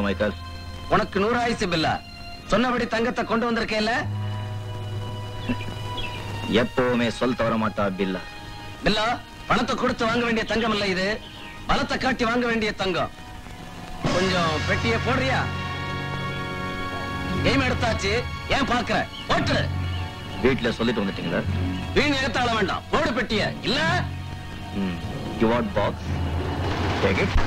Michael உனக்கு நூறு ஆயுசு பில்லா சொன்னபடி தங்கத்தை கொண்டு வந்திருக்கேல்ல எப்பவுமே சொல் தவற மாட்டா பில்லா பில்லா பணத்தை கொடுத்து வாங்க வேண்டிய தங்கம் இல்ல இது பலத்தை காட்டி வாங்க வேண்டிய தங்கம் கொஞ்சம் பெட்டியை போடுறியா கேம் எடுத்தாச்சு ஏன் பாக்குற போட்டு வீட்டுல சொல்லிட்டு வந்துட்டீங்களா வீண் ஏத்தாள வேண்டாம் போடு பெட்டிய இல்ல you what box take it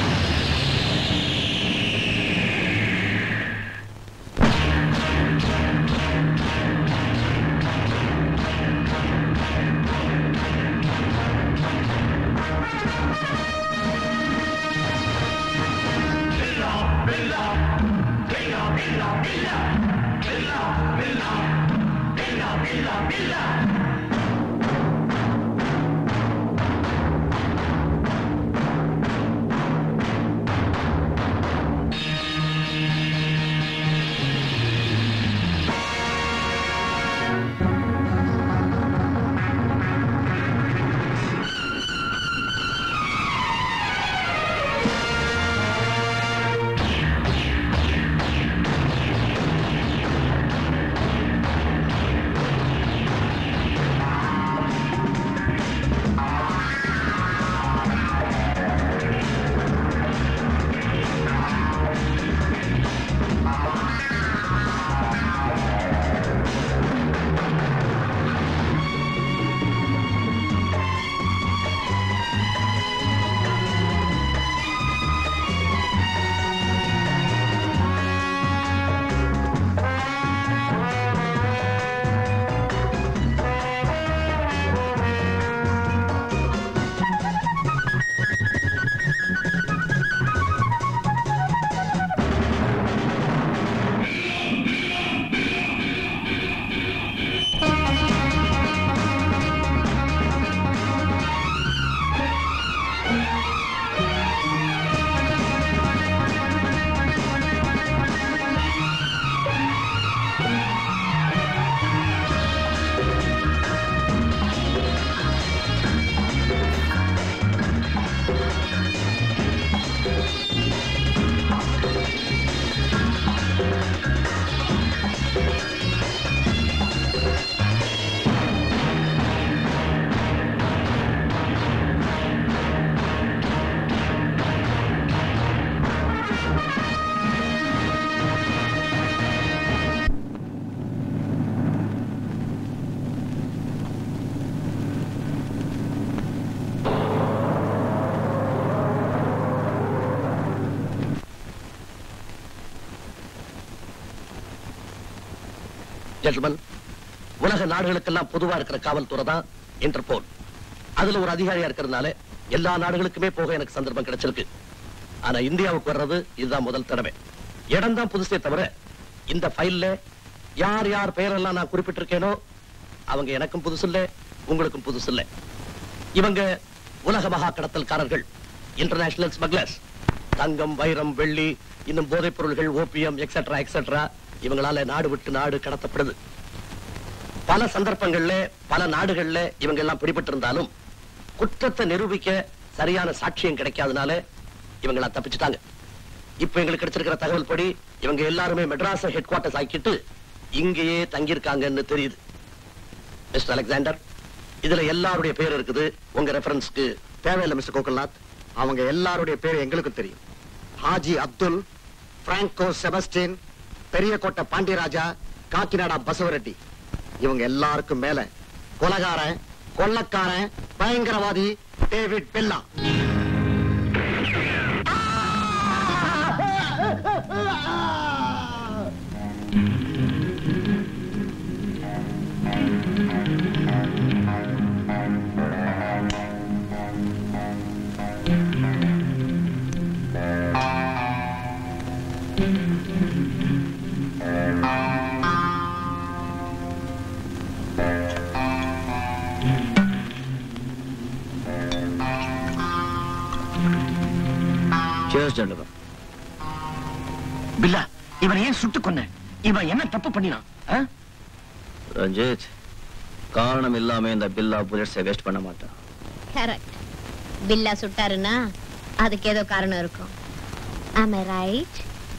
gentleman உலக நாடுகளுக்கெல்லாம் பொதுவா இருக்கிற காவல்துறை தான் இன்டர்போல் அதுல ஒரு அதிகாரியா இருக்கிறதுனால எல்லா நாடுகளுக்குமே போக எனக்கு சந்தர்ப்பம் கிடைச்சிருக்கு ஆனா இந்தியாவுக்கு வர்றது இதுதான் முதல் தடவை இடம் தான் புதுசே தவிர இந்த ஃபைல்ல யார் யார் பெயரெல்லாம் நான் குறிப்பிட்டிருக்கேனோ அவங்க எனக்கும் புதுசு இல்ல உங்களுக்கும் புதுசு இல்ல இவங்க உலக மகா கடத்தல்காரர்கள் இன்டர்நேஷனல் ஸ்மக்லர்ஸ் தங்கம் வைரம் வெள்ளி இன்னும் போதைப் பொருள்கள் ஓபியம் எக்ஸெட்ரா எக்ஸெட்ரா இவங்களால நாடு விட்டு நாடு கடத்தப்படுது பல சந்தர்ப்பங்கள்ல பல நாடுகள்ல இவங்க எல்லாம் பிடிபட்டு இருந்தாலும் குற்றத்தை நிரூபிக்க சரியான சாட்சியம் கிடைக்காதனால இவங்களா தப்பிச்சுட்டாங்க இப்ப எங்களுக்கு கிடைச்சிருக்கிற தகவல் படி இவங்க எல்லாருமே மெட்ராஸ் ஹெட் குவார்டர்ஸ் ஆக்கிட்டு இங்கேயே தங்கியிருக்காங்கன்னு தெரியுது மிஸ்டர் அலெக்சாண்டர் இதுல எல்லாருடைய பேர் இருக்குது உங்க ரெஃபரன்ஸ்க்கு தேவையில்லை மிஸ்டர் கோகுல்நாத் அவங்க எல்லாருடைய பேர் எங்களுக்கு தெரியும் ஹாஜி அப்துல் பிராங்கோ செபஸ்டின் பெரியகோட்டை பாண்டியராஜா காக்கிநாடா பசவரெட்டி இவங்க எல்லாருக்கும் மேல கொலகாரன் கொள்ளக்காரன் பயங்கரவாதி David Billa Cheers, gentlemen. Billa இவனை ஏன் சுட்டு கொன்ன இவன் என்ன தப்பு பண்ணினான் ஆ? ரஞ்சித் காரணம் இல்லாம இந்த பில்லா புல்லட்ஸை வேஸ்ட் பண்ண மாட்டான் கரெக்ட் பில்லா சுட்டாருன்னா அதுக்கு ஏதோ காரணம் இருக்கும் ஆமா ரைட்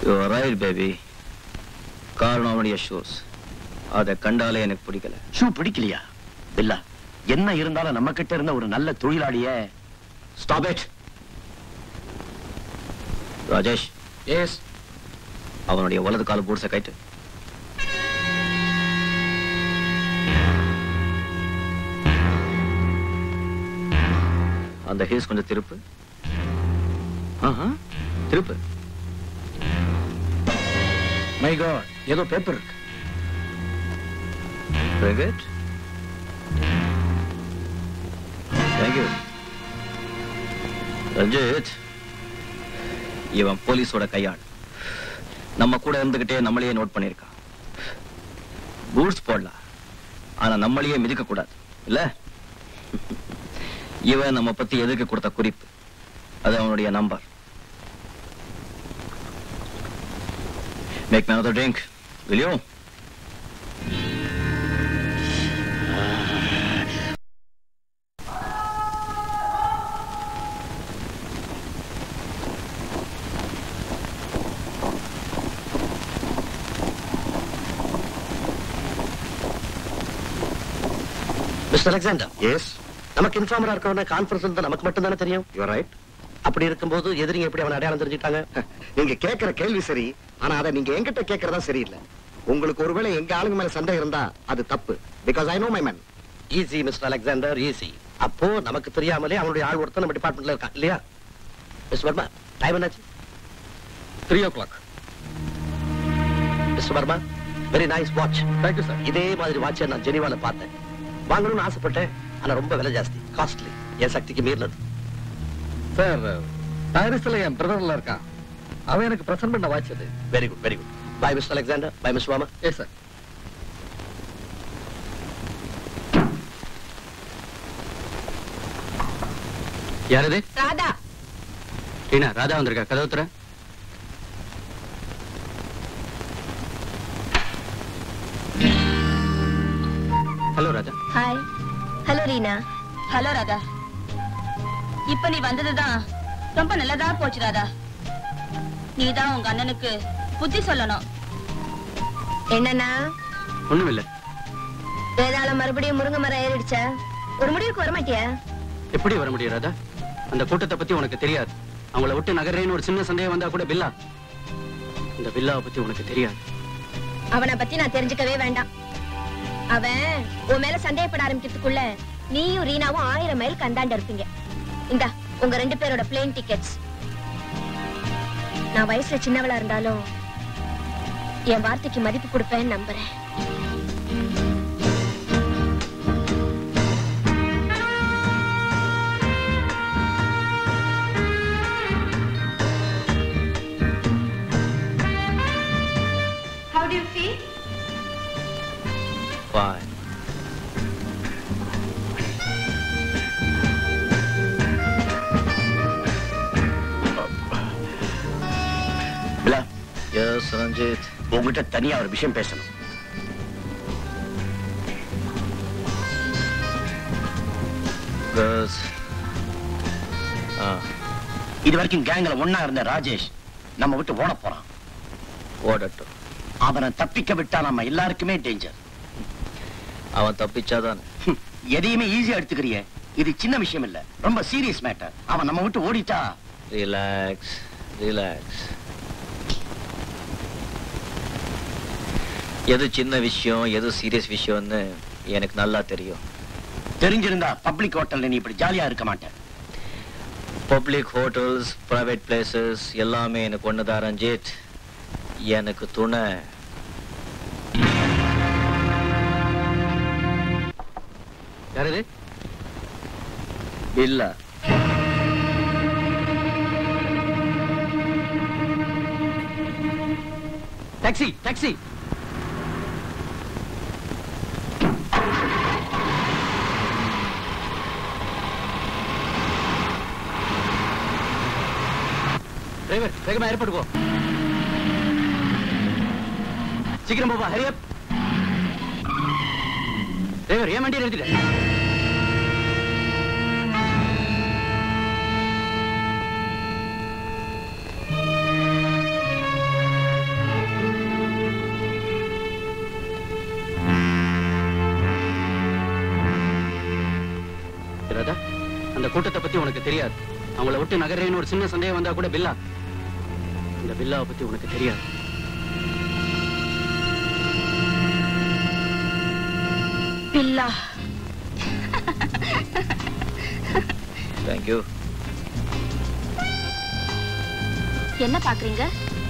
ரைட் பேபி காரணம் அவனுடைய ஷூஸ் அதை கண்டாலே எனக்கு பிடிக்கல ஷூ பிடிக்கலையா பில்லா என்ன இருந்தாலும் நம்ம கிட்ட இருந்த ஒரு நல்ல தொழிலாளிய ஸ்டாப் இட் ராஜேஷ் எஸ் அவனுடைய வலது கால பூட்ஸை கைட்டு அந்த ஹீல்ஸ் கொஞ்சம் திருப்பு ஆஹா, திருப்பு மை காட் ஏதோ பேப்பர் இருக்கு Very good. Thank you. Ranjith இவன் போலீஸோட கையாள் நம்ம கூட இருந்துகிட்டே நம்மளையே நோட் பண்ணிருக்கான் பூட்ஸ் போடலாம் ஆனா நம்மளையே மிதிக்க கூடாது இல்ல இவன் நம்ம பத்தி எதுக்கு கொடுத்த குறிப்பு அது அவனுடைய number make me another drink will you mister Alexander yes நமக்கு இன்ஃபார்மரா இருக்கவன கான்ஃபரன்ஸ் தான் நமக்கு மட்டும் தானே தெரியும் யூ ரைட் அப்படி இருக்கும்போது எதிரிங்க எப்படி அவன் அடையாளம் தெரிஞ்சுட்டாங்க நீங்க கேக்குற கேள்வி சரி ஆனா அதை நீங்க என்கிட்ட கேக்குறதா சரியில்லை உங்களுக்கு ஒருவேளை எங்க ஆளுங்க மேல சந்தேகம் இருந்தா அது தப்பு because I know my man easy mister Alexander easy அப்போ நமக்கு தெரியாமலே அவனுடைய ஆள் ஒருத்தன் நம்ம டிபார்ட்மெண்ட்ல இருக்கான் இல்லையா மிஸ்டர் வர்மா டைம் என்னாச்சு three o'clock mister Varma very nice watch thank you sir இதே மாதிரி வாட்சை நான் ஜெனிவால பார்த்தேன் வாங்கணும்னு ஆசைப்பட்டேன் ஆனா ரொம்ப விலை ஜாஸ்தி காஸ்ட்லி என் சக்திக்கு மீறினது சார் பாரிஸ்ல என் பிரதர்ல இருக்கான் அவன் எனக்கு பிரசன்ட் பண்ண வாட்சது very good very good bye mister Alexander bye miss Varma yes sir யார் இது ராதா டீனா ராதா வந்திருக்கா கதவு திற hello Raja hi hello Reena hello Radha இப்ப நீ வந்ததுதான் ரொம்ப நல்லதா போச்சு ராதா நீதான் உங்க அண்ணனுக்கு புத்தி சொல்லணும் என்னன்னா ஒண்ணும் இல்ல வேதாள மறுபடியும் முருங்கை மரம் ஏறிடுச்ச ஒரு முடிவுக்கு வர மாட்டியா எப்படி வர முடியும் ராதா அந்த கூட்டத்தை பத்தி உனக்கு தெரியாது அவங்கள விட்டு நகர்றேன்னு ஒரு சின்ன சந்தேகம் வந்தா கூட பில்லா இந்த பில்லாவை பத்தி உனக்கு தெரியாது அவனை பத்தி நான் தெரிஞ்சுக்கவே வேண்டாம் அவன் உன் மேல சந்தேகப்பட ஆரம்பிக்கிறதுக்குள்ள நீயும் ரீனாவும் ஆயிரம் மைல் கந்தாண்ட இருப்பீங்க இந்தா உங்க ரெண்டு பேரோட பிளேன் டிக்கெட்ஸ் நான் வயசுல சின்னவளா இருந்தாலும் என் வார்த்தைக்கு மதிப்பு கொடுப்பேன்னு நம்புறேன் How do you feel? Fine. Billa Yes, Ranjit. உங்ககிட்ட தனியா ஒரு விஷயம் பேசணும் Girls. Ah, இது வரைக்கும் கேங்ல ஒண்ணா இருந்த ராஜேஷ் நம்ம விட்டு ஓட போறான் ஓடட்டும் அவனை தப்பிக்க விட்டா நம்ம எல்லாருக்குமே டேஞ்சர் அவன் தப்பிச்சாதான் எதையுமே ஈஸியா எடுத்துக்கிறிய இது சின்ன விஷயம் இல்ல ரொம்ப சீரியஸ் மேட்டர் அவன் நம்ம விட்டு ஓடிட்டா ரிலாக்ஸ் ரிலாக்ஸ் எது சின்ன விஷயம் எது சீரியஸ் விஷயம்னு எனக்கு நல்லா தெரியும் தெரிஞ்சிருந்தா பப்ளிக் ஹோட்டல்ல நீ இப்படி ஜாலியா இருக்க மாட்டேன் பப்ளிக் ஹோட்டல்ஸ் பிரைவேட் பிளேசஸ் எல்லாமே எனக்கு ஒண்ணுதான் ரஞ்சித் எனக்கு துணை யார் இது இல்ல டாக்ஸி டாக்ஸி டிரைவர் வேகமா ஏர்போர்ட் போ சீக்கிரம் போப்பா ஹரி அப் டிரைவர் ஏன் வண்டியை நிறுத்திட்ட அந்த கூட்டத்தை பத்தி உனக்கு தெரியாது அவங்கள விட்டு நகரேன்னு ஒரு சின்ன சந்தேகம் வந்தா கூட பில்லா இந்த பில்லாவை பத்தி உனக்கு தெரியாது பில்லா தேங்க்யூ என்ன பாக்குறீங்க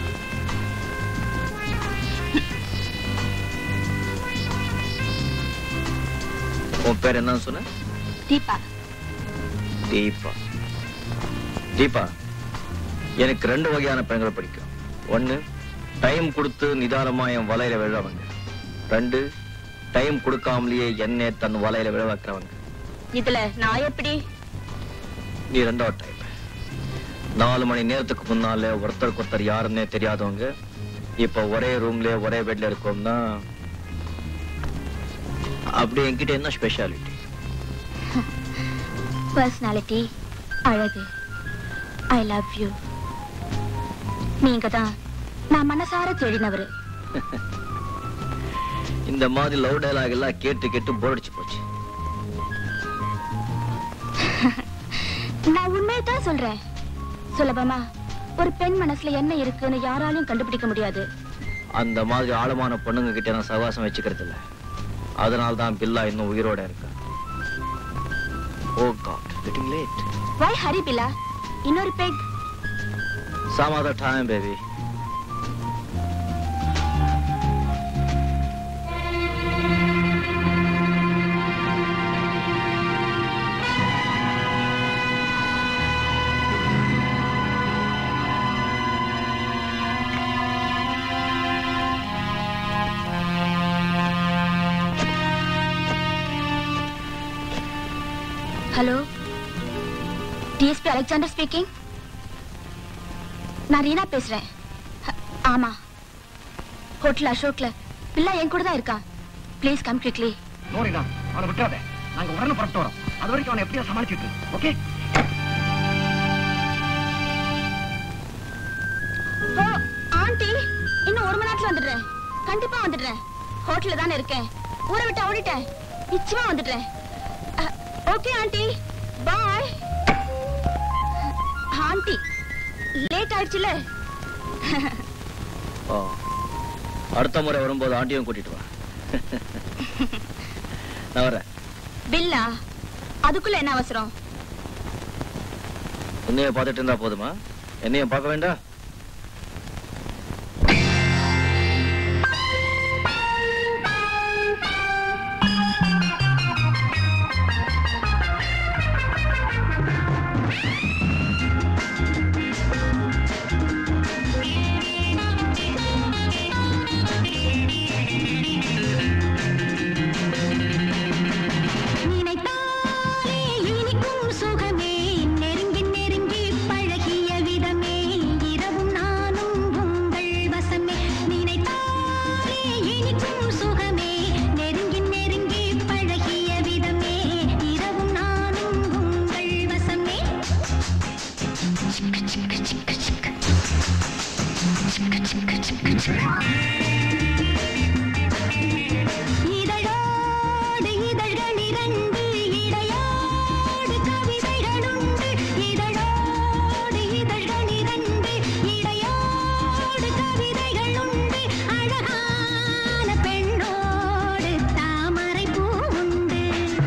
உன் பேர் என்னன்னு சொன்ன தீபா தீபா தீபா எனக்கு ரெண்டு வகையான பெண்களை பிடிக்கும் ஒண்ணு டைம் கொடுத்து நிதானமா என் வலையில விழறவங்க ரெண்டு டைம் கொடுக்காமலேயே என்னை தன் வலையில விழ வைக்கிறவங்க இதுல நான் எப்படி நீ ரெண்டாவது டைப் நாலு மணி நேரத்துக்கு முன்னால ஒருத்தருக்கு ஒருத்தர் யாருன்னே தெரியாதவங்க இப்ப ஒரே ரூம்ல ஒரே பெட்ல இருக்கோம்னா அப்படி என்கிட்ட என்ன ஸ்பெஷாலிட்டி பர்சனாலிட்டி அழகு ஐ லவ் யூ நீங்க தான் நான் மனசார தேடினவரு இந்த மாதிரி லவ் டயலாக் எல்லாம் கேட்டு கேட்டு போர் அடிச்சு போச்சு நான் உண்மையை தான் சொல்றேன் சுலபமா ஒரு பெண் மனசுல என்ன இருக்குன்னு யாராலையும் கண்டுபிடிக்க முடியாது அந்த மாதிரி ஆழமான பொண்ணுங்க கிட்ட நான் சகவாசம் வச்சுக்கிறது இல்ல அதனால தான் பில்லா இன்னும் உயிரோட இருக்கா oh god getting late why Hari Billa இன்னொரு peg some other time baby hello DSP Alexander speaking நான் ரீனா பேசுறேன் ஹ, ஆமா ஹோட்டல் அசோக்ல பிள்ளை என் கூட தான் இருக்கான் ப்ளீஸ் கம் குவிக்லி நோரிடா அவனை விட்டுறாத நாங்க உடனே புறப்பட்டு வரோம் அது வரைக்கும் அவனை எப்படியா சமாளிச்சுட்டு ஓகே ஓ ஆண்டி இன்னும் ஒரு மணி நேரத்துல வந்துடுறேன் கண்டிப்பா வந்துடுறேன் ஹோட்டல்ல தானே இருக்கேன் ஊரை விட்டு ஓடிட்டேன் நிச்சயமா வந்துடுறேன் okay aunty bye aunty late ஆயிடுச்சுல ஓ அடுத்த முறை வரும்போது ஆண்டியும் கூட்டிட்டு வா நான் வரேன் பில்லா அதுக்குள்ள என்ன அவசரம் உன்னைய பார்த்துட்டு இருந்தா போதுமா என்னையும் பார்க்க வேண்டாம் நினைத்தாலே இனிக்கும் சுகமே நெருங்கி நெருங்கி பழகிய விதமே இரவும் நானும் உங்கள் வசமே நினைத்தாலே இனிக்கும் சுகமே நெருங்கி நெருங்கி பழகிய விதமே இரவும் நானும் உங்கள் வசமே இதழோடு இதழ்கள் இரண்டு இடையோடு கவிதைகளுண்டு இதழோடு இதழ்கள் இரண்டு இடையோடு கவிதைகளுண்டு அழகான பெண்ணோடு தாமரை பூவுண்டு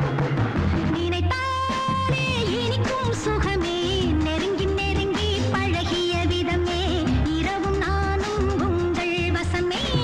நினைத்தாலே இனிக்கும் சுகமே நெருங்கி நெருங்கி பழகிய விதமே இரவும் நானும் உங்கள் வசமே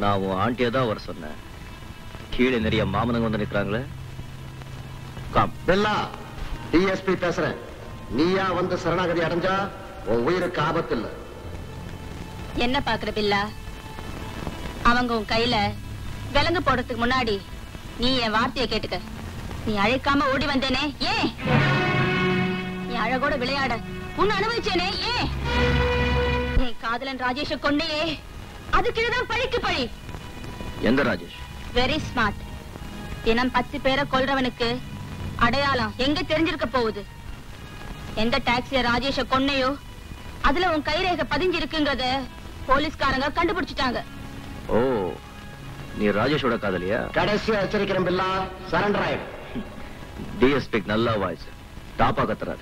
நான் உன் ஆண்டியை தான் வர சொன்னேன் கீழே நிறைய மாமனங்க வந்து நிக்கிறாங்களே காம் பில்லா டிஎஸ்பி பேசுறேன் நீயா வந்து சரணாகதி அடைஞ்சா உன் உயிருக்கு ஆபத்து இல்ல என்ன பாக்குற பில்லா அவங்க உன் கையில விலங்கு போடுறதுக்கு முன்னாடி நீ என் வார்த்தையை கேட்டுக்க நீ அழைக்காம ஓடி வந்தேனே ஏன் நீ அழகோட விளையாட உன்னை அனுபவிச்சேனே ஏன் என் காதலன் ராஜேஷ கொன்னையே அதுக்குதான் பழிக்கு பழி எந்த ராஜேஷ் வெரி ஸ்மார்ட் தினம் பத்து பேரை கொல்றவனுக்கு அடையாளம் எங்க தெரிஞ்சிருக்க போகுது எந்த டாக்ஸிய ராஜேஷ கொன்னையோ அதுல உன் கைரேகை பதிஞ்சிருக்குங்கிறத போலீஸ்காரங்க கண்டுபிடிச்சிட்டாங்க ஓ நீ ராஜேஷோட காதலியா கடைசியா எச்சரிக்கிறேன் பில்லா சரண்டர் ஆயிடு டிஎஸ்பிக்கு நல்லா வாய்ஸ் டாப்பா கத்துறாரு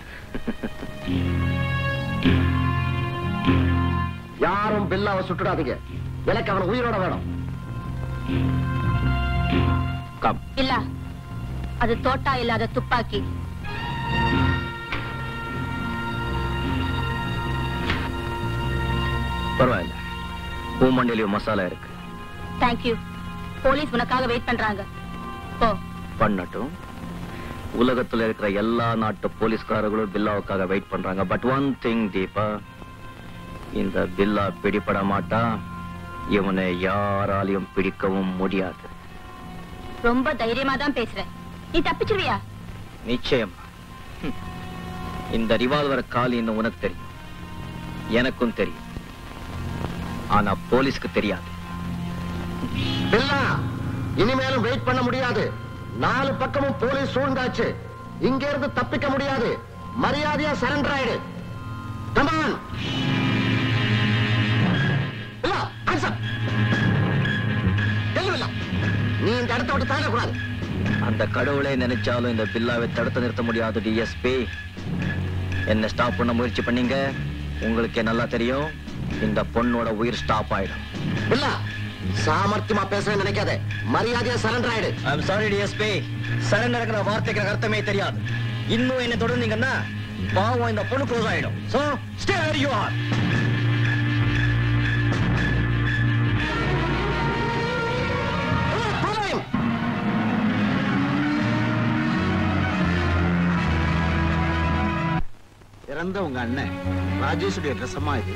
யாரும் பில்லாவை சுட்டுடாதீங்க எனக்கு அவன் உயிரோட வேணும் கம் இல்ல அது தோட்டா இல்லாத துப்பாக்கி பரவாயில்ல பூமண்டியிலையும் மசாலா இருக்கு தேங்க்யூ போலீஸ் உனக்காக வெயிட் பண்றாங்க போ பண்ணட்டும் உலகத்துல இருக்கிற எல்லா நாட்டு போலீஸ்காரர்களும் பில்லாவுக்காக வெயிட் பண்றாங்க பட் ஒன் திங் தீபா இந்த பில்லா பிடிபட மாட்டா இவனை யாராலையும் பிடிக்கவும் முடியாது ரொம்ப தைரியமா தான் பேசுற நீ தப்பிச்சிருவியா நிச்சயம் ஹம். இந்த ரிவால்வர் காலின்னு உனக்கு தெரியும் எனக்கும் தெரியும் ஆனா போலீஸ்க்கு தெரியாது பில்லா இனிமேலும் வெயிட் பண்ண முடியாது நாலு பக்கமும் போலீஸ் சூழ்ந்தாச்சு இங்க இருந்து தப்பிக்க முடியாது மரியாதையா சரண்டர் ஆயிடு கமான் பில்லா ஆன்சர் பில்லா நீ இந்த இடத்த விட்டு தாழக்கூடாது அந்த கடவுளை நினைச்சாலும் இந்த பில்லாவை தடுத்து நிறுத்த முடியாது டிஎஸ்பி என்ன ஸ்டாப் பண்ண முயற்சி பண்ணீங்க உங்களுக்கே நல்லா தெரியும் இந்த பொண்ணோட உயிர் ஸ்டாப் ஆயிடும் பில்லா சாமர்த்தியமா பேசுறேன்னு நினைக்காத மரியாதையா சரண்டர் ஆயிடு ஐம் சாரி டிஎஸ்பி சரண்டர்ங்கிற வார்த்தைக்கு எனக்கு அர்த்தமே தெரியாது இன்னும் என்ன தொடர்ந்தீங்கன்னா பாவம் இந்த பொண்ணு க்ளோஸ் ஆயிடும் so stay you are Follow him. இறந்த உங்க அண்ணன் ராஜேஷுடைய ட்ரெஸ் அம்மா இது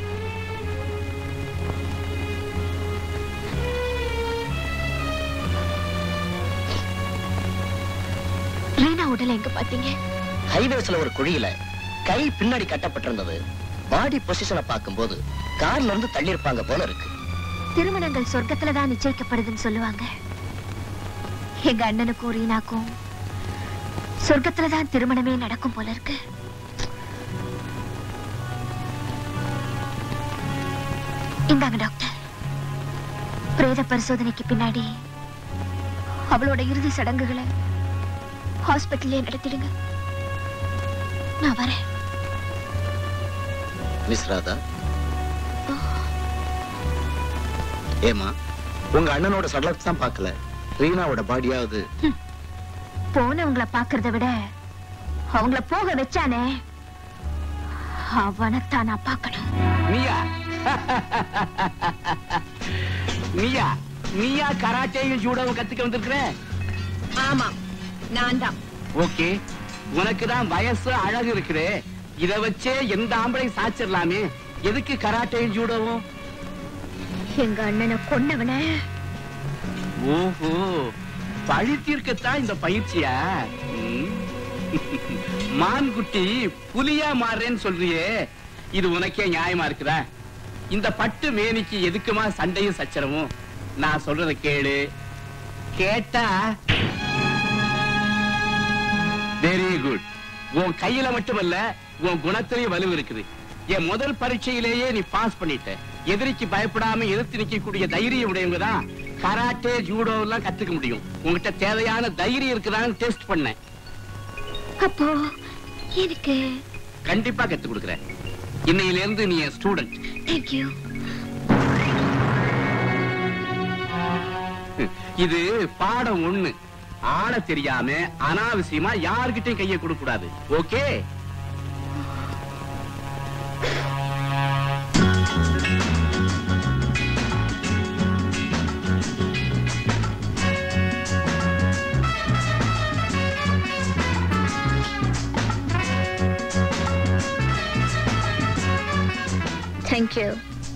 ரீனா உடலை எங்க பாத்தீங்க ஹைவேஸ்ல ஒரு குழியில கை பின்னாடி கட்டப்பட்டிருந்தது பாடி பொசிஷனை பார்க்கும்போது கார்ல இருந்து தள்ளியிருப்பாங்க போல இருக்கு திருமணங்கள் சொர்க்கத்துல தான் நிச்சயிக்கப்படுதுன்னு சொல்லுவாங்க எங்க அண்ணனுக்கும் ரீனாக்கும் சொர்க்கத்துல தான் திருமணமே நடக்கும் போல இருக்கு இந்தாங்க டாக்டர் பிரேத பரிசோதனைக்கு பின்னாடி அவளோட இறுதி சடங்குகளை ஹாஸ்பிட்டல்லே நடத்திடுங்க நான் வரேன் மிஸ் ராதா ஏமா உங்க அண்ணனோட சடலத்தை தான் பார்க்கல ரீனாவோட பாடியாவது போனவங்கள பாக்குறத விட அவங்கள போக வச்சானே அவனைத்தான் நான் பார்க்கணும் நீயா நீயா நீயா கராட்டேயும் ஜூடோவும் கத்துக்க வந்திருக்கிற ஆமா நான் தான் ஓகே உனக்கு தான் வயசு அழகு இருக்குது இத வச்சே எந்த ஆம்பளை சாச்சிடலாமே எதுக்கு கராட்டேயும் ஜூடோவும் எங்க அண்ணனை கொன்னவன ஓஹோ பழி தீர்க்கத்தான் இந்த பயிற்சியா ம். மான்குட்டி புலியா மாறுறேன்னு சொல்றியே இது உனக்கே நியாயமா இருக்குதா இந்த பட்டு மேனிக்கு எதுக்குமா சண்டையும் சச்சரவும் நான் சொல்றத கேளு கேட்டா வெரி குட் உன் கையில மட்டுமல்ல உன் குணத்திலேயே வலு இருக்குது என் முதல் பரீட்சையிலேயே நீ பாஸ் பண்ணிட்ட எதிரிக்கு பயப்படாம எதிர்த்து நிக்கக்கூடிய தைரியம் உடையவங்க தான் கராட்டே ஜூடோ எல்லாம் கத்துக்க முடியும் உங்ககிட்ட தேவையான தைரியம் இருக்குதான்னு டெஸ்ட் பண்ணேன் அப்போ எனக்கு கண்டிப்பா கத்து கொடுக்குறேன் இன்னையில இருந்து நீ என் ஸ்டூடெண்ட் தேங்க்யூ இது பாடம் ஒண்ணு ஆட தெரியாம அனாவசியமா யார்கிட்டயும் கையை கொடுக்க கூடாது okay thank you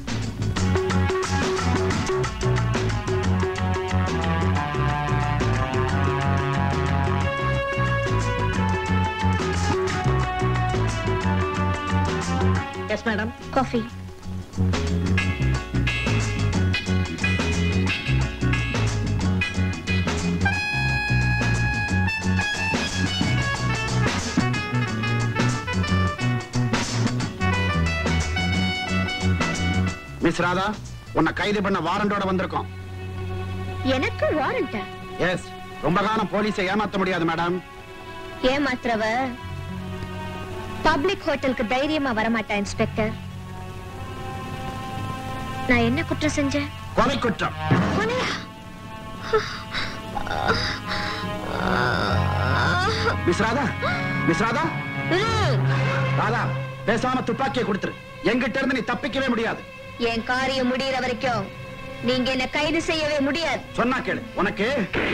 yes madam coffee miss Radha உன்னை கைது பண்ண வாரண்டோட வந்திருக்கோம் எனக்கு வாரண்டா எஸ் ரொம்ப காலம் போலீஸை ஏமாத்த முடியாது மேடம் ஏமாத்துறவ பப்ளிக் ஹோட்டலுக்கு தைரியமா வரமாட்டா இன்ஸ்பெக்டர் நான் என்ன குற்றம் செஞ்சேன் கொலை குற்றம் கொலையா? மிஸ் ராதா மிஸ் ராதா ம், ராதா பேசாம துப்பாக்கியை கொடுத்துரு எங்கிட்ட இருந்து நீ தப்பிக்கவே முடியாது என் காரியம் முடியிற வரைக்கும் நீங்க என்ன கைது செய்யவே முடியாது சொன்னா கேளு உனக்கு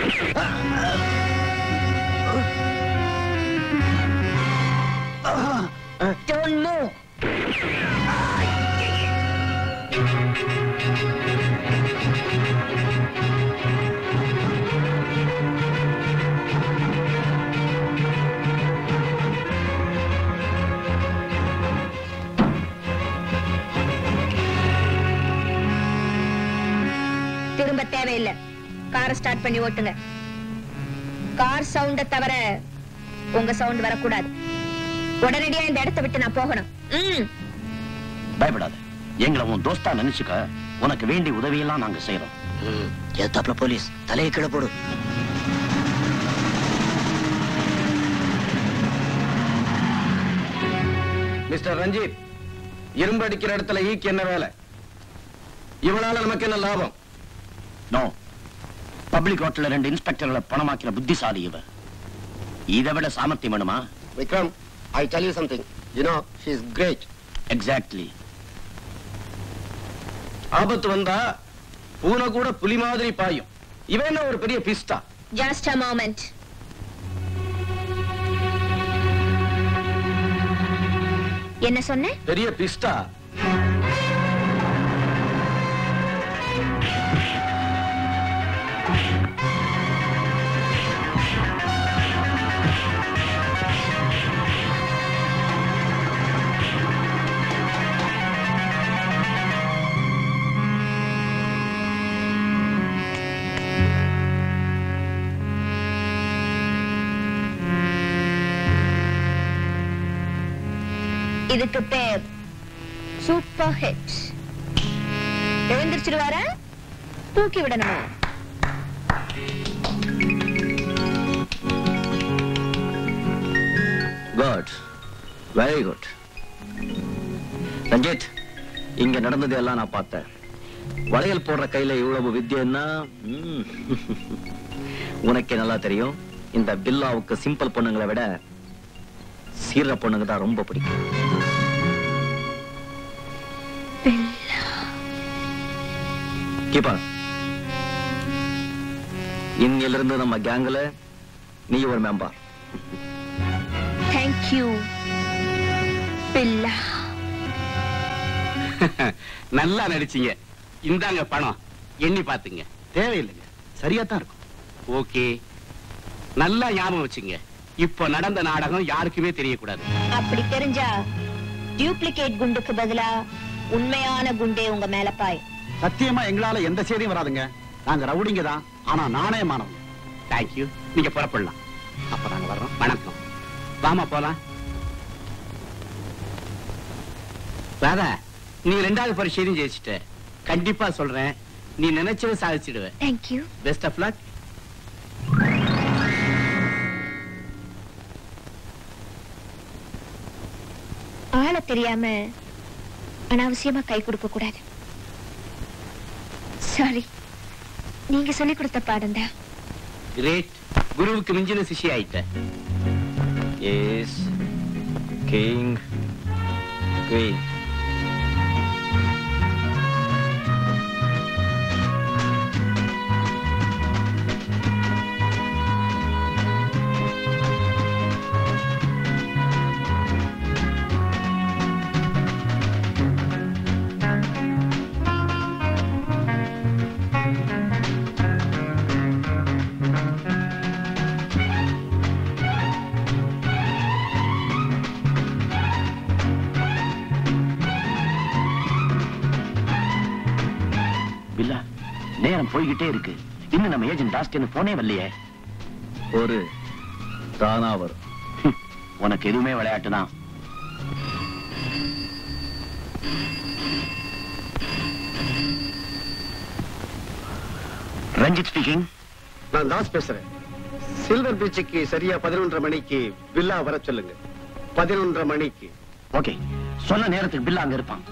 Don't move. திரும்ப தேவையில்லை காரை ஸ்டார்ட் பண்ணி ஓட்டுங்க கார் சவுண்ட தவிர உங்க சவுண்ட் வரக்கூடாது உடனடியா இந்த இடத்தை விட்டு நான் போகணும் ம் பயப்படாத எங்களை உன் தோஸ்தா நினைச்சுக்க உனக்கு வேண்டிய உதவியெல்லாம் நாங்க செய்யறோம் எத்தாப்ல போலீஸ் தலையை கீழே போடு மிஸ்டர் ரஞ்சித் இரும்பு அடிக்கிற இடத்துல ஈக்கு என்ன வேலை இவனால நமக்கு என்ன லாபம் நோ பப்ளிக் ஹோட்டல்ல ரெண்டு இன்ஸ்பெக்டர்களை பணமாக்கிற புத்திசாலி இவ இதை விட சாமர்த்தியம் வேணுமா Vikram I tell you something you know she is great exactly ஆபத்து வந்தா பூனை கூட புலி மாதிரி பாயும் இவன் என்ன ஒரு பெரிய பிஸ்டா ஜஸ்ட் அ மோமெண்ட் என்ன சொன்ன பெரிய பிஸ்டா இதுக்கு பேர் சூப்பர் ஹிட் எழுந்திருச்சிடுவாரா தூக்கி விடணுமா குட் வெரி குட் ரஞ்சித் இங்க நடந்தது எல்லாம் நான் பார்த்தேன் வளையல் போடுற கையில இவ்வளவு வித்தியன்னா ம், உனக்கே நல்லா தெரியும் இந்த பில்லாவுக்கு சிம்பிள் பொண்ணுங்களை விட சீர பொண்ணுங்க தான் ரொம்ப பிடிக்கும் கீப்பா இன்னிலிருந்து நம்ம கேங்ல நீ ஒரு மெம்பர் தேங்க்யூ பில்லா நல்லா நடிச்சீங்க இந்தாங்க பணம் எண்ணி பாத்துங்க தேவையில்லைங்க சரியா தான் இருக்கும் ஓகே நல்லா ஞாபகம் வச்சுங்க இப்போ நடந்த நாடகம் யாருக்குமே தெரியக்கூடாது அப்படி தெரிஞ்சா டியூப்ளிகேட் குண்டுக்கு பதிலா உண்மையான குண்டே உங்க மேல பாய் சத்தியமா எங்களால எந்த செய்தியும் வராதுங்க நாங்க ரவுடிங்க தான் ஆனா நாணயமானவங்க தேங்க்யூ நீங்க புறப்படலாம் அப்ப நாங்க வர்றோம் வணக்கம் வாமா போலாம் ராதா நீ ரெண்டாவது பரீட்சையும் ஜெயிச்சிட்ட கண்டிப்பா சொல்றேன் நீ நினைச்சதை சாதிச்சிடுவ தேங்க்யூ பெஸ்ட் ஆஃப் லக் ஆள தெரியாம அனாவசியமா கை கொடுக்க கூடாது சாரி நீங்க சொல்லி கொடுத்த பாடம் தான் கிரேட் குருவுக்கு மிஞ்சின சிஷி ஆயிட்ட எஸ் கிங் குயின் நேரம் போய்கிட்டே இருக்கு இன்னும் நம்ம ஏஜென்ட் டாஸ்டின்னு போனே வரலையே ஒரு தானா வரும் ஹம், உனக்கு எதுவுமே விளையாட்டு தான் ரஞ்சித் ஸ்பீக்கிங் நான் தாஸ் பேசுறேன் சில்வர் பீச்சுக்கு சரியா பதினொன்றரை மணிக்கு வில்லா வர சொல்லுங்க பதினொன்றரை மணிக்கு ஓகே சொன்ன நேரத்துக்கு பில்லா அங்க இருப்பான்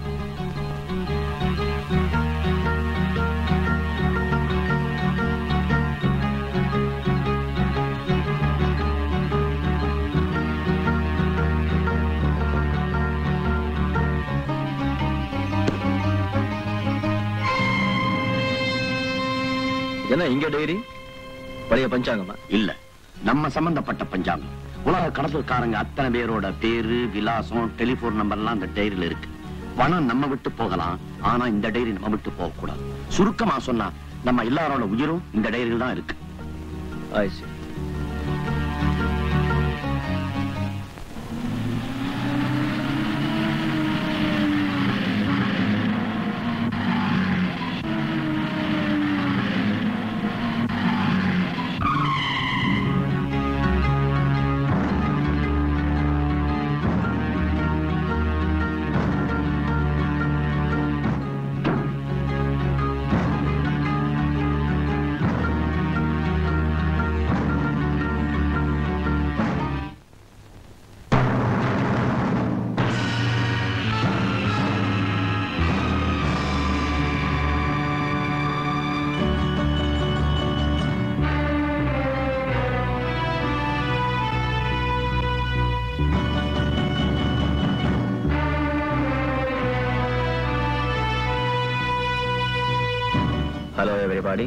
என்ன இங்க டைரி பழைய பஞ்சாங்கமா இல்ல நம்ம சம்பந்தப்பட்ட பஞ்சாங்கம் உலக கடத்தல்காரங்க அத்தனை பேரோட பேரு விலாசம் டெலிபோன் நம்பர்லாம் அந்த டைரியில இருக்கு பணம் நம்ம விட்டு போகலாம் ஆனா இந்த டைரி நம்ம விட்டு போக கூடாது சுருக்கமா சொன்னா நம்ம எல்லாரோட உயிரும் இந்த டைரியில் தான் இருக்கு I see. ஹலோ எவரிபாடி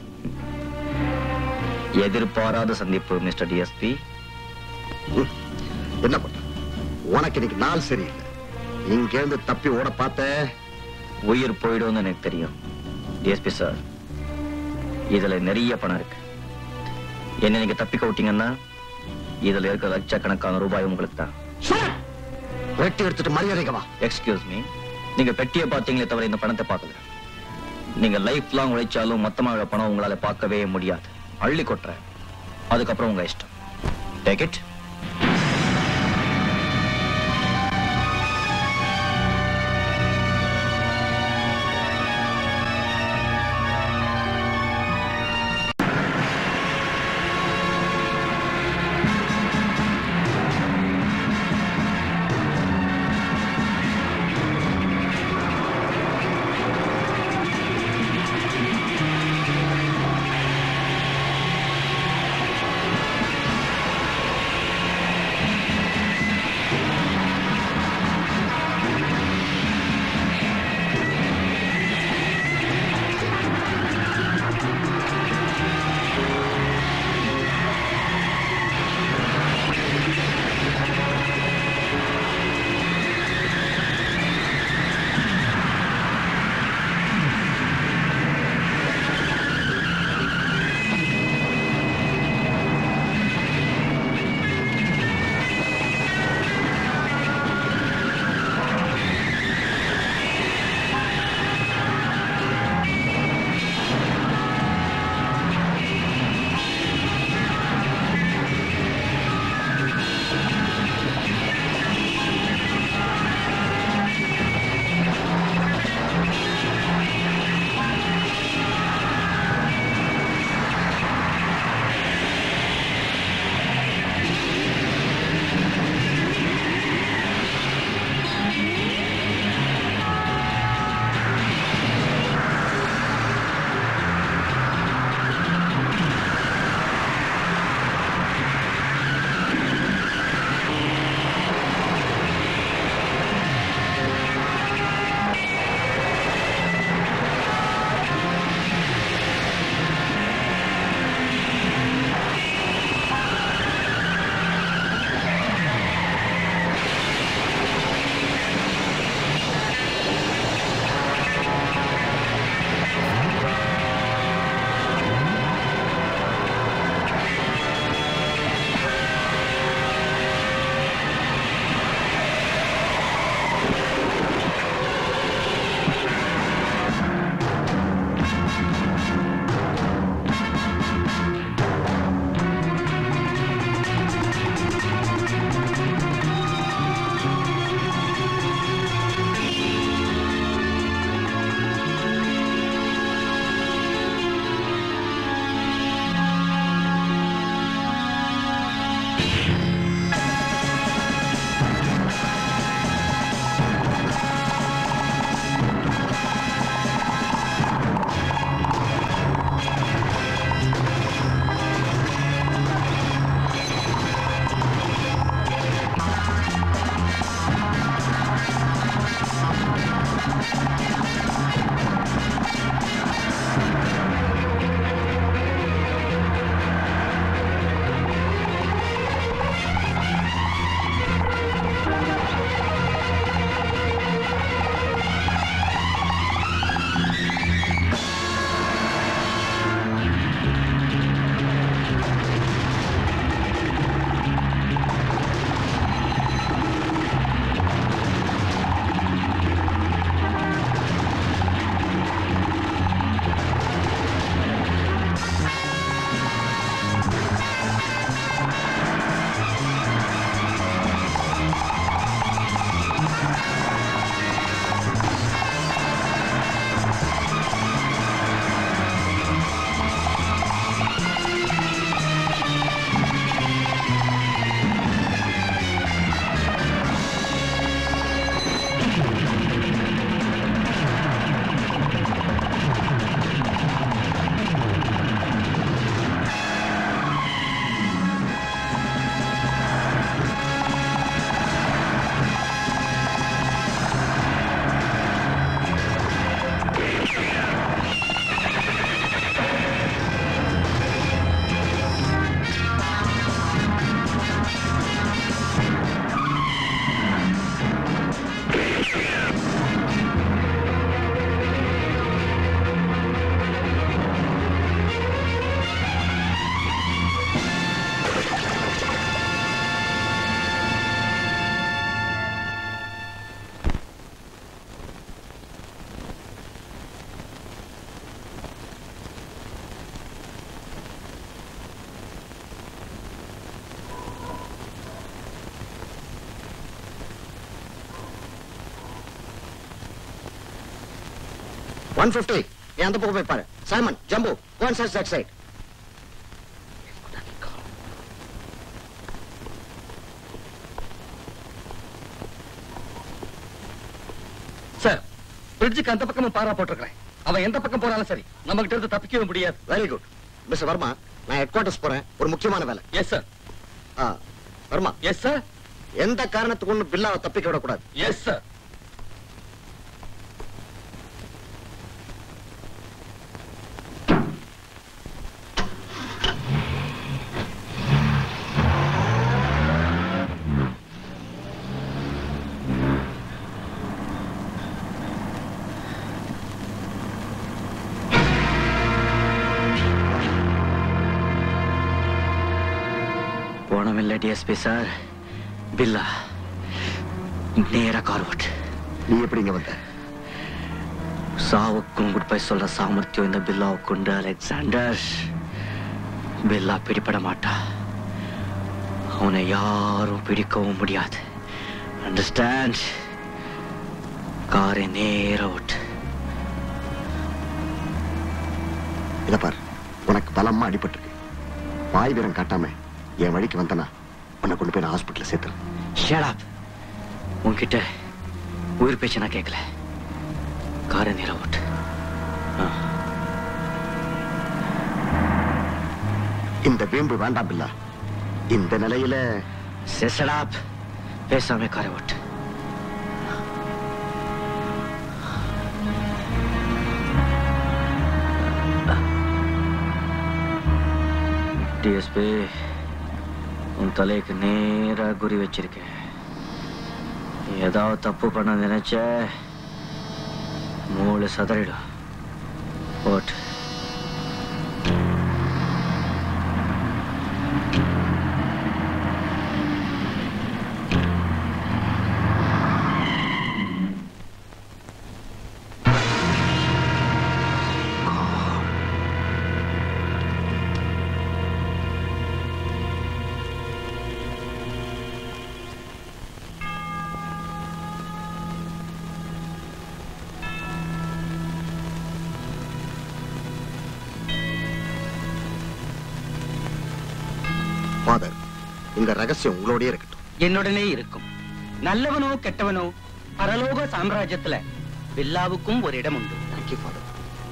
எதிர்பாராத சந்திப்பு மிஸ்டர் டிஎஸ்பி ம், என்ன பண்ற உனக்கு இன்னைக்கு நாள் சரியில்லை இங்க இருந்து தப்பி ஓட பார்த்த உயிர் போயிடும்னு எனக்கு தெரியும் டிஎஸ்பி சார் இதுல நிறைய பணம் இருக்கு என்ன நீங்க தப்பிக்க விட்டீங்கன்னா இதுல இருக்கிற லட்சக்கணக்கான ரூபாய் உங்களுக்கு தான் வெட்டி எடுத்துட்டு மரியாதைக்கு வா எக்ஸ்கியூஸ் மீ நீங்க பெட்டியை பார்த்தீங்களே தவிர இந்த பணத்தை பார்க்கல நீங்க லைஃப் லாங் உழைச்சாலும் மொத்தமாக பணம் உங்களால பார்க்கவே முடியாது அள்ளி கொட்டுறேன் அதுக்கப்புறம் உங்க இஷ்டம் டேக் இட் ஒன் பிப்டி நீ அந்த பக்கம் போய் பாரு Simon Jambu one side that side sir பிரிட்ஜுக்கு அந்த பக்கமும் பாரா போட்டிருக்கிறேன் அவன் எந்த பக்கம் போனாலும் சரி நம்ம கிட்ட இருந்து தப்பிக்கவே முடியாது வெரி குட் மிஸ்டர் வர்மா நான் ஹெட் குவார்டர்ஸ் போறேன் ஒரு முக்கியமான வேலை எஸ் சார் ஆ வர்மா எஸ் சார் எந்த காரணத்துக்கு ஒண்ணு பில்லாவை தப்பிக்க விடக்கூடாது எஸ் சார் போனமில்ல டிஎஸ்பி சார் பில்லா நேரா கார்வட் நீ எப்படி இங்க வந்த சாவுக்கும் குட் பை சொல்ற சாமர்த்தியம் இந்த பில்லாவுக்கு உண்டு அலெக்சாண்டர் பில்லா பிடிபட மாட்டா அவனை யாரும் பிடிக்கவும் முடியாது அண்டர்ஸ்டாண்ட் காரை நேரா ஓட்டு இத பார் உனக்கு பலமா அடிபட்டிருக்கு வாய் வீரம் காட்டாம என் வழிக்கு வந்தனா உன்னை கொண்டு போய் நான் ஹாஸ்பிட்டல் சேர்த்துறேன் ஷேடாப் உன்கிட்ட உயிர் பேச்சு நான் கேட்கல காரை நேரா ஓட்டு ஆ இந்த வீம்பு வேண்டாம் பில்லா இந்த நிலையில செசடாப் பேசாம காரை ஓட்டு டிஎஸ்பி உன் தலைக்கு நேரா குறி வச்சிருக்கேன் நீ ஏதாவது தப்பு பண்ண நினைச்ச மூளை சதறிடும் ஓட்டு ஃபாதர் இந்த ரகசியம் உங்களோடயே இருக்கட்டும் என்னுடனே இருக்கும் நல்லவனோ கெட்டவனோ பரலோக சாம்ராஜ்யத்துல பில்லாவுக்கும் ஒரு இடம் உண்டு thank you father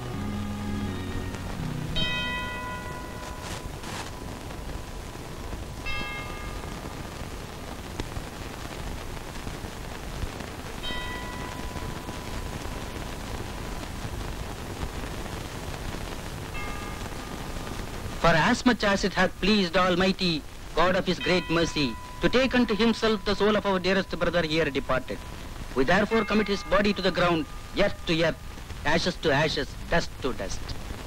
For as much as it hath pleased Almighty, God of his great mercy, to take unto himself the soul of our dearest brother here departed, we therefore commit his body to the ground, earth to earth, ashes to ashes, dust to dust.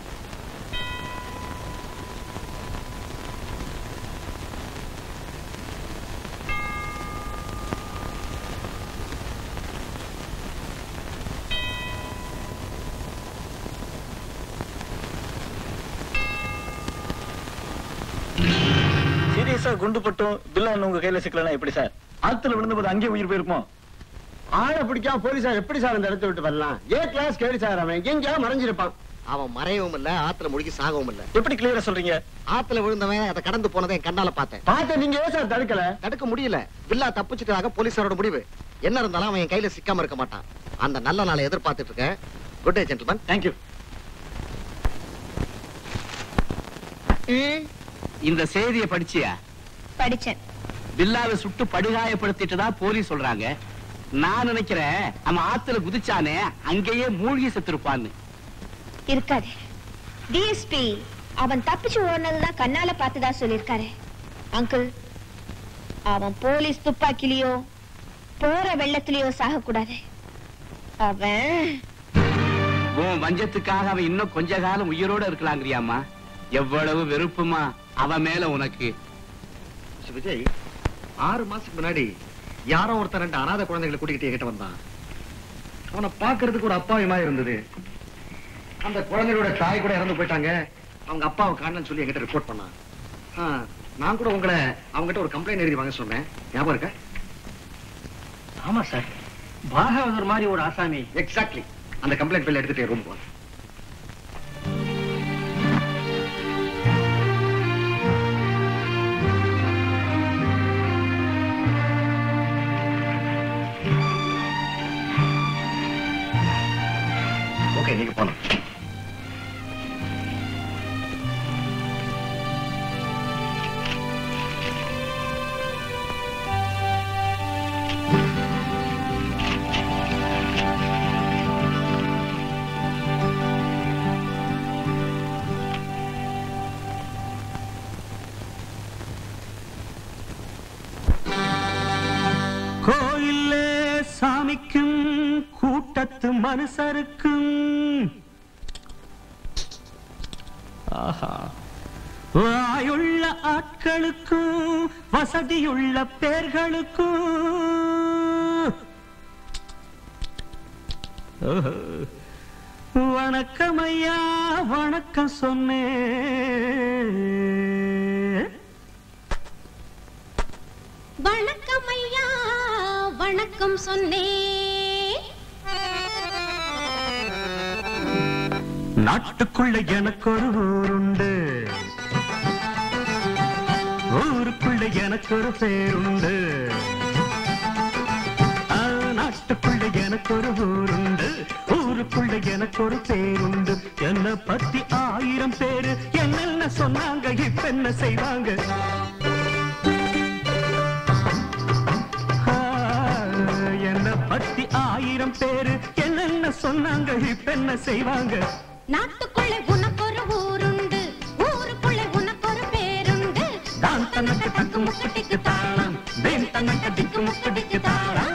சீரியஸா குண்டு பட்டும் பில்லா உங்க கையில சிக்கலனா எப்படி sir ஆத்துல விழுந்தபோது அங்கேயே உயிர் போயிருக்குமோ ஆளை பிடிக்காம போலீஸா எப்படி சார் இந்த இடத்த விட்டு வரலாம் ஏ கிளாஸ் கேடு சார் அவன் எங்கேயா மறைஞ்சிருப்பான் அவன் மறையவும் இல்ல ஆத்துல முழுகி சாகவும் இல்ல எப்படி கிளியரா சொல்றீங்க ஆத்துல விழுந்தவன் அதை கடந்து போனதை என் கண்ணால பார்த்தேன் பார்த்து நீங்க ஏன் சார் தடுக்கல தடுக்க முடியல பில்லா தப்பிச்சிட்டதாக போலீஸாரோட முடிவு என்ன இருந்தாலும் அவன் என் கையில சிக்காம இருக்க மாட்டான் அந்த நல்ல நாளை எதிர்பார்த்துட்டு இருக்கேன் குட் டே ஜென்டில்மேன் தேங்க்யூ ம் இந்த செய்தியை படிச்சியா படிச்சேன் பில்லாவை சுட்டு படுகாயப்படுத்திட்டு தான் போலீஸ் சொல்றாங்க நான் நினைக்கிறேன் அவன் ஆத்துல குதிச்சானே அங்கேயே மூழ்கி செத்துருப்பான்னு இருக்காது டிஎஸ்பி அவன் தப்பிச்சு ஓடுனதுதான் கண்ணால பார்த்ததா சொல்லிருக்காரு அங்கிள் அவன் போலீஸ் துப்பாக்கிலயோ போற வெள்ளத்திலயோ சாகக்கூடாது அவன் உன் வஞ்சத்துக்காக அவன் இன்னும் கொஞ்ச காலம் உயிரோட இருக்கலாங்கிறியாமா எவ்வளவு வெறுப்புமா அவன் மேல உனக்கு மிஸ்டர் விஜய் ஆறு மாசத்துக்கு முன்னாடி யாரோ ஒருத்தர் ரெண்டு அனாதை குழந்தைகளை கூட்டிக்கிட்டு என்கிட்ட வந்தான் அவனை பாக்குறதுக்கு ஒரு அப்பாவியமா இருந்தது அந்த குழந்தைகளோட தாய் கூட இறந்து போயிட்டாங்க அவங்க அப்பாவை காணலன்னு சொல்லி என்கிட்ட ரிப்போர்ட் பண்ணான் ஆ, நான் கூட உங்களை அவங்ககிட்ட ஒரு கம்ப்ளைண்ட் எழுதி வாங்க சொன்னேன் ஞாபகம் இருக்கா ஆமா சார் பாகவதர் மாதிரி ஒரு ஆசாமி எக்ஸாக்ட்லி அந்த கம்ப்ளைண்ட் பில் எடுத்துட்டு ரூம் போனேன் மாணிக்கும் கூட்டத்து மனுஷருக்கும் ஆஹா வாயுள்ள ஆட்களுக்கும் வசதியுள்ள பேர்களுக்கும் ஓஹோ. வணக்கம் ஐயா வணக்கம் சொன்னேன் வணக்கம் ஐயா வணக்கம் சொன்னே நாட்டுக்குள்ள எனக்கு ஒரு ஊருண்டு ஊருக்குள்ள எனக்கு ஒரு பேருண்டு ஆ, நாட்டுக்குள்ள எனக்கு ஒரு ஊருண்டு ஊருக்குள்ள எனக்கு ஒரு பேருண்டு என்ன பத்தி ஆயிரம் பேரு என்னென்ன சொன்னாங்க இப்ப என்ன செய்வாங்க ஆ, என்ன பத்தி ஆயிரம் பேரு என்னென்ன சொன்னாங்க இப்ப என்ன செய்வாங்க நாட்டுக்குள்ளே உனக்கு ஒரு ஊருண்டு ஊருக்குள்ளே உனக்கு ஒரு பேருண்டு தான் தனக்கு தக்கு முக்கு டிக்கு தாளம் தேன் தனக்கு திக்கு முக்கு டிக்கு தாளம்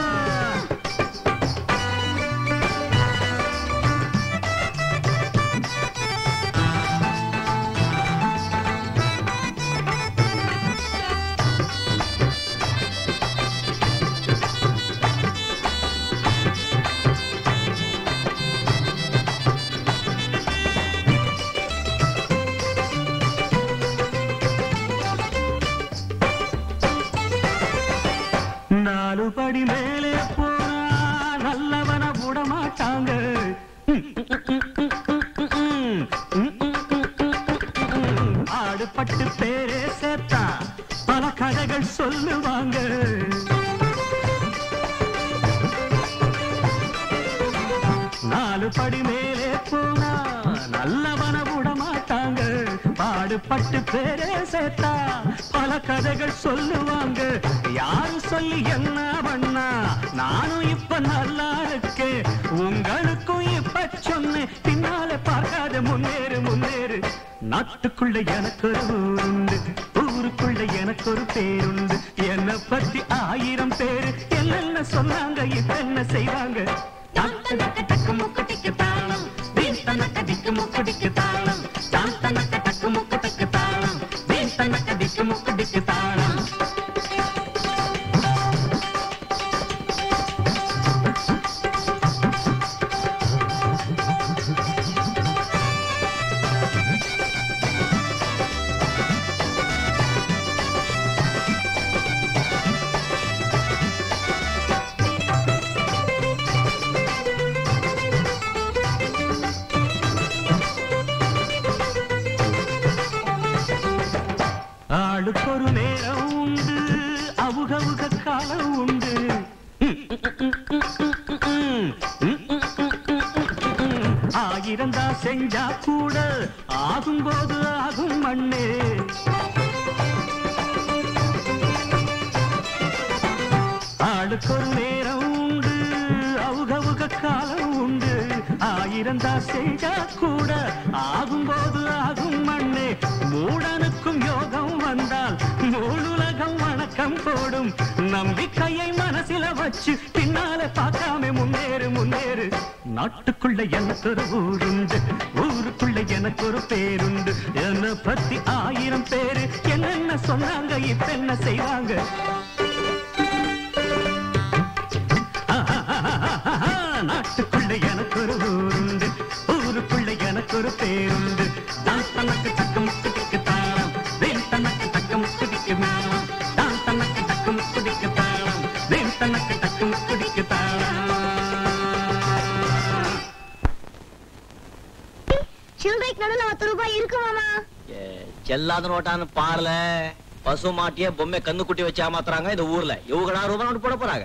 நாலு படி மேலே போனா நல்லவன விட மாட்டாங்க ஆடுபட்டு பேரே சேர்த்தா பல கதைகள் சொல்லுவாங்க நாலு படி மேலே போனா நல்லவன விட மாட்டாங்க பாடுபட்டு பேரே சேர்த்தா பல கதைகள் சொல்லுவாங்க யாரு சொல்லி என்ன பண்ணா நானும் இப்ப நல்லா இருக்கேன் உங்களுக்கும் இப்ப சொன்னேன் பின்னால பார்க்காத முன்னேறு முன்னேறு நாட்டுக்குள்ள எனக்கு ஒரு ஊருண்டு ஊருக்குள்ள எனக்கு ஒரு பேருண்டு என்ன பத்தி ஆயிரம் பேரு என்னென்ன சொன்னாங்க இப்ப என்ன செய்வாங்க தனக்க டக்கு முக்கு டிக்கு தாளம் வீண் தனக்க திக்கு முக்கு டிக்கு தாளம் தான் தனக்க டக்கு முக்கு டிக்கு தாளம் வீண் தனக்க திக்கு முக்கு டிக்கு தாளம் ஆளுக்கு ஒரு நேரம் உண்டு அவுகவுக காலம் உண்டு ஆயிரம் தான் செஞ்சா கூட ஆகும் போது ஆகும் மண்ணே ஆளுக்கு ஒரு நேரம் உண்டு அவுகவுக காலம் உண்டு ஆயிரம் தான் செஞ்சா கூட ஆகும் போது ஆகும் மண்ணே மூடனுக்கும் யோகம் வந்தால் மூணுலகம் வணக்கம் போடும் நம்பிக்கையை மனசில வச்சு பின்னால பார்க்காம முன்னேறு முன்னேறு நாட்டுக்குள்ள எனக்கு ஒரு ஊருண்டு ஊருக்குள்ள எனக்கு ஒரு பேருண்டு என்ன பத்தி ஆயிரம் பேரு என்னென்ன சொன்னாங்க இப்ப என்ன செய்வாங்க நாட்டுக்குள்ள எனக்கு ஒரு ஊருண்டு ஊருக்குள்ள எனக்கு ஒரு பேருண்டு தான் தனக்கு தக்க முக்கு திக்கு தாளம் வேன் தனக்கு தக்க முக்கு திக்கு மேளம் தான் தனக்கு தக்க முக்கு திக்கு தாளம் வேன் தனக்கு தக்க முக்கு திக்கு தாளம் சில்லறைக்கு நடுவில் பத்து ரூபாய் இருக்கு மாமா செல்லாத நோட்டான்னு பாடல பசு மாட்டிய பொம்மை கண்ணு குட்டி வச்சு ஏமாத்துறாங்க இந்த ஊர்ல இவங்களா ரூபாய் நோட்டு போட போறாங்க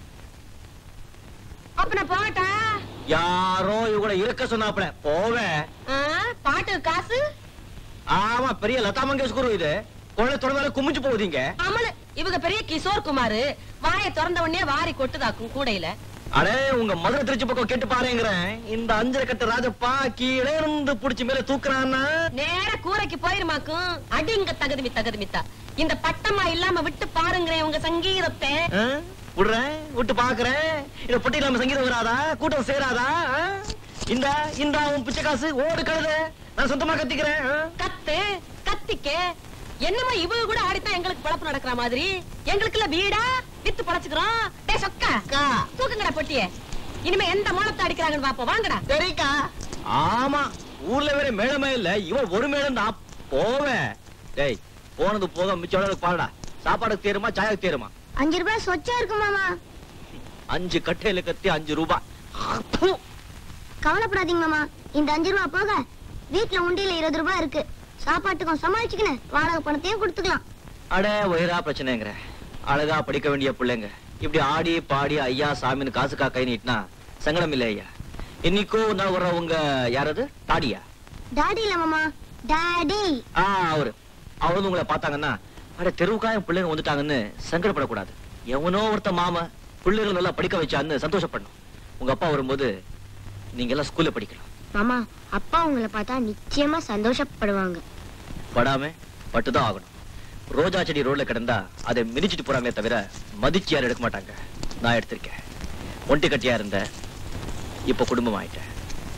அப்ப நான் போகட்டா யாரோ இவங்கள இருக்க சொன்னாப்ல போவேன் ஆ, பாட்டு காசு ஆமா பெரிய லதா மங்கேஷ்கர் இது குழந்தை தொடர்ந்தால குமிஞ்சு போகுதீங்க அமலு இவங்க பெரிய கிஷோர் குமார் வாயை திறந்த உடனே வாரி கொட்டுதாக்கும் கூடையில அடே உங்க மதுரை திருச்சி பக்கம் கேட்டு பாருங்கிறேன் இந்த அஞ்சரை கட்டு ராஜப்பா கீழே இருந்து புடிச்சு மேல தூக்குறான்னா நேர கூரைக்கு போயிருமாக்கும் அடிங்க தகுதிமி தகுதிமித்தா இந்த பட்டமா இல்லாம விட்டு பாருங்கிறேன் உங்க சங்கீதத்தை ஆ? விடுறேன் விட்டு பாக்குறேன் இந்த பொட்டி இல்லாம சங்கீதம் வராதா கூட்டம் சேராதா ஆ? இந்தா இந்தா உன் பிச்சை காசு ஓடு கழுத நான் சொந்தமா கத்திக்கிறேன் ஆ? கத்து கத்திக்க என்னமா இவங்க கூட ஆடித்தான் எங்களுக்கு பழப்பு நடக்கிற மாதிரி எங்களுக்குள்ள வீடா வித்து பழச்சுக்கிறோம் டேய் சொக்கா தூக்குங்கடா பொட்டிய இனிமே எந்த மூலத்தை அடிக்கிறாங்கன்னு பாப்போம் வாங்கடா சரிக்கா ஆமா ஊர்ல வேற மேளமே இல்ல இவன் ஒரு மேளம் தான் போவேன் டேய் போனது போக மிச்சம் பாருடா சாப்பாடுக்கு தேருமா சாயக்கு தேருமா அஞ்சு ரூபாய் சொச்சா இருக்கு மாமா அஞ்சு கட்டையில கத்தி அஞ்சு ரூபாய் கவலைப்படாதீங்க மாமா இந்த அஞ்சு ரூபாய் போக வீட்டுல உண்டியில இருபது ரூபாய் இருக்கு சாப்பாட்டுக்கும் சமாளிச்சுக்கின்னு வாடகை பணத்தையும் கொடுத்துக்கலாம் அட ஒயரா பிரச்சனைங்கிற அழகா படிக்க வேண்டிய பிள்ளைங்க இப்படி ஆடி பாடி ஐயா சாமின்னு காசுக்கா கை நீட்டினா சங்கடம் இல்லை ஐயா இன்னைக்கோ ஒரு நாள் வர்றவங்க யாரது தாடியா டாடி இல்ல மாமா டாடி ஆ அவரு அவர் வந்து உங்களை பார்த்தாங்கன்னா அட தெருவுக்காயம் பிள்ளைங்க வந்துட்டாங்கன்னு சங்கடப்படக்கூடாது எவனோ ஒருத்த மாமா பிள்ளைகள் நல்லா படிக்க வச்சான்னு சந்தோஷப்படணும் உங்க அப்பா வரும்போது நீங்க எல்லாம் ஸ்கூல்ல படிக்கலாம் மாமா அப்பா உங்களை பார்த்தா நிச்சயமா சந்தோஷப்படுவாங்க படாம பட்டுதான் ஆகணும் ரோஜா செடி ரோட்ல கிடந்தா அதை மிதிச்சிட்டு போறாங்களே தவிர மதிச்சு யாரும் எடுக்க மாட்டாங்க நான் எடுத்திருக்கேன் ஒண்டி கட்டியா இருந்த இப்ப குடும்பம் ஆயிட்டேன்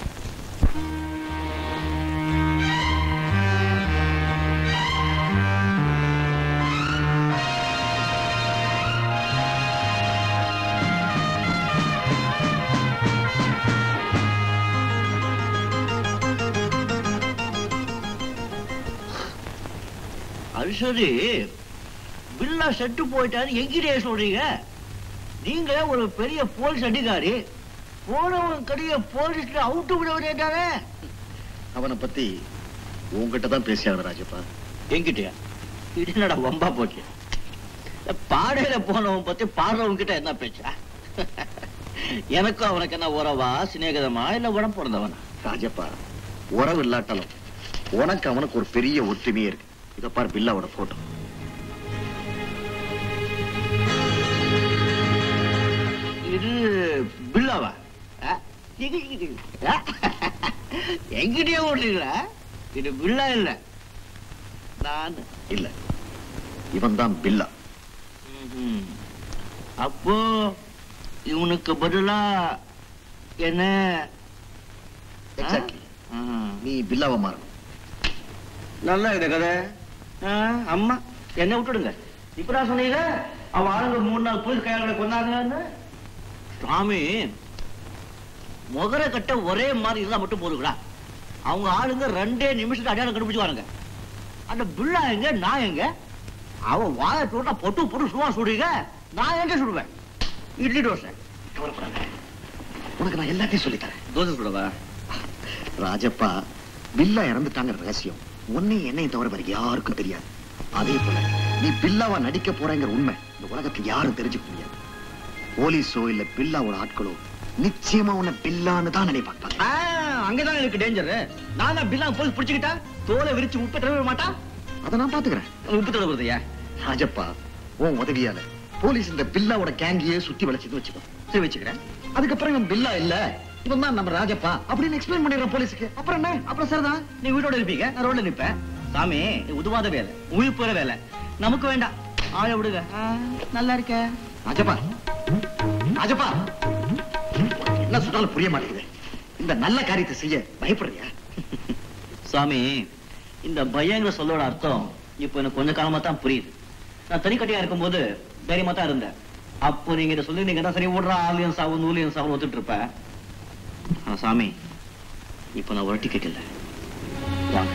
அது சரி பில்லா செட்டு போயிட்டாரு எங்கிட்டே சொல்றீங்க நீங்க ஒரு பெரிய போலீஸ் அதிகாரி போனவன் கடைய போலீஸ்ல அவுட்டு விட வேண்டியதானே அவனை பத்தி உங்ககிட்ட தான் பேசியாங்க ராஜப்பா எங்கிட்டயா இது என்னடா வம்பா போச்சு இந்த பாடையில போனவன் பத்தி பாடுறவன் கிட்ட என்ன பேச்சா எனக்கும் அவனுக்கு என்ன உறவா சிநேகிதமா இல்ல உடம்பு பிறந்தவனா ராஜப்பா உறவு இல்லாட்டாலும் உனக்கு அவனுக்கு ஒரு பெரிய ஒற்றுமையே இருக்கு இத பாரு பில்லாவோட போட்டோ இது பில்லாவா ஆ? இது, இது, ஆ? எங்கிட்டயே ஓடுறீங்களா இது பில்லா இல்ல நான் இல்ல இவன் தான் பில்லா ம்ஹும். அப்போ இவனுக்கு பதிலா என்ன எக்ஸாக்ட்லி ஆ. நீ பில்லாவை மாறணும் நல்லா இருக்குது கதை ஆ, அம்மா என்ன விட்டுடுங்க இப்பதான் சொன்னீங்க அவன் ஆளுங்க மூணு நாள் போலீஸ் கையாளர்களை கொண்டாங்கன்னு சாமி முகர கட்ட ஒரே மாதிரி இருந்தா மட்டும் போதுங்களா அவங்க ஆளுங்க ரெண்டே நிமிஷத்துக்கு அடையாளம் கண்டுபிடிச்சுவானுங்க அந்த பிள்ளா எங்க நான் எங்க அவன் வாயை போட்டா பொட்டு பொட்டு சும்மா சுடுங்க நான் எங்க சுடுவேன் இட்லி தோசை கவலைப்படாத உனக்கு நான் எல்லாத்தையும் சொல்லித்தரேன் தோசை சுடவா ராஜப்பா பில்லா இறந்துட்டாங்க ரகசியம் உன்னை என்னையும் தவிர வேற யாருக்கும் தெரியாது அதே போல நீ பில்லாவா நடிக்க போறேங்கிற உண்மை இந்த உலகத்துல யாரும் தெரிஞ்சுக்க முடியாது போலீஸோ இல்ல பில்லாவோட ஆட்களோ நிச்சயமா உன்னை பில்லான்னு தான் நினைப்பாங்க ஆ, அங்கதான் எனக்கு டேஞ்சர் நான் தான் பில்லா போலீஸ் பிடிச்சுக்கிட்டா தோலை விரிச்சு உப்பு தடவை மாட்டா அதை நான் பாத்துக்கிறேன் உப்பு தடவுறதையா ராஜப்பா உன் உதவியால போலீஸ் இந்த பில்லாவோட கேங்கியே சுத்தி வளைச்சது வச்சுக்கோ சரி வச்சுக்கிறேன் அதுக்கப்புறம் இவன் பில்லா இல்ல இவன் தான் நம்ம ராஜப்பா அப்படின்னு எக்ஸ்பிளைன் பண்ணிடுறான் போலீஸுக்கு அப்புறம் என்ன அப்புறம் சரிதான் நீ வீட்டோட இருப்பீங்க நான் ரோட்ல நிப்பேன் சாமி இது உதவாத வேலை உயிர் போற வேலை நமக்கு வேண்டாம் ஆள விடுங்க ஆ, நல்லா இருக்க ராஜப்பா ராஜப்பா என்ன சொன்னாலும் புரிய மாட்டேங்குது இந்த நல்ல காரியத்தை செய்ய பயப்படுறியா சாமி இந்த பயங்கிற சொல்லோட அர்த்தம் இப்போ எனக்கு கொஞ்ச காலமா தான் புரியுது நான் தனிக்கட்டியா இருக்கும்போது தைரியமா தான் இருந்தேன் அப்போ நீங்க இதை சொல்லிருந்தீங்கன்னா சரி விடுறா ஆலியம் சாவு நூலியம் சாவு ஒத்துட்டு இருப்பேன் ஆனா சாமி இப்போ நான் ஒரு டிக்கெட் இல்லை வாங்க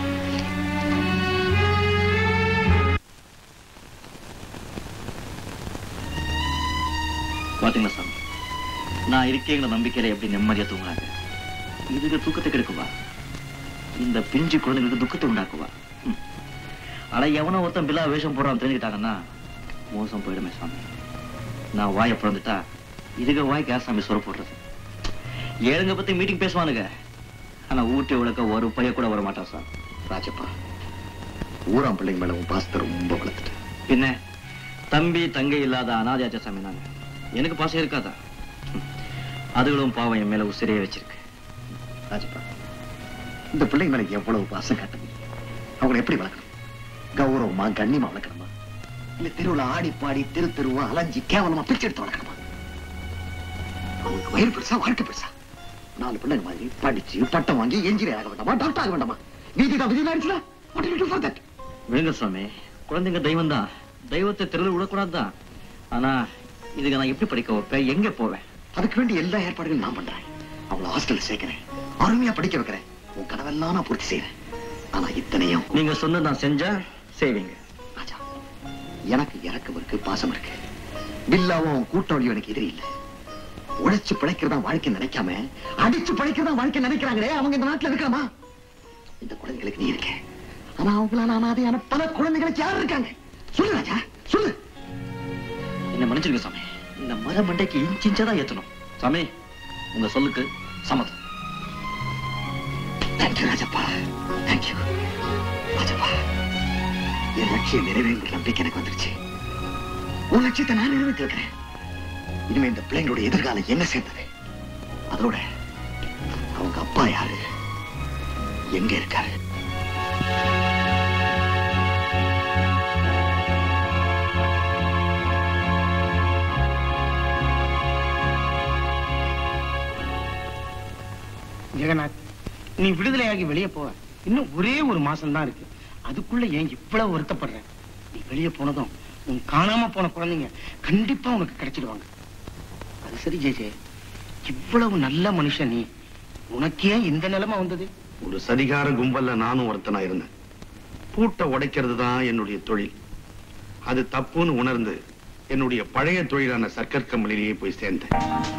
பாத்தீங்களா சாமி நான் இருக்கேங்கிற நம்பிக்கையில எப்படி நிம்மதியா தூங்குறாங்க இதுக்கு தூக்கத்தை கெடுக்குவா இந்த பிஞ்சு குழந்தைங்களுக்கு துக்கத்தை உண்டாக்குவா ம். ஆனா எவனோ ஒருத்தன் பில்லா வேஷம் போடுறான் தெரிஞ்சுக்கிட்டாங்கன்னா மோசம் போயிடுமே சாமி நான் வாயை பிறந்துட்டா இதுக்கு வாய்க்கு யார் சாமி சொர போடுறது ஏழுங்க பத்தி மீட்டிங் பேசுவானுங்க ஆனா ஊட்டி உழக்க ஒரு பைய கூட வர மாட்டான் சார் ராஜப்பா ஊராம் பிள்ளைங்க மேல உன் பாசத்தை ரொம்ப வளர்த்துட்டு பின்ன தம்பி தங்கை இல்லாத அனாதியாச்ச சாமி நாங்க எனக்கு பாசம் இருக்காதா ம். அதுகளும் பாவம் என் மேல உசிரியே வச்சிருக்கு ராஜப்பா இந்த பிள்ளைங்க மேல எவ்வளவு பாசம் காட்டணும் அவங்களை எப்படி வளர்க்கணும் கௌரவமா கண்ணியமா வளர்க்கணுமா இல்ல தெருவுல ஆடி பாடி தெரு தெருவா அலைஞ்சி கேவலமா பிச்சை எடுத்து வளர்க்கணுமா அவங்களுக்கு வயிறு பெருசா வாழ்க்கை பெருசா நாலு பிள்ளைங்க மாதிரி படிச்சு பட்டம் வாங்கி என்ஜினியர் ஆக வேண்டாமா டாக்டர் ஆக வேண்டாமா நீதி தான் விதி ஆயிடுச்சுல வாட் டு ஃபார் தட் விடுங்க சுவாமி குழந்தைங்க தெய்வம் தான் தெய்வத்தை தெருவில் விடக்கூடாது தான் ஆனா இதுக்கு நான் எப்படி படிக்க வைப்பேன் எங்க போவேன் அதுக்கு வேண்டிய எல்லா ஏற்பாடுகளும் நான் பண்றேன் அவங்கள ஹாஸ்டல்ல சேர்க்கிறேன் அருமையா படிக்க வைக்கிறேன் உன் கனவெல்லாம் நான் பூர்த்தி செய்யறேன் ஆனா இத்தனையும் நீங்க சொன்னது நான் செஞ்சா செய்வீங்க ராஜா எனக்கு இறக்கம் இருக்கு பாசம் இருக்கு பில்லாவும் கூட்டோழியும் எனக்கு எதிரி இல்ல உழைச்சு பிழைக்கிறதா வாழ்க்கை நினைக்காம அடிச்சு பிழைக்கிறதா வாழ்க்கை நினைக்கிறாங்களே அவங்க இந்த நாட்டுல இருக்கலாமா இந்த குழந்தைகளுக்கு நீ இருக்க ஆனா அவங்களால அனாதையான பல குழந்தைகளுக்கு யார் இருக்காங்க சொல்லு ராஜா சொல்லு என்ன மன்னிச்சிருங்க சாமி இந்த மர மண்டைக்கு இன்ச் இன்ச்சா தான் ஏத்தணும் சாமி உங்க சொல்லுக்கு சம்மதம் தேங்க்யூ ராஜப்பா தேங்க்யூ ராஜப்பா என் லட்சியம் நிறைவேறுங்கிற நம்பிக்கை எனக்கு வந்துருச்சு உன் லட்சியத்தை நான் நிறைவேற்றி வைக்கிறேன் இனிமே இந்த பிள்ளைங்களோட எதிர்காலம் என்ன சேர்ந்தது அதோட அவங்க அப்பா யாரு எங்க இருக்காரு ஜெகநாத் நீ விடுதலையாகி வெளியே போவ இன்னும் ஒரே ஒரு மாசம் தான் இருக்கு அதுக்குள்ள ஏன் இவ்வளவு வருத்தப்படுற நீ வெளியே போனதும் உன் காணாம போன குழந்தைங்க கண்டிப்பா உனக்கு கிடைச்சிடுவாங்க அது சரி ஜெய ஜெய இவ்வளவு நல்ல மனுஷன் நீ உனக்கு ஏன் இந்த நிலைமை வந்தது ஒரு சதிகார கும்பல்ல நானும் ஒருத்தனா இருந்தேன் பூட்டை உடைக்கிறது தான் என்னுடைய தொழில் அது தப்புன்னு உணர்ந்து என்னுடைய பழைய தொழிலான சர்க்கர் கம்பெனிலேயே போய் சேர்ந்தேன்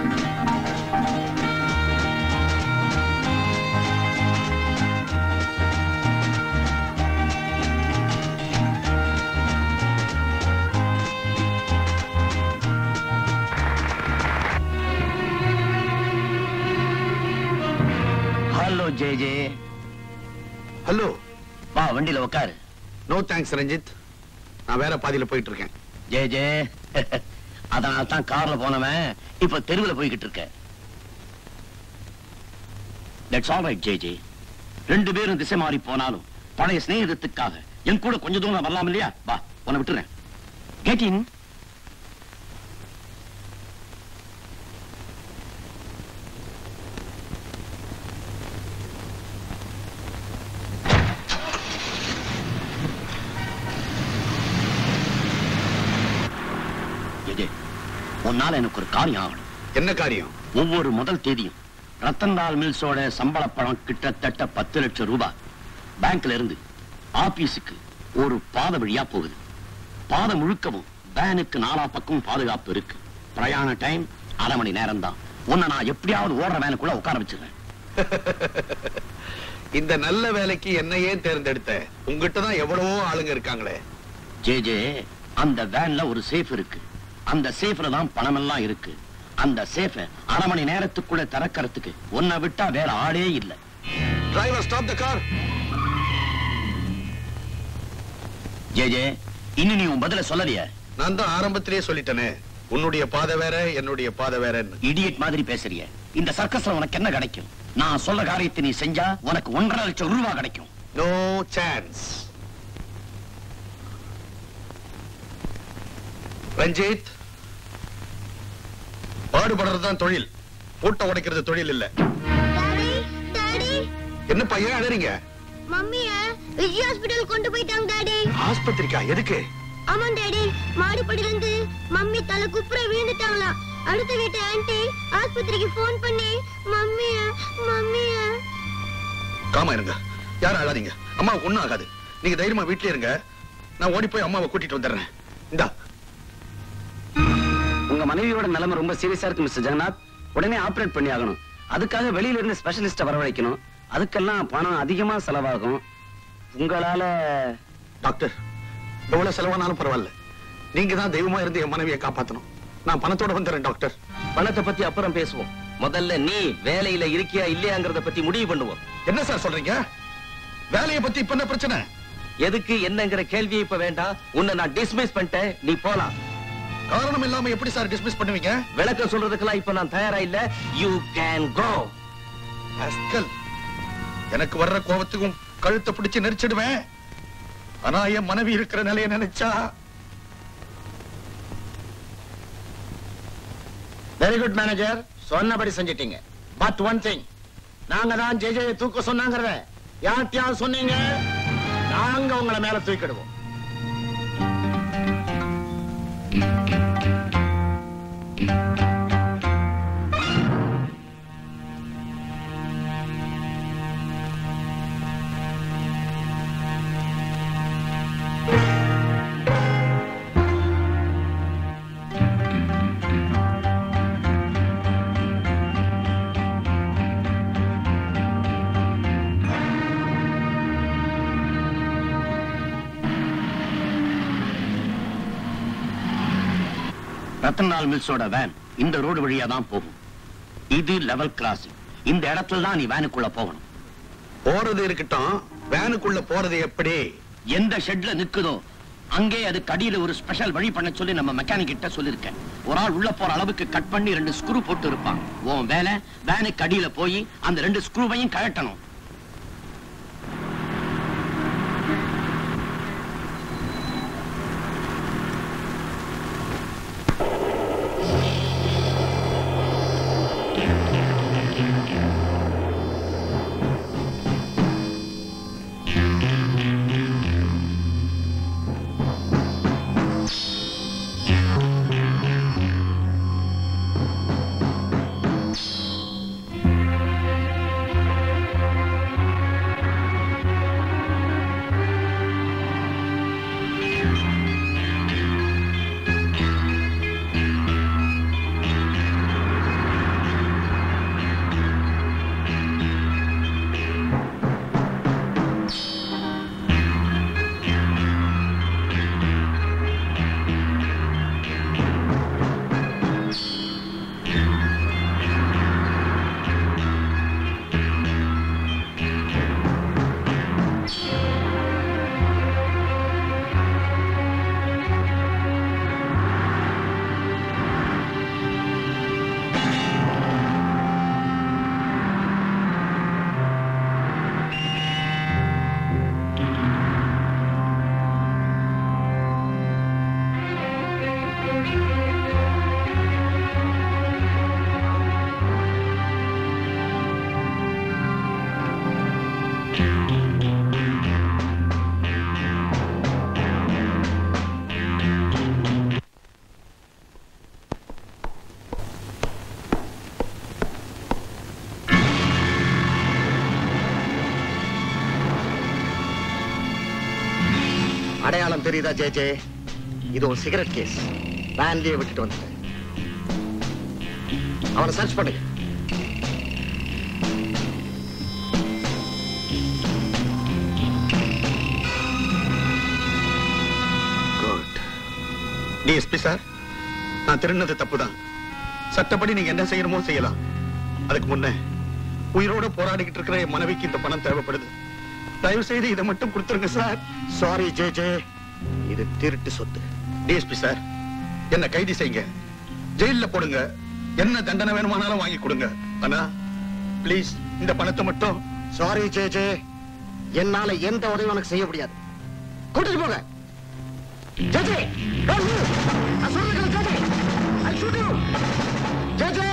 ஹலோ ஜே ஜே ஹலோ வா வண்டியில உட்காரு நோ தேங்க்ஸ் ரஞ்சித் நான் வேற பாதியில போயிட்டு இருக்கேன் ஜே ஜே அதனால தான் கார்ல போனவன் இப்ப தெருவுல போய்கிட்டு இருக்க that's all right J J ரெண்டு பேரும் திசை மாறி போனாலும் பழைய சிநேகிதத்துக்காக என் கூட கொஞ்ச தூரம் வரலாம் இல்லையா வா உன்னை விட்டுறேன் கெட் இன் ஜே உன்னால எனக்கு ஒரு காரியம் ஆகணும் என்ன காரியம் ஒவ்வொரு முதல் தேதியும் ரத்தன்லால் மில்ஸோட சம்பள பணம் கிட்டத்தட்ட பத்து லட்சம் ரூபாய் பேங்க்ல இருந்து ஆபீஸுக்கு ஒரு பாதை வழியா போகுது பாதை முழுக்கவும் வேனுக்கு நாலா பக்கம் பாதுகாப்பு இருக்கு பிரயாண டைம் அரை மணி நேரம் தான் உன்னை நான் எப்படியாவது ஓடுற வேனுக்குள்ள உட்கார வச்சிருவேன் இந்த நல்ல வேலைக்கு என்னையே தேர்ந்தெடுத்த உங்ககிட்ட தான் எவ்வளவோ ஆளுங்க இருக்காங்களே ஜே ஜே அந்த வேன்ல ஒரு சேஃப் இருக்கு அந்த சேஃப்ல தான் பணம் எல்லாம் இருக்கு அந்த சேஃப அரை மணி நேரத்துக்குள்ள திறக்கறதுக்கு உன்னை விட்டா வேற ஆளே இல்ல driver stop the car J J இன்னும் நீ உன் பதில சொல்லலையே நான் தான் ஆரம்பத்திலேயே சொல்லிட்டேனே உன்னுடைய பாதை வேற என்னுடைய பாதை வேறன்னு இடியட் மாதிரி பேசுறிய இந்த சர்க்கஸ்ல உனக்கு என்ன கிடைக்கும் நான் சொல்ற காரியத்தை நீ செஞ்சா உனக்கு ஒன்றரை லட்சம் ரூபாய் கிடைக்கும் நோ சான்ஸ் ரஞ்சித் பாடுபடுறது தான் தொழில் பூட்டை உடைக்கிறது தொழில் இல்ல டாடி என்ன பையன் அழறீங்க மம்மிய விஜய் ஹாஸ்பிடல் கொண்டு போயிட்டாங்க டாடி ஆஸ்பத்திரிக்கா எதுக்கு ஆமா டாடி மாடிப்படியில இருந்து மம்மி தலை குப்புற விழுந்துட்டாங்களா அடுத்த வீட்டு ஆன்ட்டி ஆஸ்பத்திரிக்கு ஃபோன் பண்ணி மம்மிய மம்மிய காமா இருங்க யாரும் அழாதீங்க அம்மா ஒண்ணும் ஆகாது நீங்க தைரியமா வீட்லயே இருங்க நான் ஓடி போய் அம்மாவை கூட்டிட்டு வந்துடுறேன் இந்தா உங்க மனைவியோட நிலைமை ரொம்ப சீரியஸா இருக்கு மிஸ்டர் ஜெகநாத் உடனே ஆபரேட் பண்ணி ஆகணும் அதுக்காக வெளியில இருந்து ஸ்பெஷலிஸ்ட வரவழைக்கணும் அதுக்கெல்லாம் பணம் அதிகமா செலவாகும் உங்களால டாக்டர் எவ்வளவு செலவானாலும் பரவாயில்ல நீங்க தான் தெய்வமா இருந்து என் மனைவியை காப்பாத்தணும் நான் பணத்தோட வந்துடுறேன் டாக்டர் பணத்தை பத்தி அப்புறம் பேசுவோம் முதல்ல நீ வேலையில இருக்கியா இல்லையாங்கிறத பத்தி முடிவு பண்ணுவோம் என்ன சார் சொல்றீங்க வேலையை பத்தி இப்ப என்ன பிரச்சனை எதுக்கு என்னங்கிற கேள்வி இப்ப வேண்டாம் உன்னை நான் டிஸ்மிஸ் பண்ணிட்டேன் நீ போலாம் காரணம் இல்லாம எப்படி சார் டிஸ்மிஸ் பண்ணுவீங்க விளக்கம் சொல்றதுக்கெல்லாம் இப்ப நான் தயாரா இல்ல யூ கேன் கோ அஸ்கல் எனக்கு வர்ற கோபத்துக்கும் கழுத்தை பிடிச்சு நெரிச்சிடுவேன் ஆனா என் மனைவி இருக்கிற நிலையை நினைச்சா வெரி குட் மேனேஜர் சொன்னபடி செஞ்சிட்டீங்க பட் ஒன் திங் நாங்க தான் ஜெய ஜெய தூக்க சொன்னாங்கிறத யார்கிட்டயாவது சொன்னீங்க நாங்க உங்களை மேல தூக்கிடுவோம் ரத்தன்லால் மில்ஸோட வேன் இந்த ரோடு வழியா தான் போகும் இது லெவல் கிராசிங் இந்த இடத்துல தான் நீ வேனுக்குள்ள போகணும் போறது இருக்கட்டும் வேனுக்குள்ள போறது எப்படி எந்த ஷெட்ல நிக்குதோ அங்கே அதுக்கு அடியில ஒரு ஸ்பெஷல் வழி பண்ண சொல்லி நம்ம மெக்கானிக் கிட்ட சொல்லிருக்கேன் ஒரு ஆள் உள்ள போற அளவுக்கு கட் பண்ணி ரெண்டு ஸ்க்ரூ போட்டு இருப்பான் உன் வேலை வேனுக்கு அடியில போய் அந்த ரெண்டு ஸ்க்ரூவையும் கழட்டணும் அடையாளம் தெரியுதா ஜே ஜே இது ஒரு சிகரெட் கேஸ் வேன்லயே விட்டுட்டு வந்துட்டேன் அவனை சர்ச் பண்ணுங்க குட் டிஎஸ்பி சார் நான் திருநது தப்புதான் சட்டப்படி நீங்க என்ன செய்யணுமோ செய்யலாம் அதுக்கு முன்ன உயிரோட போராடிக்கிட்டு இருக்கிற என் மனைவிக்கு இந்த பணம் தேவைப்படுது தயவு செய்து இதை மட்டும் கொடுத்துருங்க சார் சாரி ஜே ஜே இது திருட்டு சொத்து டிஎஸ்பி சார் என்ன கைது செய்யுங்க ஜெயில்ல போடுங்க என்ன தண்டனை வேணுமானாலும் வாங்கி கொடுங்க ஆனா ப்ளீஸ் இந்த பணத்தை மட்டும் சாரி ஜே ஜே என்னால எந்த உதவியும் உனக்கு செய்ய முடியாது கூட்டிட்டு போங்க ஜே ஜே don't move. நான் சொல்றேன் J J I'll shoot you. J J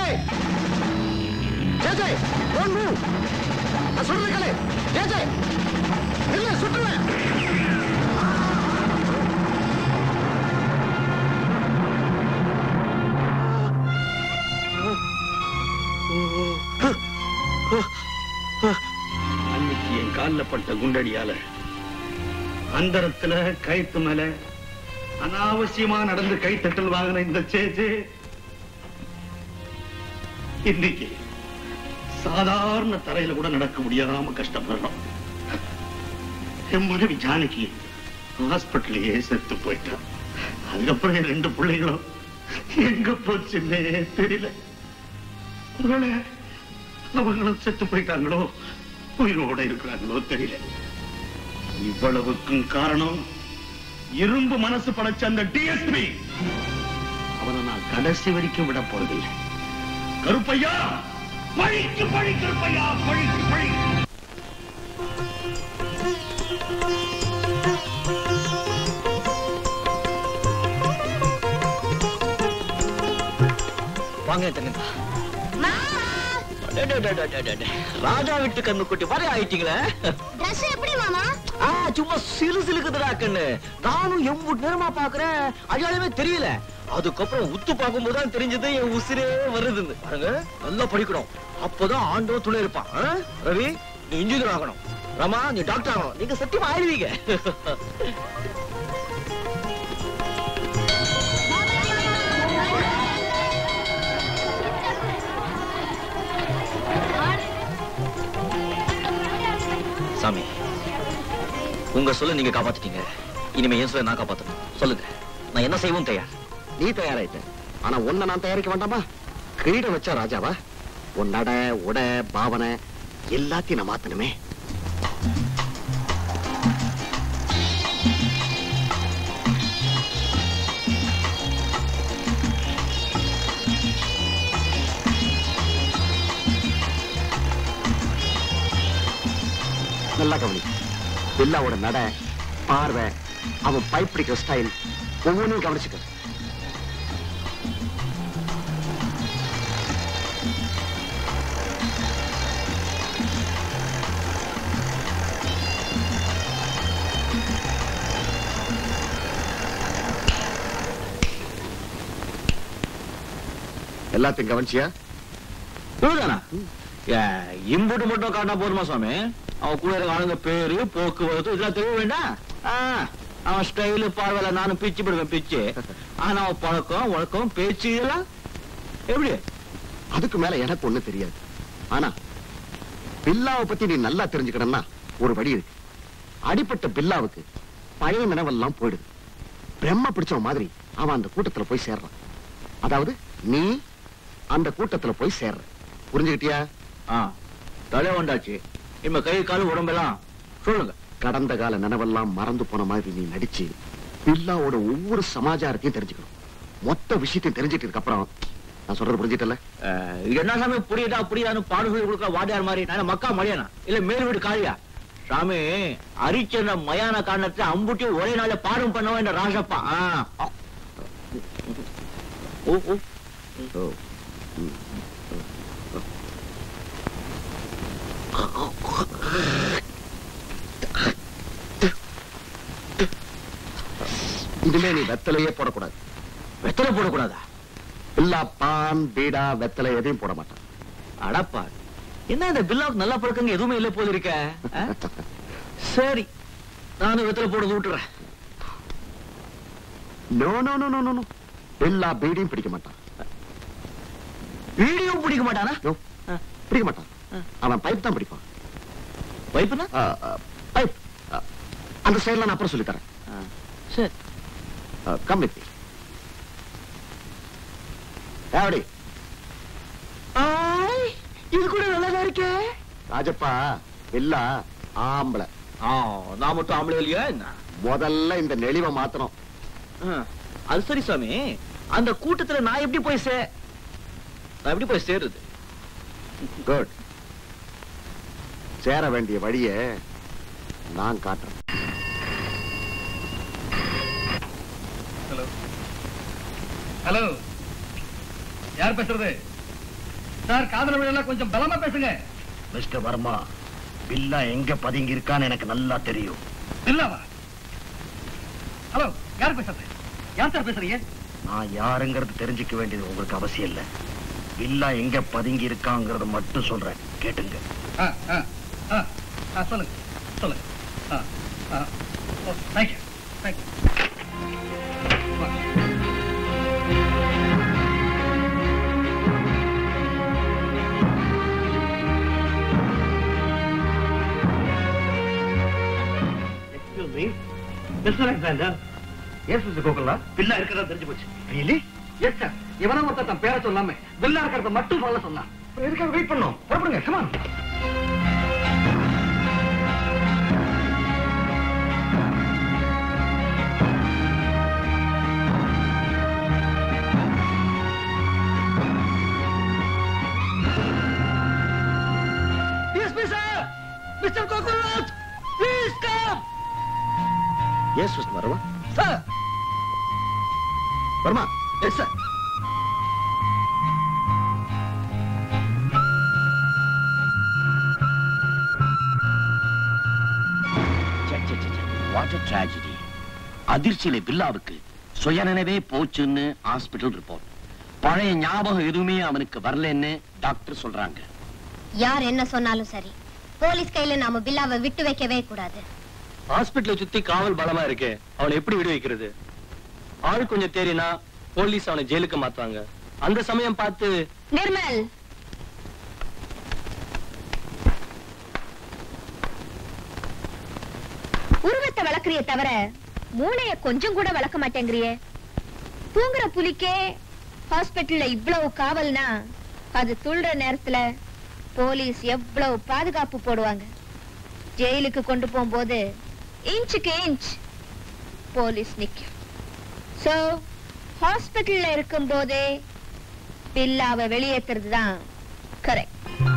J J don't move. நான் சொல்றேன் கேளு ஜே ஜே இல்ல சுட்டுவேன் அன்னைக்கு என் கால்ல பட்ட குண்டடியால அந்தரத்துல கைத்து மேல அனாவசியமா நடந்து கைத்தட்டல் வாங்கின இந்த சேஜே இன்னைக்கு சாதாரண தரையில கூட நடக்க முடியாம கஷ்டப்படுறோம் என் மனைவி ஜானகி ஹாஸ்பிட்டலையே செத்து போயிட்டான் அதுக்கப்புறம் என் ரெண்டு பிள்ளைகளும் எங்க போச்சுன்னே தெரியல ஒருவேளை அவங்களும் செத்து போயிட்டாங்களோ உயிரோட இருக்கிறாங்களோ தெரியல இவ்வளவுக்கும் காரணம் இரும்பு மனசு படைச்ச அந்த டிஎஸ்பி அவனை நான் கடைசி வரைக்கும் விட போறதில்லை கருப்பையா பழிக்கு பழி கருப்பையா பழிக்கு பழி வாங்க தங்கத்தா அம்மா டே, டே, டே, டே, டே, டே, டே. ராஜா விட்டு கண்ணு குட்டி மாதிரி ஆயிட்டீங்களே ட்ரெஸ் எப்படி மாமா ஆ சும்மா சிலு சிலுக்குதுடா கண்ணு நானும் எவ்வளவு நேரமா பாக்குறேன் அடையாளமே தெரியல அதுக்கப்புறம் உத்து பார்க்கும்போது தான் தெரிஞ்சது என் உசிரே வருதுன்னு பாருங்க நல்லா படிக்கணும் அப்போதான் ஆண்டவன் துணை இருப்பான் ஆ? ரவி நீ இன்ஜினியர் ஆகணும் ரமா நீ டாக்டர் ஆகணும் நீங்க சத்தியமா ஆயிடுவீங்க சாமி உங்க சொல்ல நீங்க காப்பாத்திட்டீங்க இனிமே என் சொல்ல நான் காப்பாத்தணும் சொல்லுங்க நான் என்ன செய்வோம் தயார் நீ தயாராயிட்ட ஆனா உன்னை நான் தயாரிக்க வேண்டாமா கிரீடம் வச்ச ராஜாவா உன் நட உட பாவனை எல்லாத்தையும் நான் மாத்தணுமே நல்லா கவனி பில்லாவோட நட பார்வை அவன் பைப் பிடிக்கிற ஸ்டைல் ஒவ்வொன்றையும் கவனிச்சுக்க எல்லாத்தையும் கவனிச்சியா இவ்வளவுதானா இம்புட்டு மட்டும் காட்டினா போதுமா சுவாமி அவன் கூட இருக்க ஆளுங்க பேரு போக்குவரத்து இதெல்லாம் தெரிய வேண்டாம் ஆ, அவன் ஸ்டைலு பார்வையில நானும் பிச்சு விடுவேன் பிச்சு ஆனா அவன் பழக்கம் வழக்கம் பேச்சு இதெல்லாம் எப்படி அதுக்கு மேல எனக்கு ஒண்ணு தெரியாது ஆனா பில்லாவை பத்தி நீ நல்லா தெரிஞ்சுக்கணும்னா ஒரு வழி இருக்கு அடிப்பட்ட பில்லாவுக்கு பழைய நினைவெல்லாம் போயிடுது பிரம்ம பிடிச்சவன் மாதிரி அவன் அந்த கூட்டத்துல போய் சேர்றான் அதாவது நீ அந்த கூட்டத்துல போய் சேர்ற புரிஞ்சுக்கிட்டியா ஆ தலை உண்டாச்சு இனிமே கை கால் உடம்பெல்லாம் சொல்லுங்க கடந்த கால நினைவெல்லாம் மறந்து போன மாதிரி நீ நடிச்சு பில்லாவோட ஒவ்வொரு சமாச்சாரத்தையும் தெரிஞ்சுக்கணும் மொத்த விஷயத்தையும் தெரிஞ்சுட்டதுக்கு அப்புறம் நான் சொல்றது புரிஞ்சுட்டல அஹ், இது என்ன சாமி புரியுதா புரியுதான்னு பாடு சொல்லி கொடுக்க வாடியார் மாதிரி நான் மக்கா மடியானா இல்ல மேல் வீடு காளியா சாமி அரிச்சன மயான காரணத்தை அம்புட்டி ஒரே நாள்ல பாடும் பண்ணவன் இந்த ராசப்பா ஆ. ஓ ஓ ஓ இனிமே நீ வெத்தலையே போடக்கூடாது வெத்தலை போடக்கூடாதா இல்ல பான் பீடா வெத்தலை எதையும் போட மாட்டான் அடப்பா என்ன இந்த பில்லாவுக்கு நல்ல பழக்கங்க எதுவுமே இல்ல போல இருக்க ஆ? சரி நானும் வெத்தலை போடுறது விட்டுறேன் no no no no no no எல்லா பீடியும் பிடிக்க மாட்டான் வீடியோ பிடிக்க மாட்டானா நோ பிடிக்க மாட்டான் அவன் பைப் தான் பிடிப்பான் பைப்புனா பைப் அந்த சைடுல நான் அப்புறம் சொல்லி தரேன் சரி கம் வித் எப்படி இது கூட நல்லாதான் இருக்கே ராஜப்பா இல்லா ஆம்பளை ஆ நான் மட்டும் ஆம்பளை இல்லையா என்ன முதல்ல இந்த நெளிவை மாத்தணும் ஆ, அது சரி சாமி அந்த கூட்டத்துல நான் எப்படி போய் சே நான் எப்படி போய் சேருது குட் சேர வேண்டிய வழியை நான் காட்டுறேன் ஹலோ ஹலோ யார் பேசுறது சார் காதல விழா கொஞ்சம் பலமா பேசுங்க மிஸ்டர் வர்மா பில்லா எங்க பதுங்கி இருக்கான்னு எனக்கு நல்லா தெரியும் இல்லாவா ஹலோ யார் பேசுறது யார் சார் பேசுறீங்க நான் யாருங்கிறது தெரிஞ்சுக்க வேண்டியது உங்களுக்கு அவசியம் இல்ல பில்லா எங்க பதுங்கி இருக்காங்கிறத மட்டும் சொல்றேன் கேட்டுங்க ஆ, ஆ, ஆ, ஆ, சொல்லுங்க சொல்லுங்க ஆ, ஆ. ஓ, thank you, thank you. Excuse me mister Alexander yes mister Gokula Billa இருக்கிறதா தெரிஞ்சு போச்சு ரியலி எஸ் சார் இவனை மொத்த தன் பேரை சொல்லாம வில்லா இருக்கிறத மட்டும் சொல்ல சொன்னான் எதுக்காக வெயிட் பண்ணோம் புறப்படுங்க come on DSP sir mister Gokulnath please come yes mister Varma sir Varma yes sir what a tragedy அதிர்ச்சியில பில்லாவுக்கு சுயநினைவே போச்சுன்னு ஹாஸ்பிடல் ரிப்போர்ட் பழைய ஞாபகம் எதுவுமே அவனுக்கு வரலன்னு டாக்டர் சொல்றாங்க யார் என்ன சொன்னாலும் சரி போலீஸ் கையில நாம பில்லாவை விட்டு வைக்கவே கூடாது ஹாஸ்பிட்டலை சுத்தி காவல் பலமா இருக்கு அவனை எப்படி விடு வைக்கிறது ஆள் கொஞ்சம் தேறினா போலீஸ் அவனை ஜெயிலுக்கு மாத்துவாங்க அந்த சமயம் பார்த்து நிர்மல் உருவத்தை வளர்க்கறிய தவிர மூளைய கொஞ்சம் கூட வளர்க்க மாட்டேங்கிறியே தூங்குற புலிக்கே ஹாஸ்பிட்டல்ல இவ்வளவு காவல்னா அது துள்ளுற நேரத்துல போலீஸ் எவ்வளவு பாதுகாப்பு போடுவாங்க ஜெயிலுக்கு கொண்டு போகும்போது இன்ச்சுக்கு இன்ச் போலீஸ் நிக்கும் சோ ஹாஸ்பிட்டல்ல இருக்கும் போதே பில்லாவை வெளியேத்துறது தான் கரெக்ட்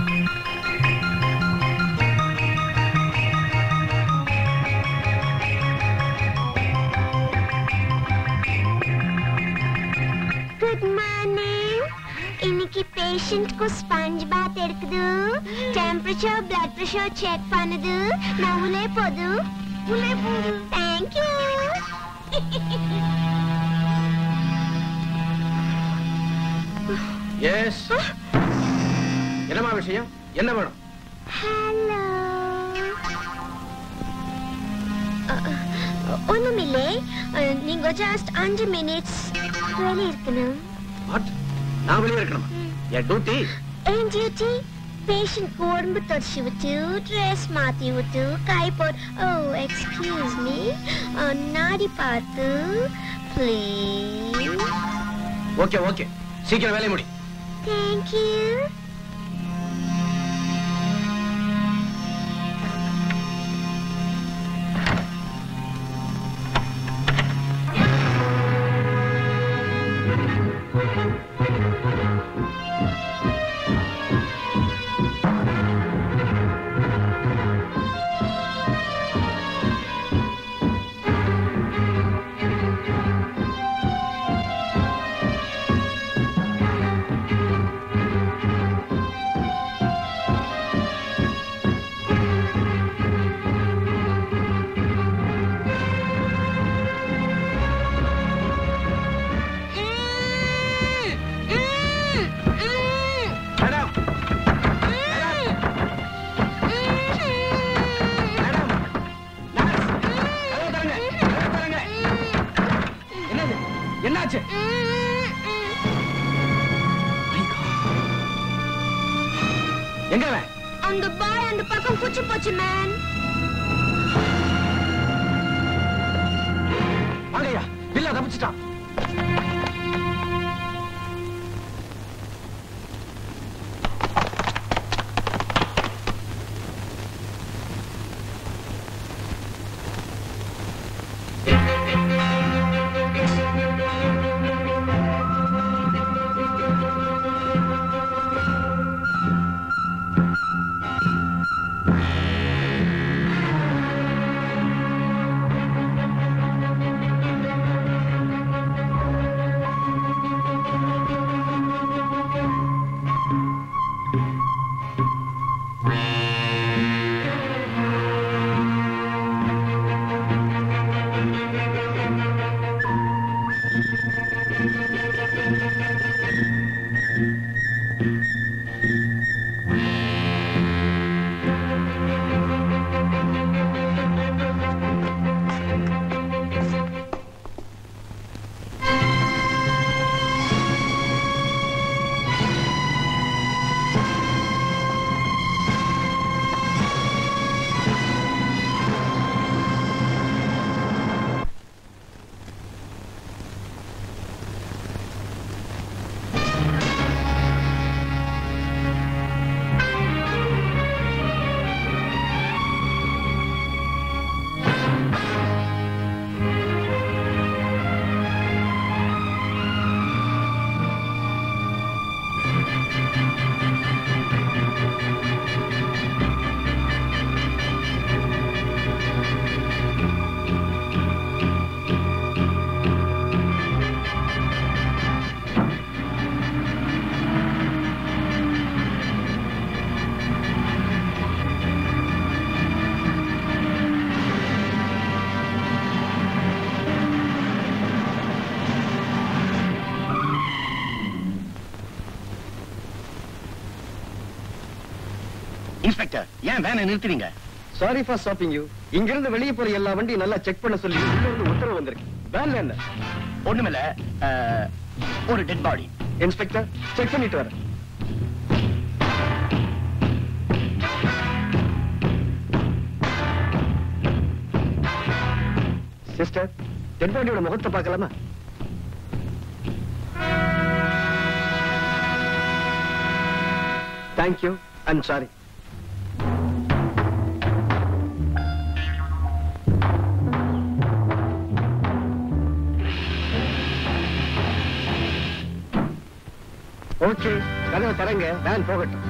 குட் மார்னிங் இன்னைக்கு பேஷண்ட்க்கு ஸ்பஞ்ச் பாத் எடுக்குது டெம்பரேச்சர் பிளட் பிரஷர் செக் பண்ணுது நான் உள்ளே போது உள்ளே போது தேங்க் யூ எஸ் என்னமா விஷயம் என்ன வேணும் ஹலோ ஒண்ணுமில்லை அஹ், நீங்க ஜஸ்ட் அஞ்சு மினிட்ஸ் வெளியே இருக்கணும் வாட் நான் வெளியே இருக்கணுமா என் டியூட்டி ஏன் டியூட்டி பேஷண்ட் உடம்பு தொடச்சி விட்டு ட்ரெஸ் மாத்தி விட்டு கை போட் ஓ எக்ஸ்கியூஸ் மீ நாடி பார்த்து ப்ளீஸ் ஓகே ஓகே சீக்கிரம் வேலையை முடி தேங்க்யூ மேடம் என்னது என்னாச்சு எங்க அவன்? அந்த பாய் அந்த பக்கம் குச்சி போச்சு மேன் வாங்கய்யா பில்லா தப்பிச்சிட்டான் இன்ஸ்பெக்டர் ஏன் வேனை நிறுத்துறீங்க சாரி ஃபார் ஸ்டாப்பிங் யூ இங்க இருந்து வெளியே போற எல்லா வண்டியும் நல்லா செக் பண்ண சொல்லி உள்ள இருந்து உத்தரவு வந்திருக்கு வேன்ல என்ன ஒண்ணுமில்ல அஹ், ஒரு டெட் பாடி இன்ஸ்பெக்டர் செக் பண்ணிட்டு வரேன் சிஸ்டர் டெட் பாடியோட முகத்தை பார்க்கலாமா தேங்க்யூ ஐம் சாரி ஓகே கதவை தரங்க வேன் போகட்டும்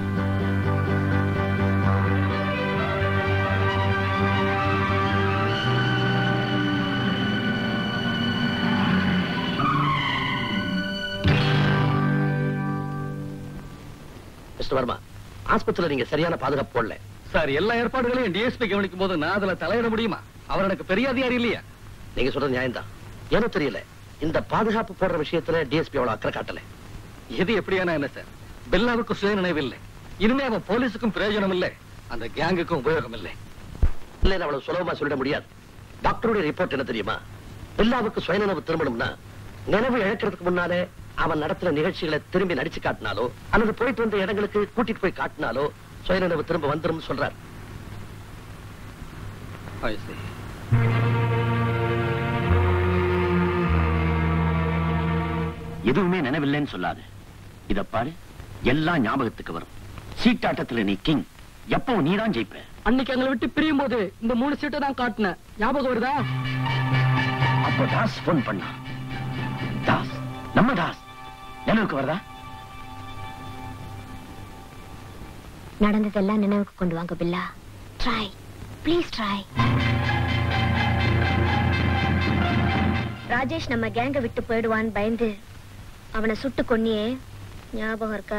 மிஸ்டர் வர்மா ஆஸ்பத்திரியில நீங்க சரியான பாதுகாப்பு போடல சார் எல்லா ஏற்பாடுகளையும் டிஎஸ்பி கவனிக்கும் போது நான் அதுல தலையிட முடியுமா அவர் எனக்கு பெரிய அதிகாரி இல்லையா நீங்க சொல்றது நியாயம்தான் ஏனோ தெரியல இந்த பாதுகாப்பு போடுற விஷயத்துல டிஎஸ்பி அவ்வளவு அக்கறை காட்டல எது எப்படியான என்ன சார் பெல்லாவுக்கு சுய நினைவு இல்லை இனிமே அவன் போலீஸுக்கும் பிரயோஜனம் இல்லை அந்த கேங்குக்கும் உபயோகம் இல்லை இல்ல அவ்வளவு சுலபமா சொல்லிட முடியாது டாக்டருடைய ரிப்போர்ட் என்ன தெரியுமா பெல்லாவுக்கு சுயநினைவு திரும்பணும்னா நினைவு இழக்கிறதுக்கு முன்னாலே அவன் நடத்துற நிகழ்ச்சிகளை திரும்பி நடிச்சு காட்டினாலோ அல்லது போயிட்டு வந்த இடங்களுக்கு கூட்டிட்டு போய் காட்டினாலோ சுயநினைவு திரும்ப வந்துரும் சொல்றார் I see. எதுவுமே நினைவில்லைன்னு சொல்லாது இத பாரு எல்லாம் ஞாபகத்துக்கு வரும் சீட்டாட்டத்துல நீ கிங் எப்பவும் நீதான் ஜெயிப்ப அன்னைக்கு எங்களை விட்டு பிரியும் போது இந்த மூணு சீட்டை தான் காட்டினேன் ஞாபகம் வருதா அப்போ தாஸ் போன் பண்ணா தாஸ் நம்ம தாஸ் நினைவுக்கு வருதா நடந்ததெல்லாம் நினைவுக்கு கொண்டு வாங்க Billa try please try Rajesh நம்ம கேங்க விட்டு போயிடுவான்னு பயந்து அவனை சுட்டு கொன்னியே ஞாபகம் இருக்கா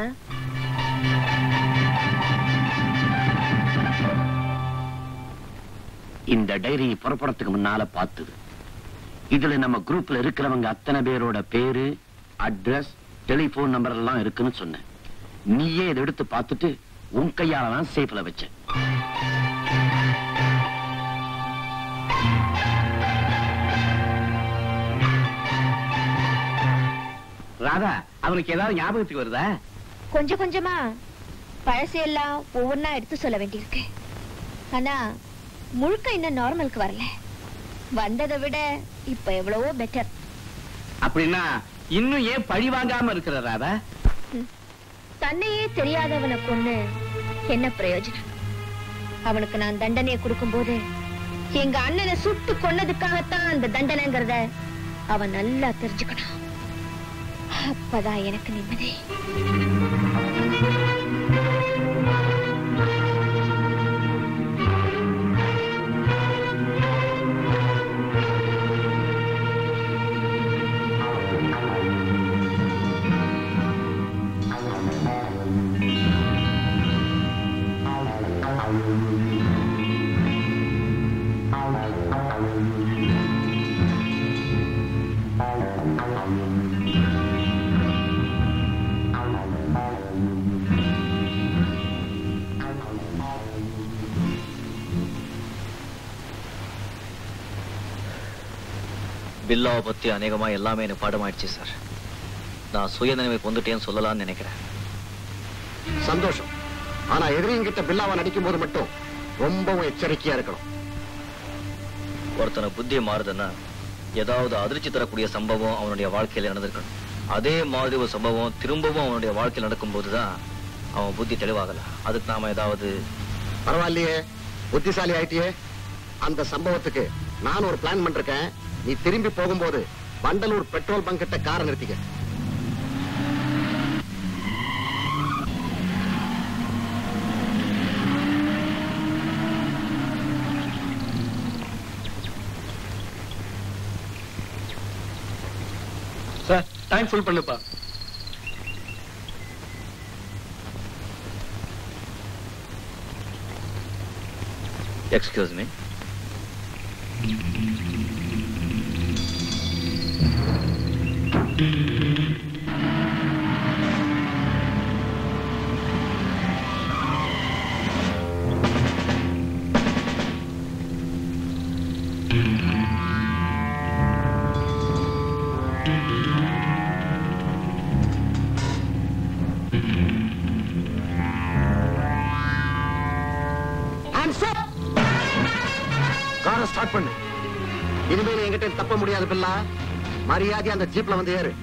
இந்த டைரி புறப்படத்துக்கு முன்னால பார்த்தது இதுல நம்ம குரூப்ல இருக்கிறவங்க அத்தனை பேரோட பேரு அட்ரஸ் டெலிபோன் நம்பர் எல்லாம் இருக்குன்னு சொன்னேன் நீயே இதை எடுத்து பார்த்துட்டு உன் கையால தான் சேஃப்ல வச்ச ராதா அவனுக்கு ஏதாவது ஞாபகத்துக்கு வருதா கொஞ்சம் கொஞ்சமா பழசையெல்லாம் ஒவ்வொன்னா எடுத்து சொல்ல வேண்டியிருக்கு ஆனா முழுக்க இன்னும் நார்மலுக்கு வரல வந்ததை விட இப்ப எவ்வளவோ பெட்டர் அப்படின்னா இன்னும் ஏன் பழி வாங்காம இருக்கிற ராதா தன்னையே தெரியாதவனை கொன்னு என்ன பிரயோஜனம் அவனுக்கு நான் தண்டனையை கொடுக்கும்போது எங்க அண்ணனை சுட்டு கொன்னதுக்காகத்தான் அந்த தண்டனைங்கிறத அவன் நல்லா தெரிஞ்சுக்கணும் அப்பதான் எனக்கு நிம்மதி பில்லாவை பத்தி அநேகமா எல்லாமே எனக்கு பாடமாயிடுச்சு சார் நான் சுய நினைவுக்கு வந்துட்டேன்னு சொல்லலாம்னு நினைக்கிறேன் சந்தோஷம் ஆனா எதிரிங்கிட்ட பில்லாவை நடிக்கும் போது மட்டும் ரொம்பவும் எச்சரிக்கையா இருக்கணும் ஒருத்தனை புத்தி மாறுதுன்னா ஏதாவது அதிர்ச்சி தரக்கூடிய சம்பவம் அவனுடைய வாழ்க்கையில நடந்திருக்கணும் அதே மாதிரி ஒரு சம்பவம் திரும்பவும் அவனுடைய வாழ்க்கையில் நடக்கும்போது தான் அவன் புத்தி தெளிவாகல அதுக்கு நாம ஏதாவது பரவாயில்லையே புத்திசாலி ஆயிட்டியே அந்த சம்பவத்துக்கு நான் ஒரு பிளான் பண்றேன் நீ திரும்பி போகும்போது வண்டலூர் பெட்ரோல் பங்க் கிட்ட காரை நிறுத்திக்க சார் டைம் ஃபுல் பண்ணுப்பா எக்ஸ்கியூஸ் மீ ஸ்டார்ட் பண்ணு இனிமேல் என்கிட்ட தப்ப முடியாது பில்லா மரியாதை அந்த ஜீப்ல வந்து ஏறு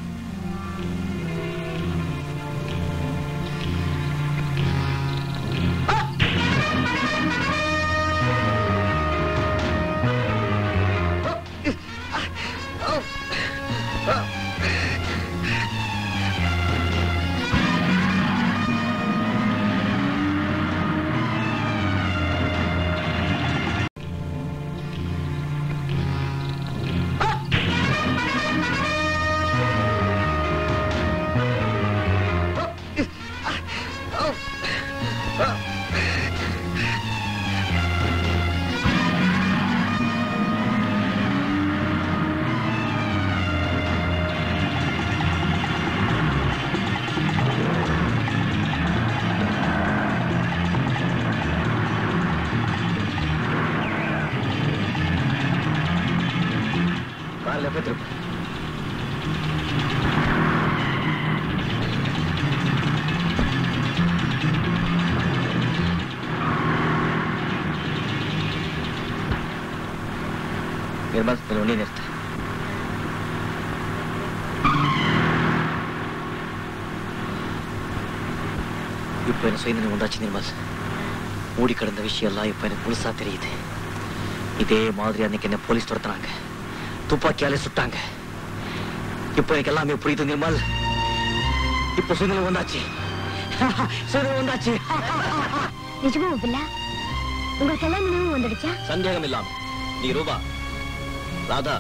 கார் லெஃப்ட் திருப்பு நிர்மல் கொஞ்சம் வண்டி நிறுத்து இப்போ எனக்கு சுயநிலை உண்டாச்சு நிர்மல் மூடி கிடந்த விஷயம் எல்லாம் இப்போ எனக்கு முழுசா தெரியுது இதே மாதிரி அன்னைக்கு என்ன போலீஸ் துரத்துனாங்க துப்பாக்கியாலே சுட்டாங்க இப்போ எனக்கு எல்லாமே புரியுது நிர்மல் இப்போ சுயநிலை வந்தாச்சு சுயநிலை வந்தாச்சு நிஜமா பில்லா உங்களுக்கு எல்லாம் நினைவு வந்துடுச்சா சந்தேகம் இல்லாம நீ Rupa Radha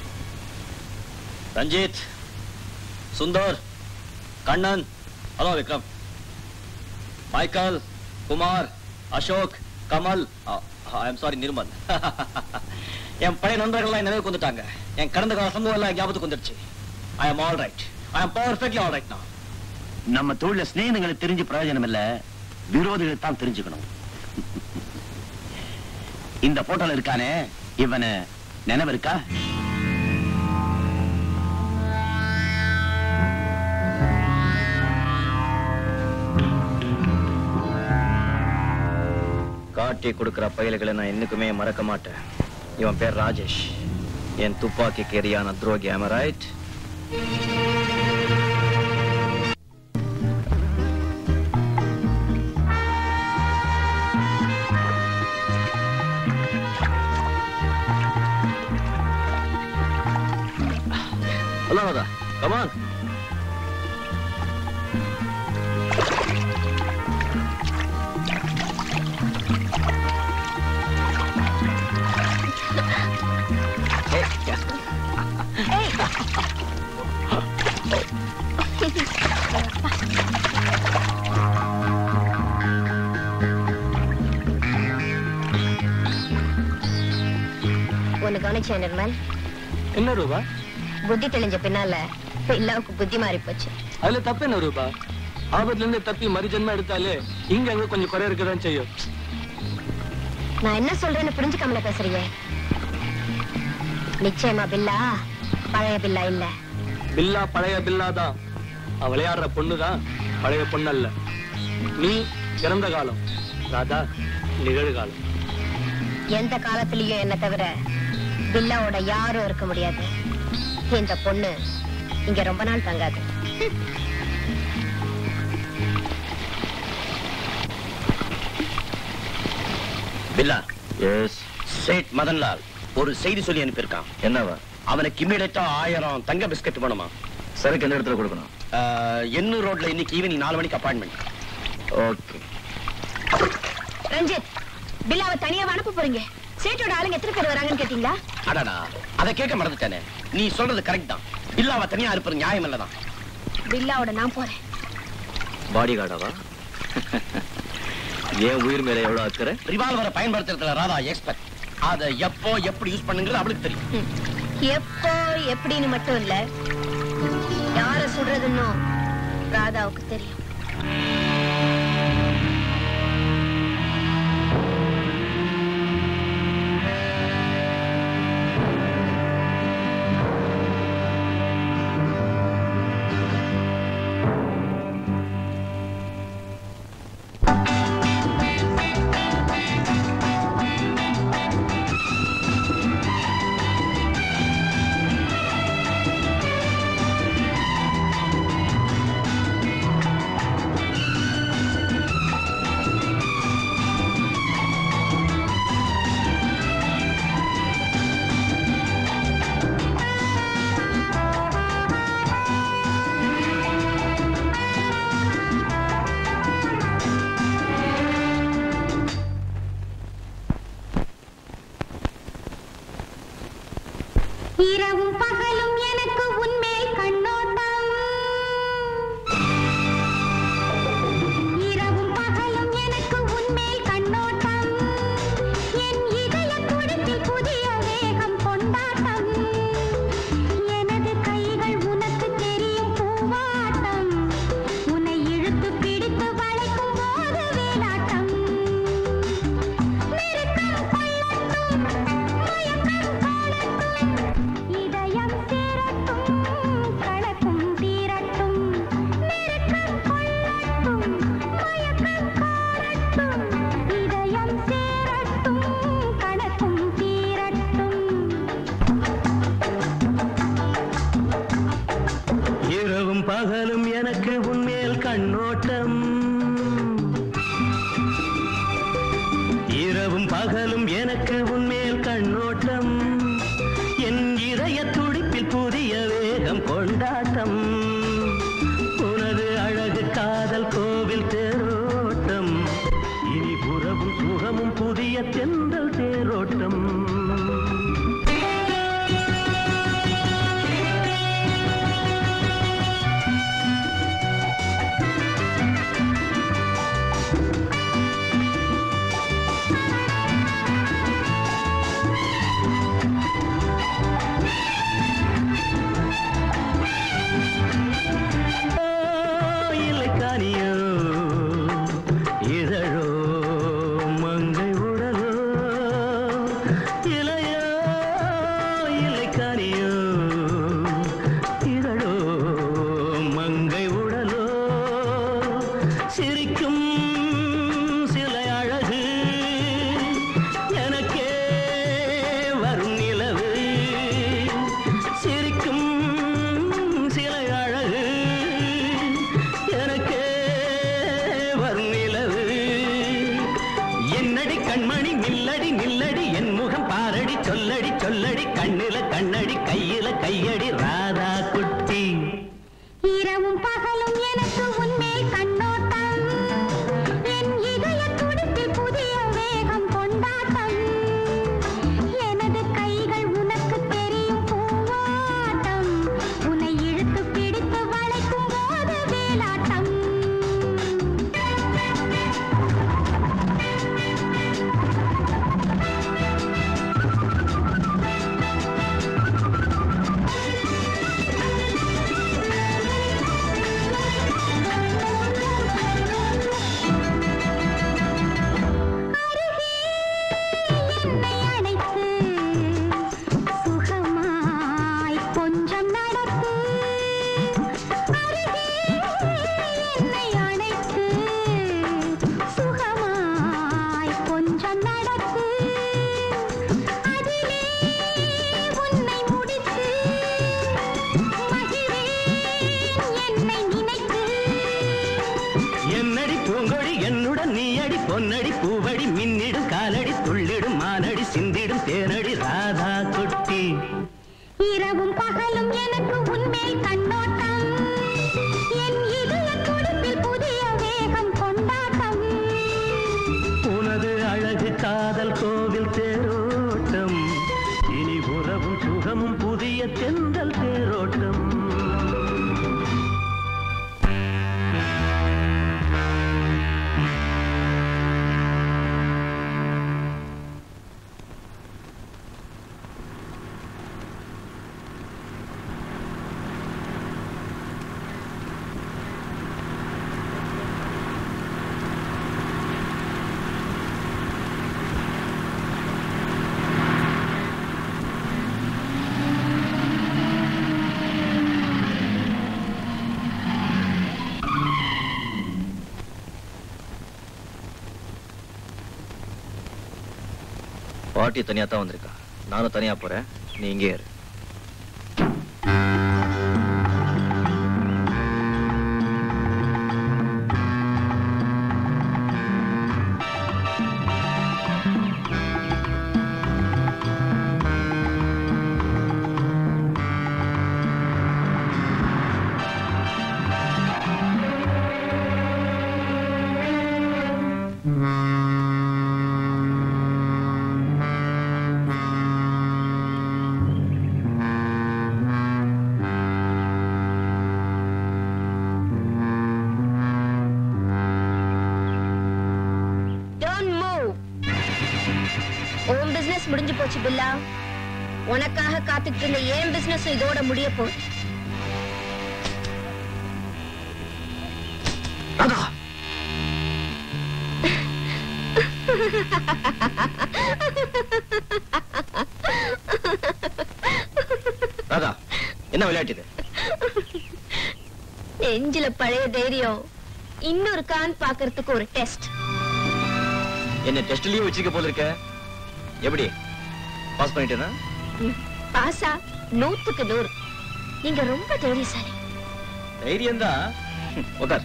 Ranjith Sundar Kannan hello Vikram Michael Kumar Ashok Kamal I am sorry Nirmal என் பழைய நண்பர்கள்லாம் நினைவு கொண்டுட்டாங்க என் கடந்த கால சம்பவம் எல்லாம் ஞாபகத்துக்கு வந்துடுச்சு I am all right I am perfectly all right நான் நம்ம தொழில சிநேகங்களை தெரிஞ்சு பிரயோஜனம் இல்ல விரோதிகளை தான் தெரிஞ்சுக்கணும் இந்த போட்டோல இருக்கானே இவனை நினைவு இருக்கா காட்டி கொடுக்கிற பயல்களை நான் என்னைக்குமே மறக்க மாட்டேன் இவன் பேர் ராஜேஷ் என் துப்பாக்கிக்கு எரியான துரோகி am I right hello Radha come on ஒன்னு கவனிச்சேன் நிர்மல் என்ன ரூபா புத்தி தெளிஞ்ச பின்னால பில்லாவுக்கு புத்தி மாறி போச்சு அதுல தப்பு என்ன ரூபா ஆபத்துல இருந்து தப்பி மறுஜன்மா எடுத்தாலே இங்க அங்க கொஞ்சம் குறை இருக்கதான் செய்யும் நான் என்ன சொல்றேன்னு புரிஞ்சுக்காமல பேசுறீங்க நிச்சயமா பில்லா பழைய பில்லா இல்ல பில்லா பழைய பில்லா தான் அவன் விளையாடுற பொண்ணுதான் பழைய பொண்ணு அல்ல நீ இறந்த காலம் ராதா நிகழ்காலம் எந்த காலத்திலயும் என்ன தவிர பில்லாவோட யாரும் இருக்க முடியாது இந்த பொண்ணு இங்க ரொம்ப நாள் தங்காது பில்லா எஸ் சேட் மதன்லால் ஒரு செய்தி சொல்லி அனுப்பியிருக்கான் என்னவா அவனுக்கு இம்மிடியா ஆயிரம் தங்க பிஸ்கட் வேணுமா சரக்கு எந்த இடத்துல கொடுக்கணும் எண்ணூர் ரோட்ல இன்னைக்கு ஈவினிங் நாலு மணிக்கு அப்பாயின்மெண்ட் ஓகே ரஞ்சித் பில்லாவை தனியா அனுப்ப போறீங்க சேட்டோட ஆளுங்க எத்தனை பேர் வராங்கன்னு கேட்டீங்களா அடடா அதை கேட்க மறந்துட்டேனே நீ சொல்றது கரெக்ட் தான் பில்லாவை தனியா இருப்பது நியாயம் இல்லதான் பில்லாவோட நான் போறேன் பாடி கார்டாவா ஏன் உயிர் மேல எவ்வளவு அக்கறை ரிவால்வரை பயன்படுத்துறதுல ராதா எக்ஸ்பர்ட் அதை எப்போ எப்படி யூஸ் பண்ணுங்கிறது அவளுக்கு தெரியும் எப்போ எப்படின்னு மட்டும் இல்ல யார சுடுறதுன்னு ராதாவுக்கு தெரியும் பகலும் எனக்கு உன்மேல் கண்ணோட்டம் இரவும் பகலும் எனக்கு உன்மேல் கண்ணோட்டம் என் இதய துடிப்பில் புதிய வேகம் கொண்டாட்டம் உனது அழகு காதல் கோவில் தேரோட்டம் இனி உறவும் சுகமும் புதிய தென்றல் தேரோட்டம் இல்லை காணியோ இதழோ மங்கை உடலோ இலையோ இல்லை காணியோ இதழோ மங்கை உடலோ சிரிக்கும் சிலை அழகு எனக்கே வரும் நிலவு சிரிக்கும் சிலை அழகு எனக்கே வரும் நிலவு என்னடி கண்மணி நில்லடி நில்லடி என் முகம் பாரடி சொல்லடி சொல்லடி கண்ணில கண்ணடி கையில கையடி ராதா குட்டி இரவும் பகலும் எனக்கு உன்மேல் கண்ணோட்டம் என் இதய துடிப்பில் புதிய வேகம் கொண்டாட்டம் எனது கைகள் உனக்கு தெரியும் பூவாட்டம் உன்னை இழுத்து பிடித்து வளைக்கும் போது வேலாட்டம் என்னை அணைத்து சுகமாய் கொஞ்சம் நடத்து அருகே என்னை அணைத்து சுகமாய் கொஞ்சம் நடத்து அதிலே உன்னை முடித்து மகிழ்வேன் என்னை நினைத்து என்னடி பூங்கொடி என்னுடன் நீயடி பொன்னடி பூவடி மின்னிடும் காலடி துள்ளிடும் மானடி சிந்திடும் தேனடி ராதா குட்டி இரவும் பகலும் எனக்கு உன்மேல் கண்ணோட்டம் என் இதய துடிப்பில் புதிய வேகம் கொண்டாட்டம் உனது அழகு காதல் கோவில் தேரோட்டம் இனி உறவும் சுகமும் புதிய தென்றல் தேரோட்டம் பாட்டி தனியா தான் வந்திருக்கா நானும் தனியா போறேன் நீ இங்கே இரு டோன்ட் மூவ் உன் பிசினஸ் முடிஞ்சு போச்சு பில்லா உனக்காக காத்துட்டு இருந்த ஏன் பிசினஸ் இதோட முடிய போகுது ராதா என்ன விளையாட்டு இது நெஞ்சில பழைய தைரியம் இன்னொரு கான் பாக்குறதுக்கு ஒரு டெஸ்ட் என்ன டெஸ்ட்லயும் வச்சிருக்க போல இருக்க எப்படி பாஸ் பண்ணிட்டேனா பாசா நூத்துக்கு நூறு நீங்க ரொம்ப தைரியசாலி தைரியம் தான் உட்கார்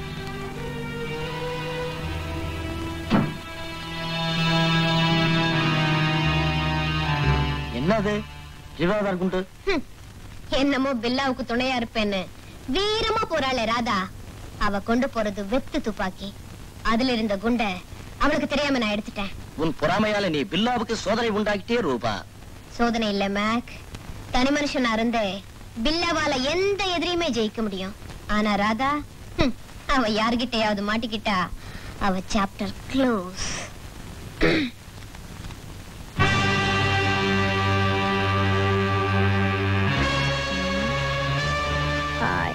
என்னது ரிவால்வர் குண்டு ஹம். என்னமோ பில்லாவுக்கு துணையா இருப்பேன்னு வீரமா போறாளே ராதா அவ கொண்டு போறது வெத்து துப்பாக்கி அதுல இருந்த குண்ட அவளுக்கு தெரியாம நான் எடுத்துட்டேன் உன் பொறாமையால நீ பில்லாவுக்கு சோதனை உண்டாக்கிட்டே ரூபா சோதனை இல்ல மேக் தனி மனுஷனா இருந்தே பில்லாவால எந்த எதிரியுமே ஜெயிக்க முடியும் ஆனா ராதா ஹம், அவ யார்கிட்டயாவது மாட்டிக்கிட்டா அவ chapter close hi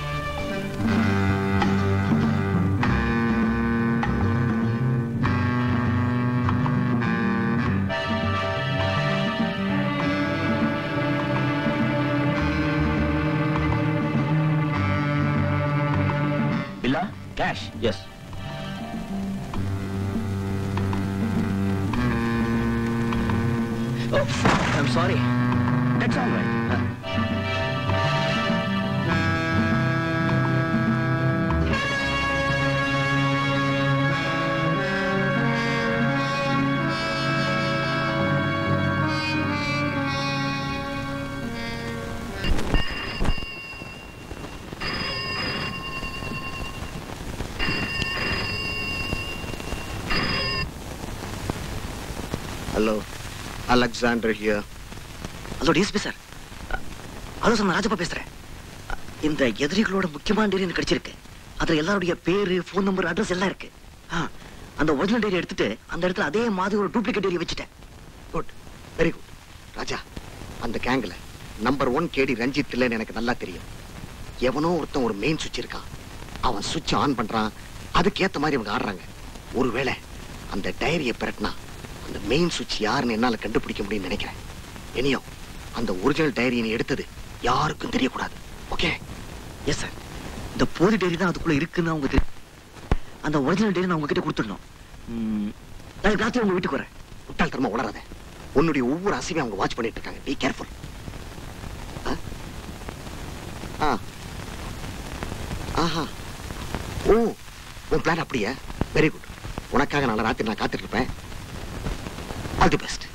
Billa cash yes I'm sorry that's all right hello Alexander here hello DSP sir hello sir நான் ராஜப்பா பேசுறேன் இந்த எதிரிகளோட முக்கியமான டேரி எனக்கு கிடைச்சிருக்கு அதுல எல்லாருடைய பேரு ஃபோன் நம்பர் அட்ரஸ் எல்லாம் இருக்கு ஆ, அந்த ஒரிஜினல் டேரி எடுத்துட்டு அந்த இடத்துல அதே மாதிரி ஒரு டூப்ளிகேட் டேரி வச்சுட்டேன் குட் வெரி குட் ராஜா அந்த கேங்ல நம்பர் ஒன் கேடி ரஞ்சித் இல்லைன்னு எனக்கு நல்லா தெரியும் எவனோ ஒருத்தன் ஒரு மெயின் சுவிட்ச் இருக்கான் அவன் சுவிட்ச் ஆன் பண்றான் அதுக்கேத்த மாதிரி இவங்க ஆடுறாங்க ஒருவேளை அந்த டைரியை பிரட்டினா அந்த மெயின் சுவிட்ச் யாருன்னு என்னால கண்டுபிடிக்க முடியும்னு நினைக்கிறேன் இனியோ அந்த ஒரிஜினல் டைரியை நீ எடுத்தது யாருக்கும் தெரியக்கூடாது ஓகே எஸ் சார் இந்த போலி டேரி தான் அதுக்குள்ள இருக்குன்னு அவங்க தெரியும் அந்த ஒரிஜினல் டேரி நான் உங்ககிட்ட கொடுத்துடணும் ம், நாளைக்கு ராத்திரி உங்க வீட்டுக்கு வரேன் முட்டாள்தனமா உளராத உன்னுடைய ஒவ்வொரு அசைவையும் அவங்க வாட்ச் பண்ணிட்டு இருக்காங்க பி கேர்ஃபுல் ஆ ஆஹா ஓ உன் பிளான் அப்படியா வெரி குட் உனக்காக நாளை ராத்திரி நான் காத்துட்டு இருப்பேன் ஆல் தி பெஸ்ட்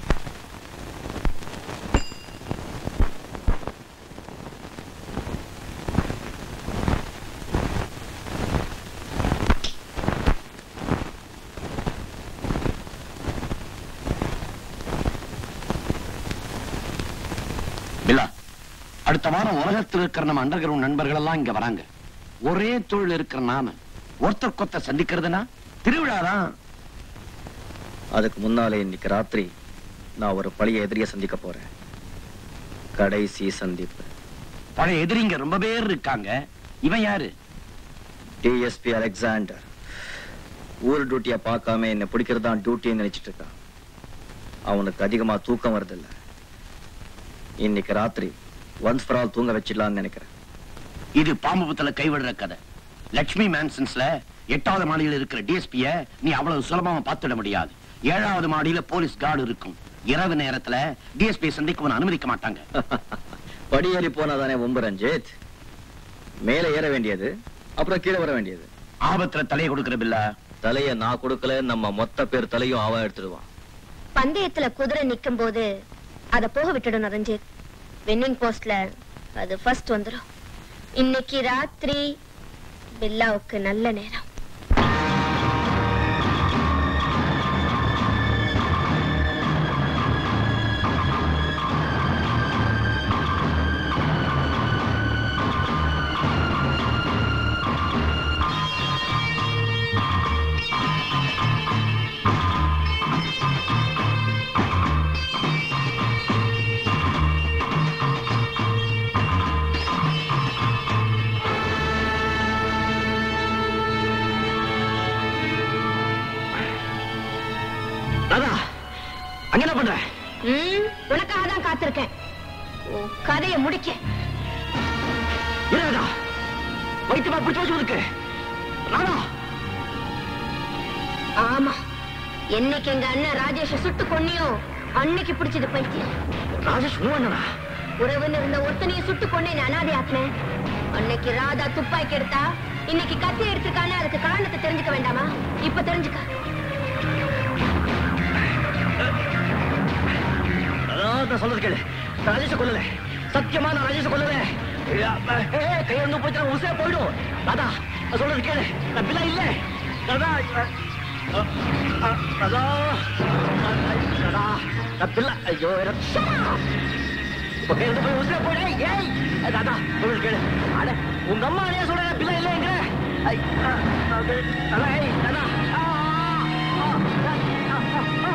பில்லா அடுத்த வாரம் உலகத்தில் இருக்கிற நம்ம அண்டர் கிரவுண்ட் நண்பர்கள் எல்லாம் இங்க வராங்க ஒரே தொழில் இருக்கிற நாம ஒருத்தர் கொத்த சந்திக்கிறதுனா திருவிழாதான் அதுக்கு முன்னாலே இன்னைக்கு ராத்திரி நான் ஒரு பழைய எதிரியை சந்திக்க போறேன் கடைசி சந்திப்பு பழைய எதிரிங்க ரொம்ப பேர் இருக்காங்க இவன் யாரு டிஎஸ்பி அலெக்சாண்டர் ஊர் டியூட்டியை பார்க்காம என்னை பிடிக்கிறது தான் டியூட்டின்னு நினைச்சிட்டு இருக்கான் அவனுக்கு அதிகமா தூக்கம் வருதில்ல இன்னைக்கு ராத்திரி ஒன்ஸ் ஃபார் ஆல் தூங்க வச்சிடலாம்னு நினைக்கிறேன் இது பாம்பு புத்தல கைவிடுற கதை லட்சுமி மேன்சன்ஸ்ல எட்டாவது மாடியில் இருக்கிற டிஎஸ்பிய நீ அவ்வளவு சுலபமா பார்த்துட முடியாது ஏழாவது மாடியில போலீஸ் கார்டு இருக்கும் இரவு நேரத்துல டிஎஸ்பி சந்திக்க அனுமதிக்க மாட்டாங்க படியேறி போனாதானே ஒம்பு ரஞ்சித் மேலே ஏற வேண்டியது அப்புறம் கீழே வர வேண்டியது ஆபத்துல தலையை கொடுக்கிற பில்லா தலைய நான் கொடுக்கல நம்ம மொத்த பேர் தலையும் அவன் எடுத்துடுவான் பந்தயத்துல குதிரை நிக்கும் போது அத போக விட்டுடணும் ரஞ்சித் வின்னிங் போஸ்ட்ல அது ஃபர்ஸ்ட் வந்துரும் இன்னைக்கு ராத்திரி பில்லாவுக்கு நல்ல நேரம் ராதா அங்க என்ன பண்ற ம், உனக்காக தான் காத்திருக்கேன் உன் கதையை முடிக்க இரு ராதா வைத்தியமா பிடிச்சு வச்சு இருக்கு ராதா ஆமா என்னைக்கு எங்க அண்ணன் ராஜேஷ சுட்டு கொன்னியோ அன்னைக்கு பிடிச்சது பைத்தியம் ராஜேஷ் மூவ் என்னடா உறவுன்னு இருந்த ஒருத்தனையும் சுட்டு கொன்னே நான் அனாதை ஆக்கினேன் அன்னைக்கு ராதா துப்பாக்கி எடுத்தா இன்னைக்கு கத்தி எடுத்திருக்கானே அதுக்கு காரணத்தை தெரிஞ்சுக்க வேண்டாமா இப்ப தெரிஞ்சுக்க அதான் நான் சொல்றது கேளு நான் ராஜேஷ கொல்லல சத்தியமா நான் ராஜேஷ கொல்லல கை வந்து போயிட்டு உசே போயிடும் ராதா நான் சொல்றது கேளு நான் பிள்ளை இல்ல ராதா அ, அ, ராதா ராதா நான் பிள்ளை ஐயோ எனக்கு இப்ப கை வந்து போய் உசே போயிடு ஏய் ராதா சொல்றது கேளு அட உங்க அம்மா அடையா சொல்ற பிள்ளை இல்லைங்கிற ஐ, அ, அது, ராதா, ஏய், ராதா ஆ, ஆ, ஆ, ஆ, ஆ, ஆ.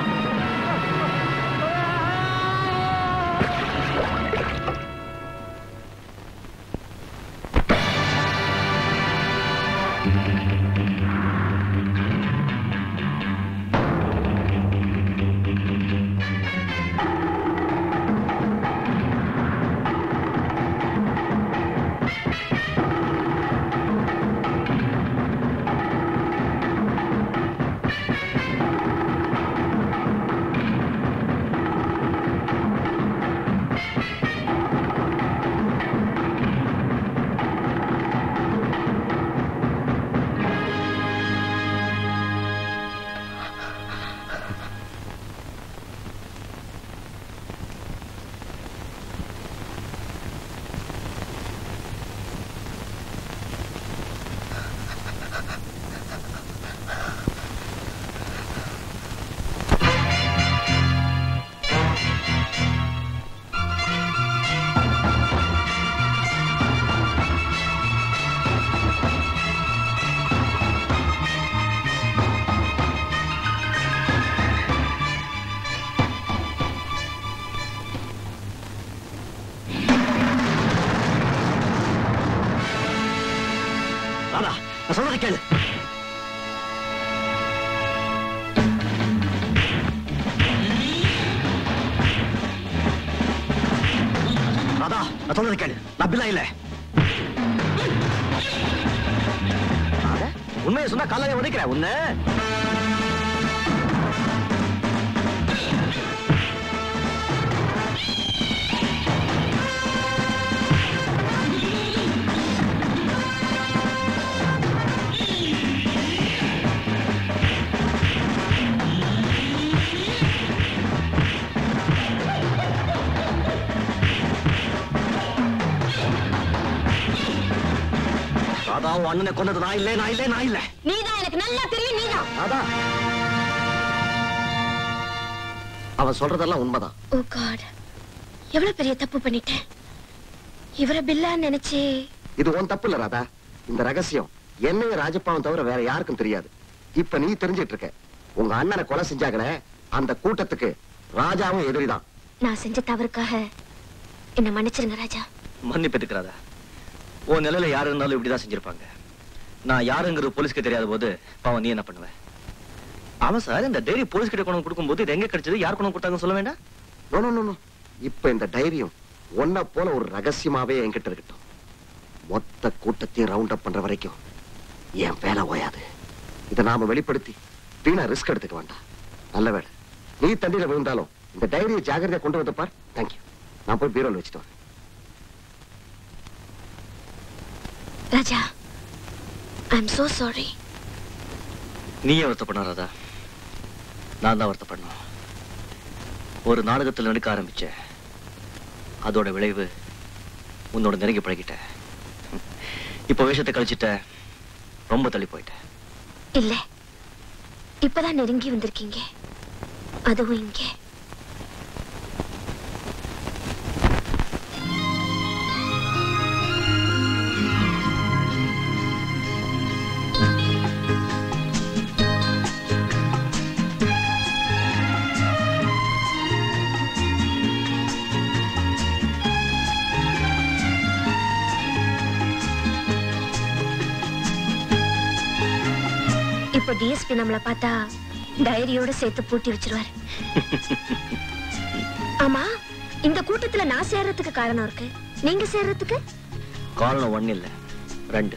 ராதா நான் சொல்றது கேளு ராதா நான் சொல்றது கேளு நான் பிள்ளை இல்ல ராதா, உண்மையை சொன்னா காலையில உதைக்கிறேன் உன்ன ராதா உன் அண்ணனை கொண்டது நான் இல்லை நான் இல்லை நான் இல்லை நீதான் எனக்கு நல்லா தெரியும் நீதான் ராதா அவன் சொல்றதெல்லாம் உண்மைதான் ஓ காட் எவ்வளவு பெரிய தப்பு பண்ணிட்டேன் இவரை பில்லா நினைச்சு இது உன் தப்பு இல்ல ராதா இந்த ரகசியம் என்னையும் ராஜப்பாவும் தவிர வேற யாருக்கும் தெரியாது இப்ப நீ தெரிஞ்சிட்டு இருக்க உங்க அண்ணனை கொலை செஞ்சாங்களே அந்த கூட்டத்துக்கு ராஜாவும் எதிரிதான் நான் செஞ்ச தவறுக்காக என்ன மன்னிச்சிருங்க ராஜா மன்னிப்பு எடுக்கிறாதா உன் நிலையில யாரு இருந்தாலும் இப்படிதான் செஞ்சிருப்பாங்க நான் யாருங்கிறது போலீஸ்க்கு தெரியாத போது பாவம் நீ என்ன பண்ணுவ அவன் சார் இந்த டைரி போலீஸ் கிட்ட கொண்டு கொடுக்கும்போது இது எங்க கிடைச்சது யார் கொண்டு கொடுத்தாங்கன்னு சொல்ல வேண்டாம் நோ, நோ, நோ, நோ. இப்ப இந்த தைரியம் ஒன்ன போல ஒரு ரகசியமாவே என்கிட்ட இருக்கட்டும் மொத்த கூட்டத்தையும் ரவுண்ட் அப் பண்ற வரைக்கும் என் வேலை ஓயாது இதை நாம வெளிப்படுத்தி வீணா ரிஸ்க் எடுத்துக்க வேண்டாம் நல்ல வேலை நீ தண்ணியில விழுந்தாலும் இந்த டைரியை ஜாகிரதையா கொண்டு வந்து பார் தேங்க்யூ நான் போய் பீரோல வச்சுட்டு வரேன் Raja I am so sorry நீயே வருத்தப்படணும் ராதா நான் தான் வருத்தப்படணும் ஒரு நாடகத்தில் நடிக்க ஆரம்பிச்ச அதோட விளைவு உன்னோட நெருங்கி பழகிட்ட இப்ப வேஷத்தை கழிச்சிட்ட ரொம்ப தள்ளி போயிட்ட இல்ல இப்பதான் நெருங்கி வந்திருக்கீங்க அதுவும் இங்கே இப்போ டிஎஸ்பி நம்மள பார்த்தா டைரியோட சேர்த்து பூட்டி வச்சிருவாரு ஆமா இந்த கூட்டத்துல நான் சேர்றதுக்கு காரணம் இருக்கு நீங்க சேர்றதுக்கு காரணம் ஒண்ணு இல்ல ரெண்டு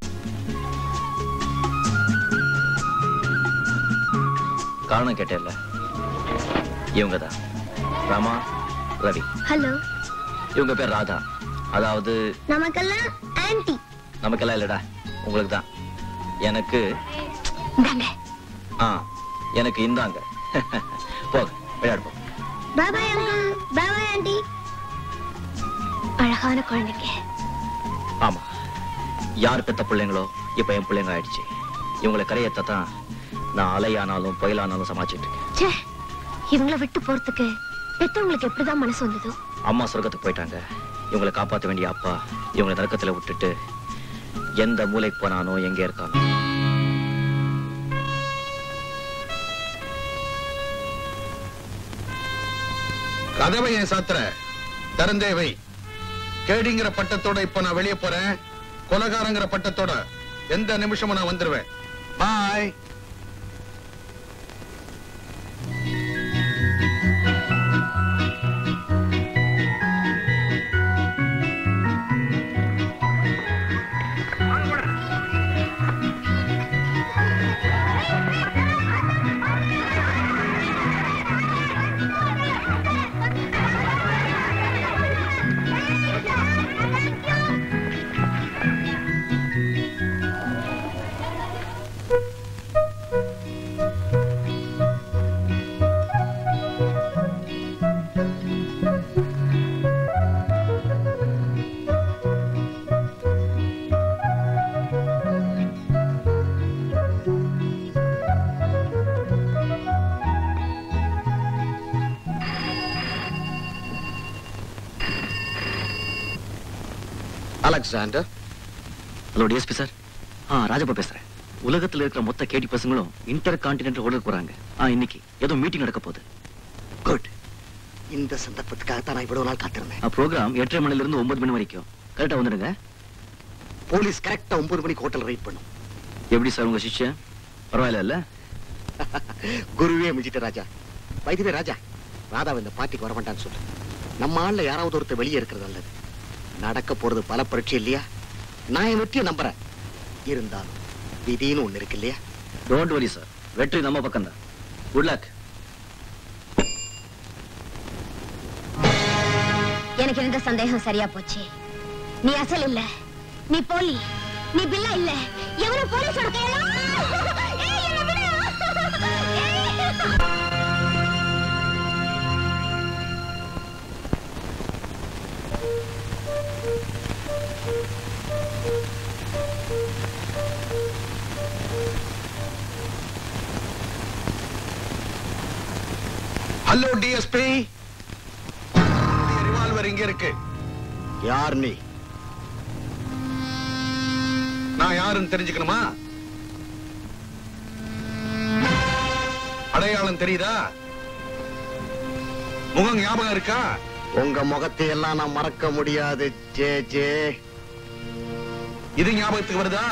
காரணம் கேட்டேல்ல இவங்க தான் ராமா ரவி ஹலோ இவங்க பேர் ராதா அதாவது நமக்கெல்லாம் ஆன்ட்டி நமக்கெல்லாம் இல்லடா உங்களுக்கு தான் எனக்கு இந்தாங்க ஆ எனக்கு இந்தாங்க போக விளையாடு போ பாபாய் அங்கிள் பாபாய் ஆண்டி அழகான குழந்தைங்க ஆமா யார் பெத்த பிள்ளைங்களோ இப்ப என் பிள்ளைங்க ஆயிடுச்சு இவங்களை கரையேத்த தான் நான் அலையானாலும் புயலானாலும் சமாளிச்சிட்டு இருக்கேன் ச்சே இவங்கள விட்டு போறதுக்கு பெத்தவங்களுக்கு எப்படிதான் மனசு வந்ததோ அம்மா சொர்க்கத்துக்கு போயிட்டாங்க இவங்களை காப்பாத்த வேண்டிய அப்பா இவங்களை நரக்கத்துல விட்டுட்டு எந்த மூலைக்கு போனானோ எங்க இருக்கானோ கதவை ஏன் சாத்துற திறந்தே வை கேடிங்கிற பட்டத்தோட இப்ப நான் வெளியே போறேன் கொலகாரங்கிற பட்டத்தோட எந்த நிமிஷமும் நான் வந்துருவேன் bye Alexander hello DSP sir ஆ ராஜப்பா பேசுறேன் உலகத்துல இருக்கிற மொத்த கேடி பசங்களும் இன்டர் கான்டினென்டல் ஓட போறாங்க ஆ இன்னைக்கு ஏதோ மீட்டிங் நடக்க போகுது குட் இந்த சந்தர்ப்பத்துக்காக தான் நான் இவ்வளவு நாள் காத்திருந்தேன் ப்ரோக்ராம் எட்டரை மணில இருந்து ஒன்பது மணி வரைக்கும் கரெக்டா வந்துடுங்க போலீஸ் கரெக்டா ஒன்பது மணிக்கு ஹோட்டல் வெயிட் பண்ணும் எப்படி சார் உங்க சிஷ்யன் பரவாயில்ல இல்ல குருவே மிஞ்சிட்ட ராஜா வைத்தியவே ராஜா ராதாவை இந்த பார்ட்டிக்கு வர வேண்டாம்னு சொல்லு நம்ம ஆள்ல யாராவது ஒருத்தர் வெளியே இருக்கிறது நல்லது நடக்க போறது பல பரீட்சை இல்லையா நான் என் வெற்றியை நம்புறேன் இருந்தாலும் விதின்னு ஒண்ணு இருக்கு இல்லையா டோன்ட் வரி சார் வெற்றி நம்ம பக்கம் தான் குட் லக் எனக்கு இருந்த சந்தேகம் சரியா போச்சு நீ அசல் இல்ல நீ போலி நீ பில்லா இல்ல எவனும் போலீஸோட கையில ஏய், என்னை விடு. ஹலோ டிஎஸ்பி ரிவால்வர் இங்க இருக்கு யார் நீ நான் யாருன்னு தெரிஞ்சுக்கணுமா அடையாளம் தெரியுதா முகம் ஞாபகம் இருக்கா உங்க முகத்தை எல்லாம் நான் மறக்க முடியாது ஜே ஜே இது ஞாபகத்துக்கு வருதா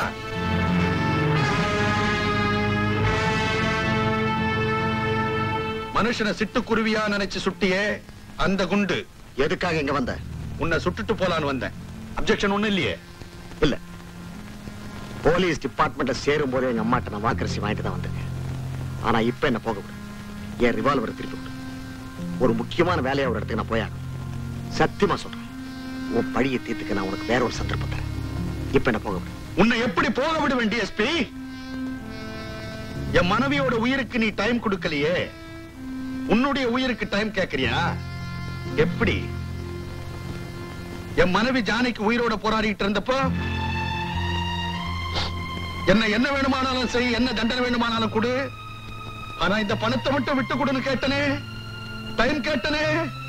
மனுஷனை சிட்டுக்குருவியா நினைச்சு சுட்டியே அந்த குண்டு எதுக்காக இங்க வந்த உன்னை சுட்டுட்டு போலான்னு வந்தேன் அப்செக்ஷன் ஒண்ணு இல்லையே இல்ல போலீஸ் டிபார்ட்மெண்ட்ல சேரும் போதே எங்க அம்மாட்ட நான் வாக்கரிசி வாங்கிட்டு தான் வந்தேன் ஆனா இப்ப என்ன போக விடு என் ரிவால்வரை திருப்பி விடு ஒரு முக்கியமான வேலையா ஒரு இடத்துக்கு நான் போயாகணும் சத்தியமா சொல்றேன் உன் பழியை தீர்த்துக்க நான் உனக்கு வேற ஒரு சந்தர்ப்பம் தரேன் இப்ப என்ன போக விடு உன்னை எப்படி போக விட வேண்டிய எஸ்பி என் மனைவியோட உயிருக்கு நீ டைம் கொடுக்கலையே உன்னுடைய உயிருக்கு டைம் கேக்குறியா எப்படி என் மனைவி ஜானிக்கு உயிரோட போராடிட்டு இருந்தப்போ என்ன என்ன வேணுமானாலும் செய் என்ன தண்டனை வேணுமானாலும் கொடு ஆனா இந்த பணத்தை மட்டும் விட்டு கொடுன்னு கேட்டனே டைம் கேட்டனே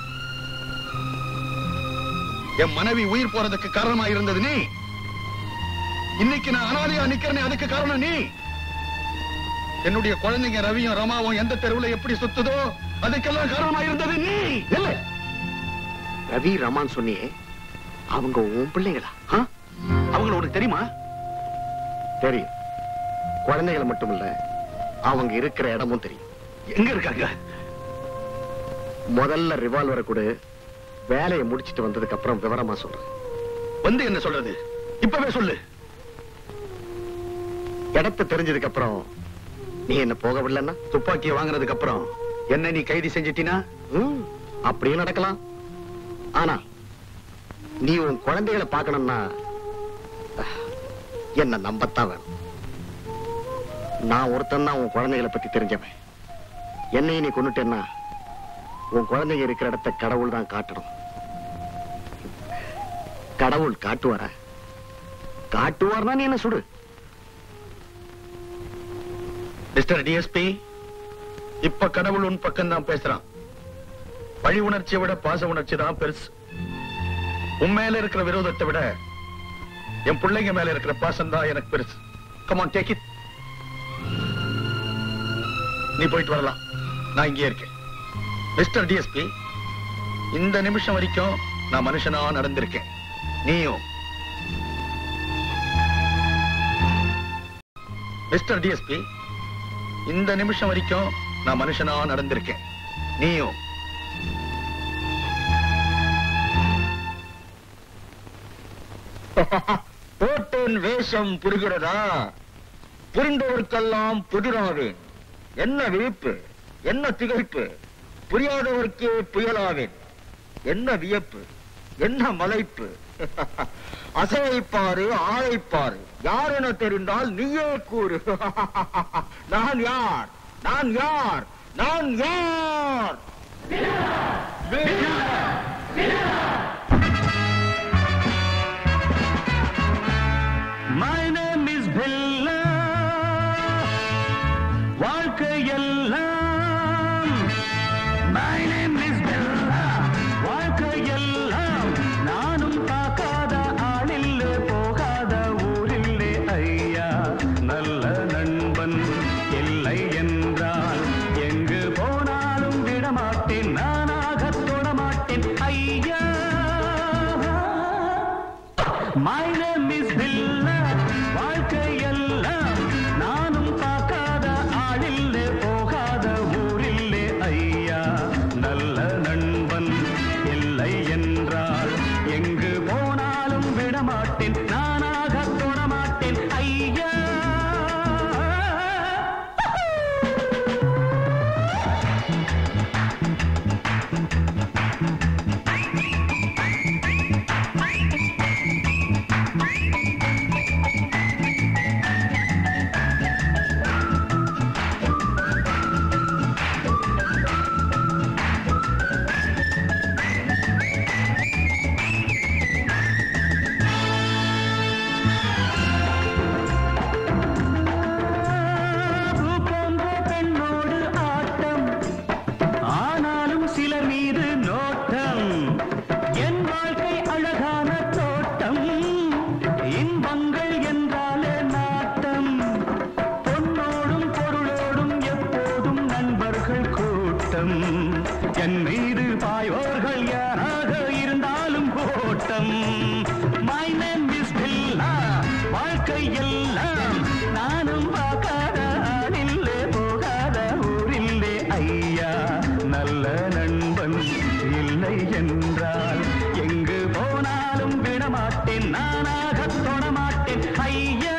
என் மனைவி உயிர் போறதுக்கு காரணமா இருந்தது நீ இன்னைக்கு நான் அனாதையா நிக்கிறேனே அதுக்கு காரணம் நீ என்னுடைய குழந்தைங்க ரவியும் ரமாவும் எந்த தெருவுல எப்படி சுத்துதோ அதுக்கெல்லாம் காரணமா இருந்தது நீ இல்ல ரவி ரமான் சொன்னியே அவங்க உன் பிள்ளைங்களா ஆ? அவங்கள உனக்கு தெரியுமா தெரியும் குழந்தைகளை மட்டும் இல்ல அவங்க இருக்கிற இடமும் தெரியும் எங்க இருக்காங்க முதல்ல ரிவால்வரை கொடு வேலையை முடிச்சிட்டு வந்ததுக்கு அப்புறம் விவரமா சொல்றேன் வந்து என்ன சொல்றது இப்பவே சொல்லு இடத்தை தெரிஞ்சதுக்கு அப்புறம் நீ என்ன போக விடலன்னா துப்பாக்கியை வாங்குறதுக்கு அப்புறம் என்ன நீ கைது செஞ்சிட்டினா ம், அப்படியும் நடக்கலாம் ஆனா நீ உன் குழந்தைகளை பார்க்கணும்னா என்ன நம்பத்தான் வேணும் நான் ஒருத்தன் தான் உன் குழந்தைகளை பத்தி தெரிஞ்சவன் என்னையும் நீ கொண்டுட்டேன்னா உன் குழந்தைங்க இருக்கிற இடத்த கடவுள் தான் காட்டணும் கடவுள் காட்டுவாரா காட்டுவார்னா நீ என்ன சுடு மிஸ்டர் டிஎஸ்பி இப்ப கடவுள் உன் பக்கம் தான் பேசுறான் பழி உணர்ச்சியை விட பாச உணர்ச்சி தான் பெருசு உன் மேல இருக்கிற விரோதத்தை விட என் பிள்ளைங்க மேல இருக்கிற பாசம் தான் எனக்கு பெருசு கமான் டேக் இட் நீ போயிட்டு வரலாம் நான் இங்கே இருக்கேன் மிஸ்டர் டிஎஸ்பி இந்த நிமிஷம் வரைக்கும் நான் மனுஷனா நடந்திருக்கேன் நீயும் மிஸ்டர் டிஎஸ்பி இந்த நிமிஷம் வரைக்கும் நான் மனுஷனா நடந்திருக்கேன் நீயும் போட்டேன் வேஷம் புரிகிறதா புரிந்தவர்க்கெல்லாம் புதிராவேன் என்ன விழிப்பு என்ன திகைப்பு புரியாதவர்க்கே புயலாவேன் என்ன வியப்பு என்ன மலைப்பு அசைப்பாரு ஆளைப்பாரு யார் என தெரிந்தால் நீயே கூறு நான் யார் நான் யார் நான் யார் My name is Billa. வாழ்க்கையெல்லாம் My name is Billa. வாழ்க்கையெல்லாம் நானும் பார்க்காத ஆளில்லே போகாத ஊரில்லே ஐயா நல்ல நண்பன் இல்லை என்றால் எங்கு போனாலும் விடமாட்டேன் நானாக தொடமாட்டேன் ஐயா My name is Billa. வாழ்க்கையெல்லாம் நானும் பார்க்காத ஆளில்லே போகாத ஊரில்லே ஐயா நல்ல நண்பன் இல்லை என்றால் எங்கு போனாலும் விடமாட்டேன் நானாக தொடமாட்டேன் ஐயா பூ போன்ற பெண்ணோடு ஆட்டம் ஆனாலும் சிலர் மீது நோட்டம் என் வாழ்க்கை அழகான தோட்டம் இன்பங்கள் என்றாலே நாட்டம் பொன்னோடும் பொருளோடும் எப்போதும் நண்பர்கள் கூட்டம் என் மீது பாயோர்கள் யாராக இருந்தாலும் ஓட்டம் மை நேம் இஸ் பில்லா வாழ்க்கை எல்லாம் நானும் பார்க்காத ஆளில்லே போகாத ஊரில்லே ஐயா நல்ல நண்பன் இல்லை என்றால் எங்கு போனாலும் விடமாட்டேன் நானாக தொடமாட்டேன் ஐயா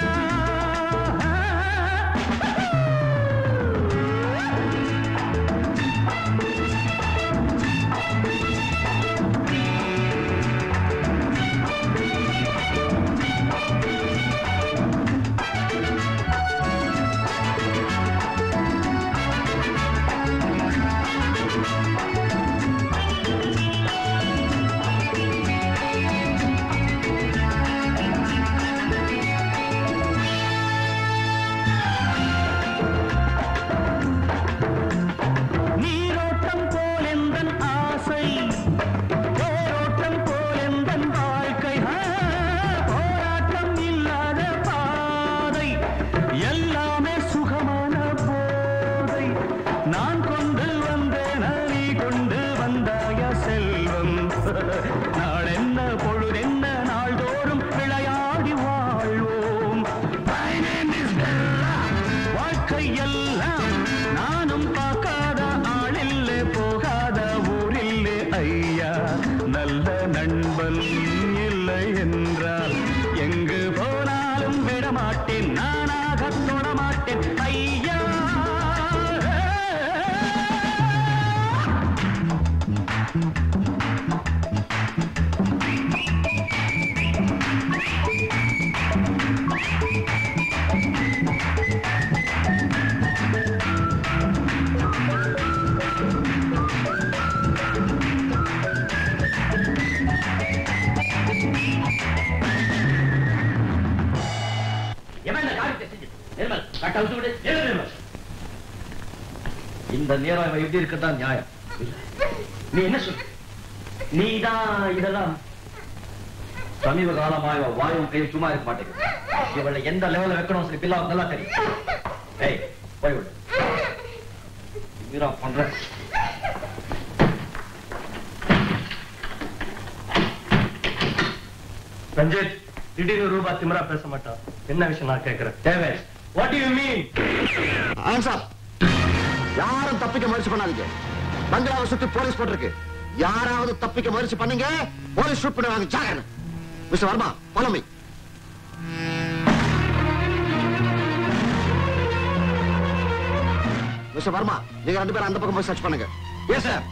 கட்ட அவுத்து விடு எழுது இந்த நேரம் இவன் எப்படி இருக்கதா நியாயம் நீ என்ன சொல்ற நீதான் இதெல்லாம் சமீப காலமா இவ வாயும் கையும் சும்மா இருக்க மாட்டேங்குது இவளை எந்த லெவல்ல வைக்கணும் சொல்லி பில்லா நல்லா தெரியும் ஏய் போய் விடு வீரா பண்ற ரஞ்சித் திடீர்னு ரூபா திமிரா பேச மாட்டான் என்ன விஷயம் நான் கேட்கிறேன் தேவை வாட் யூ மீன் ஆன்சர் யாரும் தப்பிக்க முயற்சி பண்ணாதீங்க பங்களாவை சுத்தி போலீஸ் போட்டிருக்கு யாராவது தப்பிக்க முயற்சி பண்ணீங்க போலீஸ் ஷூட் பண்ணுவாங்க ஜாகன் mister Varma follow me mister Varma நீங்க ரெண்டு பேரும் அந்த பக்கம் போய் சர்ச் பண்ணுங்க எஸ் சார்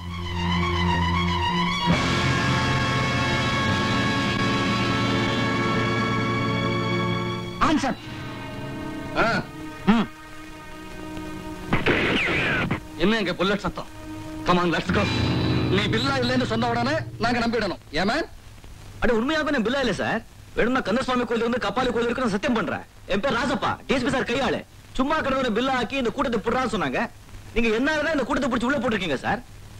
ஆன்சர் என்ன எங்க புல்லட் சத்தம் கமான் லெட்ஸ் கோ நீ பில்லா இல்லைன்னு சொன்ன உடனே நாங்க நம்பிடணும் ஏமா அட உண்மையாவே நான் பில்லா இல்ல சார் வேணும்னா கந்தசுவாமி கோயில் வந்து கப்பாலி கோயில் இருக்கு நான் சத்தியம் பண்றேன் என் பேர் ராசப்பா டிஎஸ்பி சார் கையாளு சும்மா கடவுள பில்லா ஆக்கி இந்த கூட்டத்தை புடுறான்னு சொன்னாங்க நீங்க என்ன இந்த கூட்டத்தை பிடிச்சி உள்ள போட்டிருக்கீங்க சார்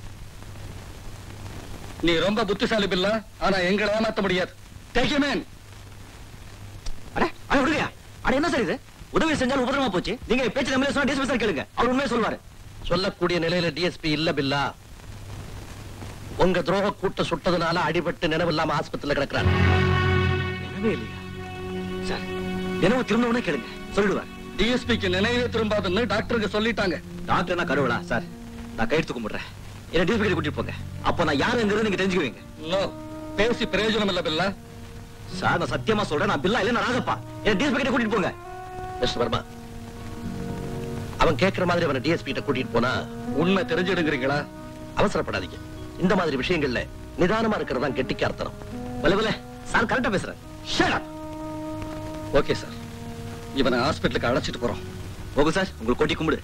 நீ ரொம்ப புத்திசாலி பில்லா ஆனா எங்களை ஏமாத்த முடியாது டேக் மேன் அட அட விடுங்க அட என்ன சார் இது உதவி செஞ்சாலும் உபதிரமா போச்சு நீங்க பேச்சு நம்ம சொன்னா டிஎஸ்பி சார் கேளுங்க அவர் உண்மையை சொல்லுவாரு சொல்லக்கூடிய நிலையில டிஎஸ்பி இல்ல பில்லா உங்க துரோக கூட்ட சுட்டதுனால அடிபட்டு நினைவில்லாம ஆஸ்பத்திரியில கிடக்குறாரு நினைவே இல்லையா சார் நினைவு திரும்பவுனே கேளுங்க சொல்லிடுவார் டிஎஸ்பிக்கு நினைவே திரும்பாதுன்னு டாக்டருக்கு சொல்லிட்டாங்க டாக்டர் நான் கடவுளா சார் நான் கையெழுத்து கும்பிடுறேன் என்ன டிஎஸ்பி கிட்ட கூட்டிட்டு போங்க அப்போ நான் யாருங்கிறது நீங்க தெரிஞ்சுக்குவீங்க நோ பேசி பிரயோஜனம் இல்ல பில்லா சார் நான் சத்தியமா சொல்றேன் நான் பில்லா இல்ல நான் ராகப்பா என்ன டிஎஸ்பி கிட்ட கூட்டிட்டு போங்க மிஸ்டர் வர்மா அவன் கேட்கிற மாதிரி அவனை டிஎஸ்பி கிட்ட கூட்டிட்டு போனா உண்மை தெரிஞ்சிடுங்கிறீங்களா அவசரப்படாதீங்க இந்த மாதிரி விஷயங்கள்ல நிதானமா இருக்கிறது தான் கெட்டிக்கார்த்தனம் பல பல சார் கரெக்டா பேசுறேன் ஷட் அப் ஓகே சார் இவனை ஹாஸ்பிட்டலுக்கு அழைச்சிட்டு போறோம் போகு சார் உங்களுக்கு கொட்டி கும்பிடு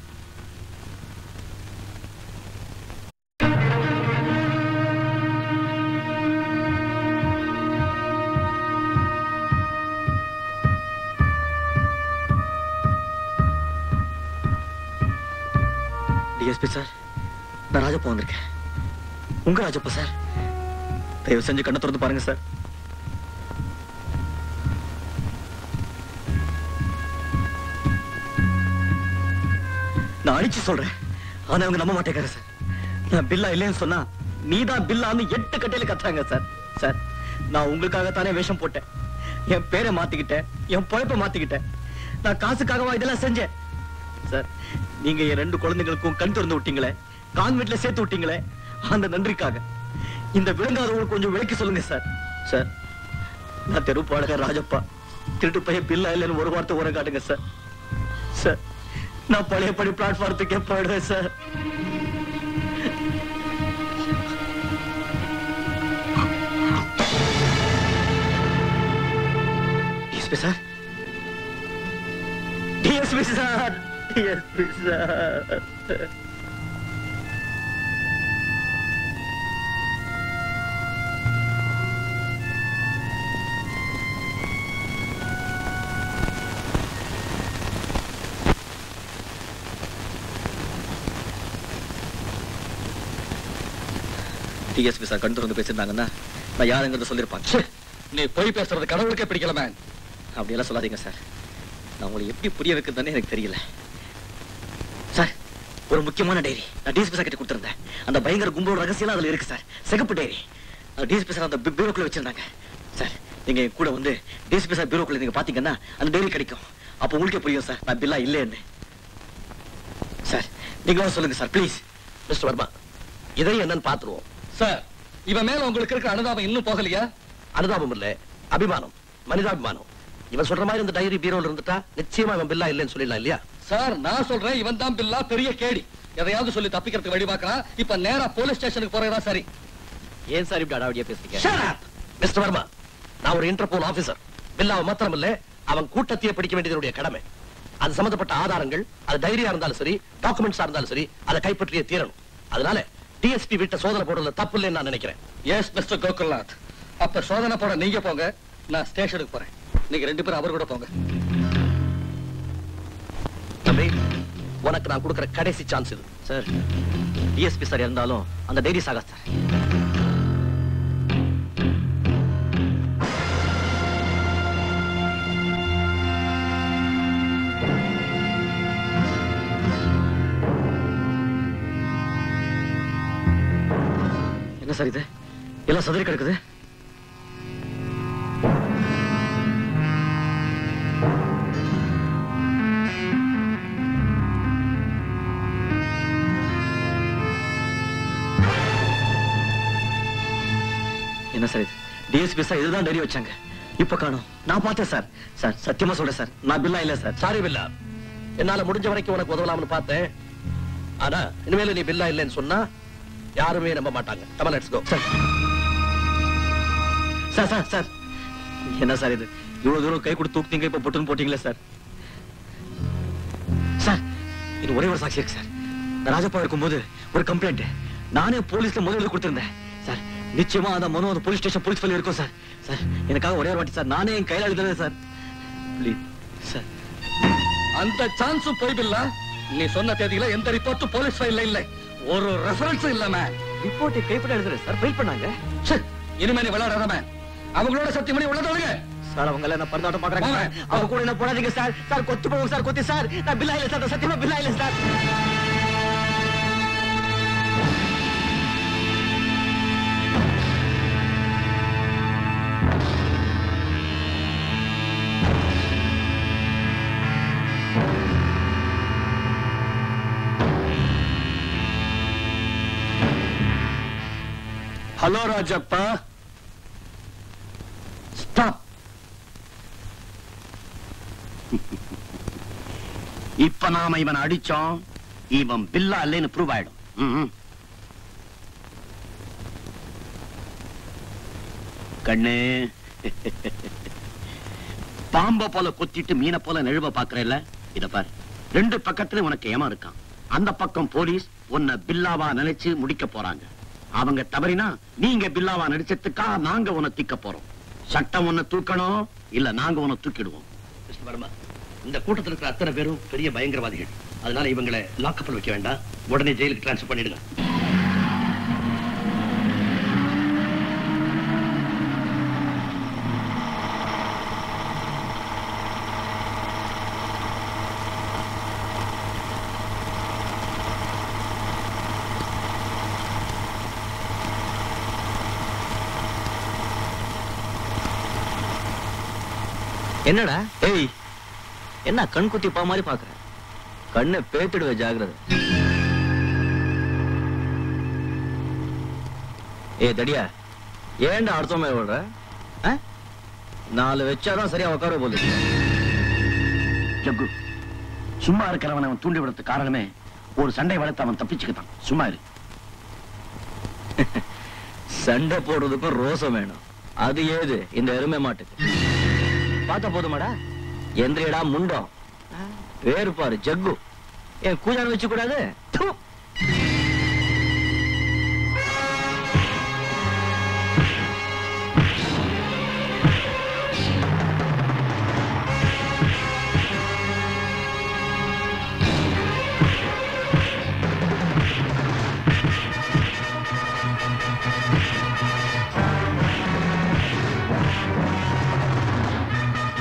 டிஎஸ்பி சார் நான் ராஜப்பா வந்திருக்கேன் உங்க ராஜப்பா சார் தயவு செஞ்சு கண்ணை திறந்து பாருங்க சார் நான் அழிச்சு சொல்றேன் ஆனா அவங்க நம்ப மாட்டேங்கிறாரு சார் நான் பில்லா இல்லைன்னு சொன்னா நீதான் பில்லான்னு எட்டு கட்டையில கத்துறாங்க சார் சார் நான் உங்களுக்காகத்தானே வேஷம் போட்டேன் என் பேரை மாத்திக்கிட்டேன் என் பொழைப்பை மாத்திக்கிட்டேன் நான் காசுக்காகவா இதெல்லாம் செஞ்சேன் சார் நீங்க என் ரெண்டு குழந்தைங்களுக்கும் கண் திறந்து விட்டீங்களே கான்வென்ட்ல சேர்த்து விட்டீங்களே அந்த நன்றிக்காக இந்த விளங்காதவங்களுக்கு கொஞ்சம் விளக்கி சொல்லுங்க சார் சார் நான் தெரு பாடகர் ராஜப்பா திருட்டு பையன் பில்லா இல்லைன்னு ஒரு வார்த்தை உரம் காட்டுங்க சார் சார் நான் பழையபடி பிளாட்ஃபாரத்துக்கே போயிடுவேன் sir DSP sir DSP sir DSP sir DSP sir கண் திறந்து பேசியிருந்தாங்கன்னா நான் யாருங்கிறத சொல்லியிருப்பாங்க நீ போய் பேசுறது கடவுளுக்கே பிடிக்கல மேன் அப்படியெல்லாம் சொல்லாதீங்க சார் நான் உங்களை எப்படி புரிய வைக்கிறதுன்னு எனக்கு தெரியல சார் ஒரு முக்கியமான டைரி நான் டிஎஸ்பி சார் கிட்ட கொடுத்திருந்தேன் அந்த பயங்கர கும்பலோட ரகசியம் அதுல இருக்கு சார் சிகப்பு டைரி டிஎஸ்பி சார் அந்த பீரோக்குள்ள வச்சிருந்தாங்க சார் நீங்க என் கூட வந்து டிஎஸ்பி சார் பீரோக்குள்ள நீங்க பாத்தீங்கன்னா அந்த டைரி கிடைக்கும் அப்போ உங்களுக்கே புரியும் சார் நான் பில்லா இல்லைன்னு சார் நீங்களும் சொல்லுங்க சார் ப்ளீஸ் மிஸ்டர் வர்மா இதை என்னன்னு பாத்துருவோம் சார் இவன் மேல உங்களுக்கு இருக்கிற அனுதாபம் இன்னும் போகலையா அனுதாபம் இல்ல அபிமானம் மனிதாபிமானம் இவன் சொல்ற மாதிரி இந்த டைரி பீரோல இருந்துட்டா நிச்சயமா இவன் பில்லா இல்லைன்னு சொல்லிடலாம் இல்லையா சார் நான் சொல்றேன் இவன் தான் பில்லா பெரிய கேடி எதையாவது சொல்லி தப்பிக்கிறதுக்கு வழி பார்க்கறான் இப்ப நேரா போலீஸ் ஸ்டேஷனுக்கு போறதா சரி ஏன் சார் இப்படி அடாவடியா பேசுறீங்க மிஸ்டர் வர்மா நான் ஒரு இன்டர்போல் ஆபீசர் பில்லாவை மாத்திரம் இல்ல அவன் கூட்டத்தையே பிடிக்க வேண்டியதுடைய கடமை அது சம்பந்தப்பட்ட ஆதாரங்கள் அது டைரியா இருந்தாலும் சரி டாக்குமெண்ட்ஸா இருந்தாலும் சரி அதை கைப்பற்றியே தீரணும் அதனால டிஎஸ்பி வீட்டை சோதனை போடுறதுல தப்பு இல்லைன்னு நான் நினைக்கிறேன் எஸ் மிஸ்டர் கோகுல்நாத் அப்ப சோதனை போட நீங்க போங்க நான் ஸ்டேஷனுக்கு போறேன் நீங்க ரெண்டு பேரும் அவர் கூட போங்க தம்பி உனக்கு நான் கொடுக்கிற கடைசி சான்ஸ் இது சார் டிஎஸ்பி சார் இருந்தாலும் அந்த டைரி சாகா சார் என்ன சார் இது எல்லாம் சதுரி கிடக்குது என்ன சார் இது டிஎஸ்பி சார் இதுதான் டைரி வச்சாங்க இப்ப காணும் நான் பார்த்தேன் சார் சார் சத்தியமா சொல்றேன் சார் நான் பில்லா இல்ல சார் சாரி பில்லா என்னால முடிஞ்ச வரைக்கும் உனக்கு உதவலாம்னு பார்த்தேன் ஆனா இனிமேல நீ பில்லா இல்லைன்னு சொன்னா யாருமே நம்ப மாட்டாங்க Kamal let's go sir sir sir என்ன சார் இது இவ்வளவு தூரம் கை கொடுத்து தூக்குனீங்க இப்ப பொட்டுன்னு போட்டீங்களே சார் சார் இது ஒரே ஒரு சாட்சி இருக்கு சார் நான் ராஜப்பா இருக்கும்போது ஒரு கம்ப்ளைண்ட் நானே போலீஸ்ல முதல்ல கொடுத்திருந்தேன் சார் நிச்சயமா அந்த மனு அந்த போலீஸ் ஸ்டேஷன் போலீஸ் ஃபைல் இருக்கும் சார் சார் எனக்காக ஒரே ஒரு வாட்டி சார் நானே என் கையில எழுதுறேன் சார் ப்ளீஸ் சார் அந்த சான்ஸும் போய்பில்ல நீ சொன்ன தேதியில எந்த ரிப்போர்ட்டும் போலீஸ் ஃபைல்ல இல்ல ஒரு ரெஃபரன்ஸும் இல்லாம ரிப்போர்ட் கைப்பட எழுதுறேன் சார் ஃபைல் பண்ணாங்க ச்சே, இனிமே நீ விளையாடாம அவங்களோட சத்தியம் பண்ணி உள்ள தொழுங்க சார் அவங்க எல்லாம் என்ன பந்தாட்டம் பாக்குறாங்க சார். அவங்க கூட என்ன போடாதீங்க சார் சார் கொத்து போடுவோம் சார் கொத்தி சார் நான் பில்லா இல்ல சார் சத்தியமா பில்லா இல்ல சார் ஹலோ ராஜப்பா ஸ்டாப் இப்ப நாம இவன் அடிச்சோம் இவன் பில்லா இல்லைன்னு ப்ரூவ் ஆயிடும் ம்ம். கண்ணு பாம்ப போல கொத்திட்டு மீனை போல நழுவ பாக்குறல்ல இத பாரு ரெண்டு பக்கத்துல உனக்கு ஏமா இருக்கான் அந்த பக்கம் போலீஸ் உன்னை பில்லாவா நினைச்சு முடிக்க போறாங்க அவங்க தவறினா நீங்க பில்லாவா நடிச்சதுக்கா நாங்க உன்னை தீக்க போறோம் சட்டம் உன்னை தூக்கணும் இல்ல நாங்க உன்னை தூக்கிடுவோம் மிஸ்டர் வர்மா இந்த கூட்டத்தில் இருக்கிற அத்தனை பேரும் பெரிய பயங்கரவாதிகள் அதனால இவங்களை லாக்கப்பில் வைக்க வேண்டாம் உடனே ஜெயிலுக்கு ட்ரான்ஸ்ஃபர் பண்ணிடுங்க என்னடா ஏய் என்ன கண் குத்தி பா மாதிரி பாக்குற கண்ணை பேத்துடுவ ஜாகிரதை ஏ தடியா ஏன்டா அடுத்த மாதிரி விடுற ஆ? நாலு வச்சாதான் சரியா உட்கார போகுது ஜக்கு சும்மா இருக்கிறவன் அவன் தூண்டி விடுறதுக்கு காரணமே ஒரு சண்டை வளர்த்து அவன் தப்பிச்சுக்கிட்டான் சும்மா இரு சண்டை போடுறதுக்கும் ரோசம் வேணும் அது ஏது இந்த எருமை மாட்டுக்கு பார்த்தா போதுமாடா எந்திரியடா முண்டம் பேரு பாரு ஜக்கு என் கூஜான வச்சு கூடாது த்து.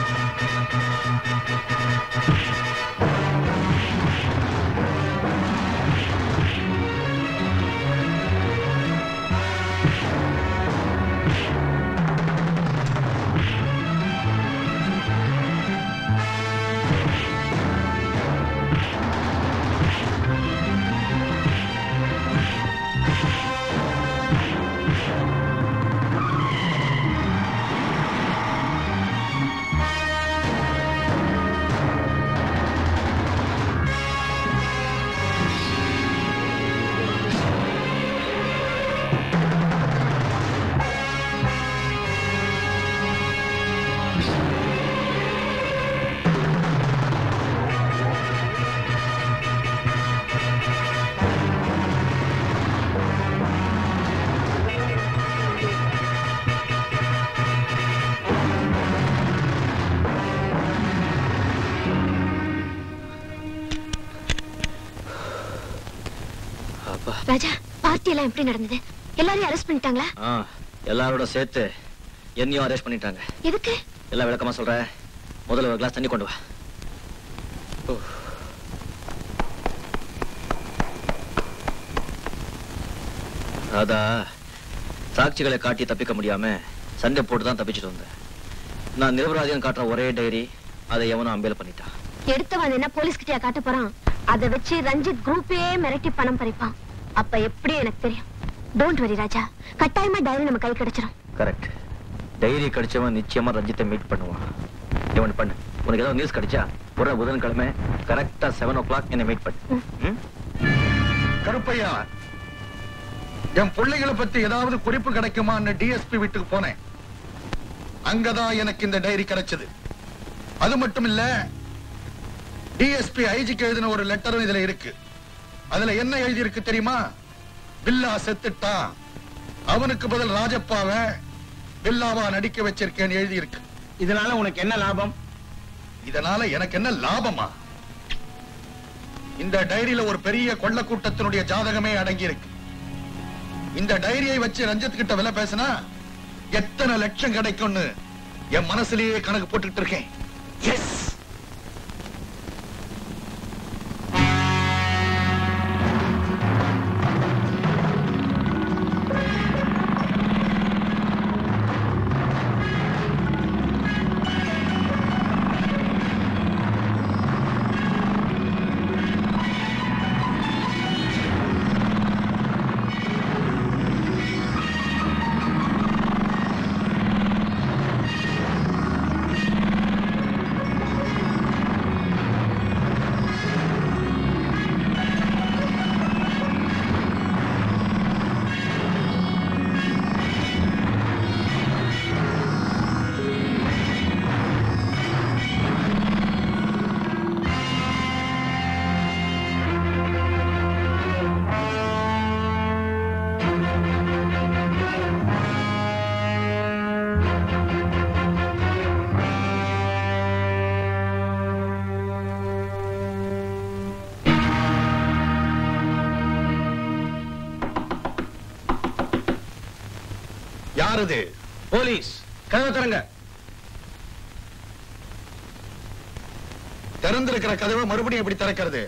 Thank ராஜா பார்ட்டி எல்லாம் எப்படி நடந்தது எல்லாரையும் அரெஸ்ட் பண்ணிட்டாங்களா ஆ எல்லாரோட சேர்த்து என்னையும் அரெஸ்ட் பண்ணிட்டாங்க எதுக்கு எல்லாம் விளக்கமா சொல்றேன் முதல்ல ஒரு கிளாஸ் தண்ணி கொண்டு வா ஓ. ராதா சாட்சிகளை காட்டி தப்பிக்க முடியாம சண்டை போட்டு தான் தப்பிச்சுட்டு வந்தேன் நான் நிரபராதியம் காட்டுற ஒரே டைரி அதை எவனும் அம்பேல் பண்ணிட்டான் எடுத்தவன் என்ன போலீஸ் கிட்டயா காட்ட போறான் அதை வச்சு ரஞ்சித் குரூப்பே மிரட்டி பணம் பறிப்பான் அப்ப எப்படி எனக்கு தெரியும் டோன்ட் வரி ராஜா கட்டாயமா டைரி நம்ம கை கிடைச்சிரும் கரெக்ட் டைரி கிடைச்சவன் நிச்சயமா ரஞ்சித்தை மீட் பண்ணுவான் இவன் பண்ணு உனக்கு ஏதாவது நியூஸ் கிடைச்சா ஒரு புதன்கிழமை கரெக்டா செவன் ஓ கிளாக் என்னை மீட் பண்ணு ம்? கருப்பையா என் பிள்ளைகளை பத்தி ஏதாவது குறிப்பு கிடைக்குமான்னு டிஎஸ்பி வீட்டுக்கு போனேன் அங்கதான் எனக்கு இந்த டைரி கிடைச்சது அது மட்டும் இல்ல டிஎஸ்பி ஐஜிக்கு எழுதின ஒரு லெட்டரும் இதுல இருக்கு அதுல என்ன எழுதி இருக்கு தெரியுமா பில்லா செத்துட்டான் அவனுக்கு பதில் ராஜப்பாவ பில்லாவா நடிக்க வச்சிருக்கேன்னு எழுதி இருக்கு இதனால உனக்கு என்ன லாபம் இதனால எனக்கு என்ன லாபமா இந்த டைரியில ஒரு பெரிய கொள்ள கூட்டத்தினுடைய ஜாதகமே அடங்கி இருக்கு இந்த டைரியை வச்சு ரஞ்சித் கிட்ட விலை பேசினா எத்தனை லட்சம் கிடைக்கும்னு என் மனசுலயே கணக்கு போட்டுட்டு இருக்கேன் எஸ் யார் இது போலீஸ் கதவை திறங்க திறந்திருக்கிற கதவை மறுபடியும் எப்படி திறக்கிறது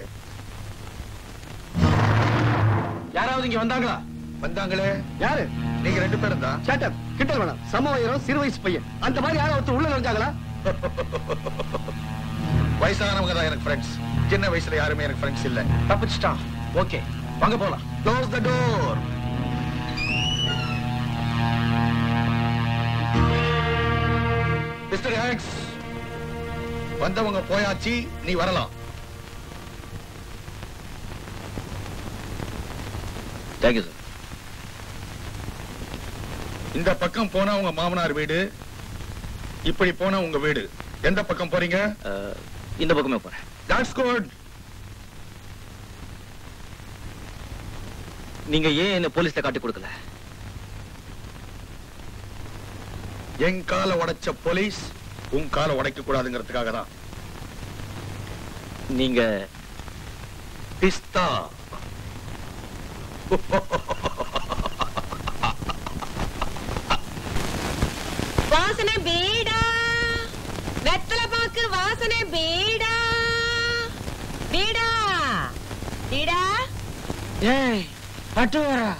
யாராவது இங்க வந்தாங்களா வந்தாங்களே யாரு நீங்க ரெண்டு பேரும் தான் சேட்டப் கிட்டல் வேணாம் சம வயரம் சிறு வயசு பையன் அந்த மாதிரி யாரும் ஒருத்தர் உள்ள நுழைஞ்சாங்களா வயசானவங்க தான் எனக்கு ஃப்ரெண்ட்ஸ் சின்ன வயசுல யாருமே எனக்கு ஃப்ரெண்ட்ஸ் இல்ல தப்பிச்சிட்டான் ஓகே வாங்க போலாம் க்ளோஸ் த டோர் மிஸ்டர் ஹேக்ஸ் வந்தவங்க போயாச்சு நீ வரலாம் தேங்க்யூ சார் இந்த பக்கம் போனா உங்க மாமனார் வீடு இப்படி போனா உங்க வீடு எந்த பக்கம் போறீங்க இந்த பக்கமே போறேன் தட்ஸ் குட் நீங்க ஏன் என்ன போலீஸ்ல காட்டி கொடுக்கல என் காலை உடைச்ச போலீஸ் உன் காலை உடைக்க கூடாதுங்கிறதுக்காக தான் நீங்க பிஸ்தா வாசனை பீடா வெத்தலை பாக்கு வாசனை பீடா பீடா பீடா ஏய் பட்டு வரா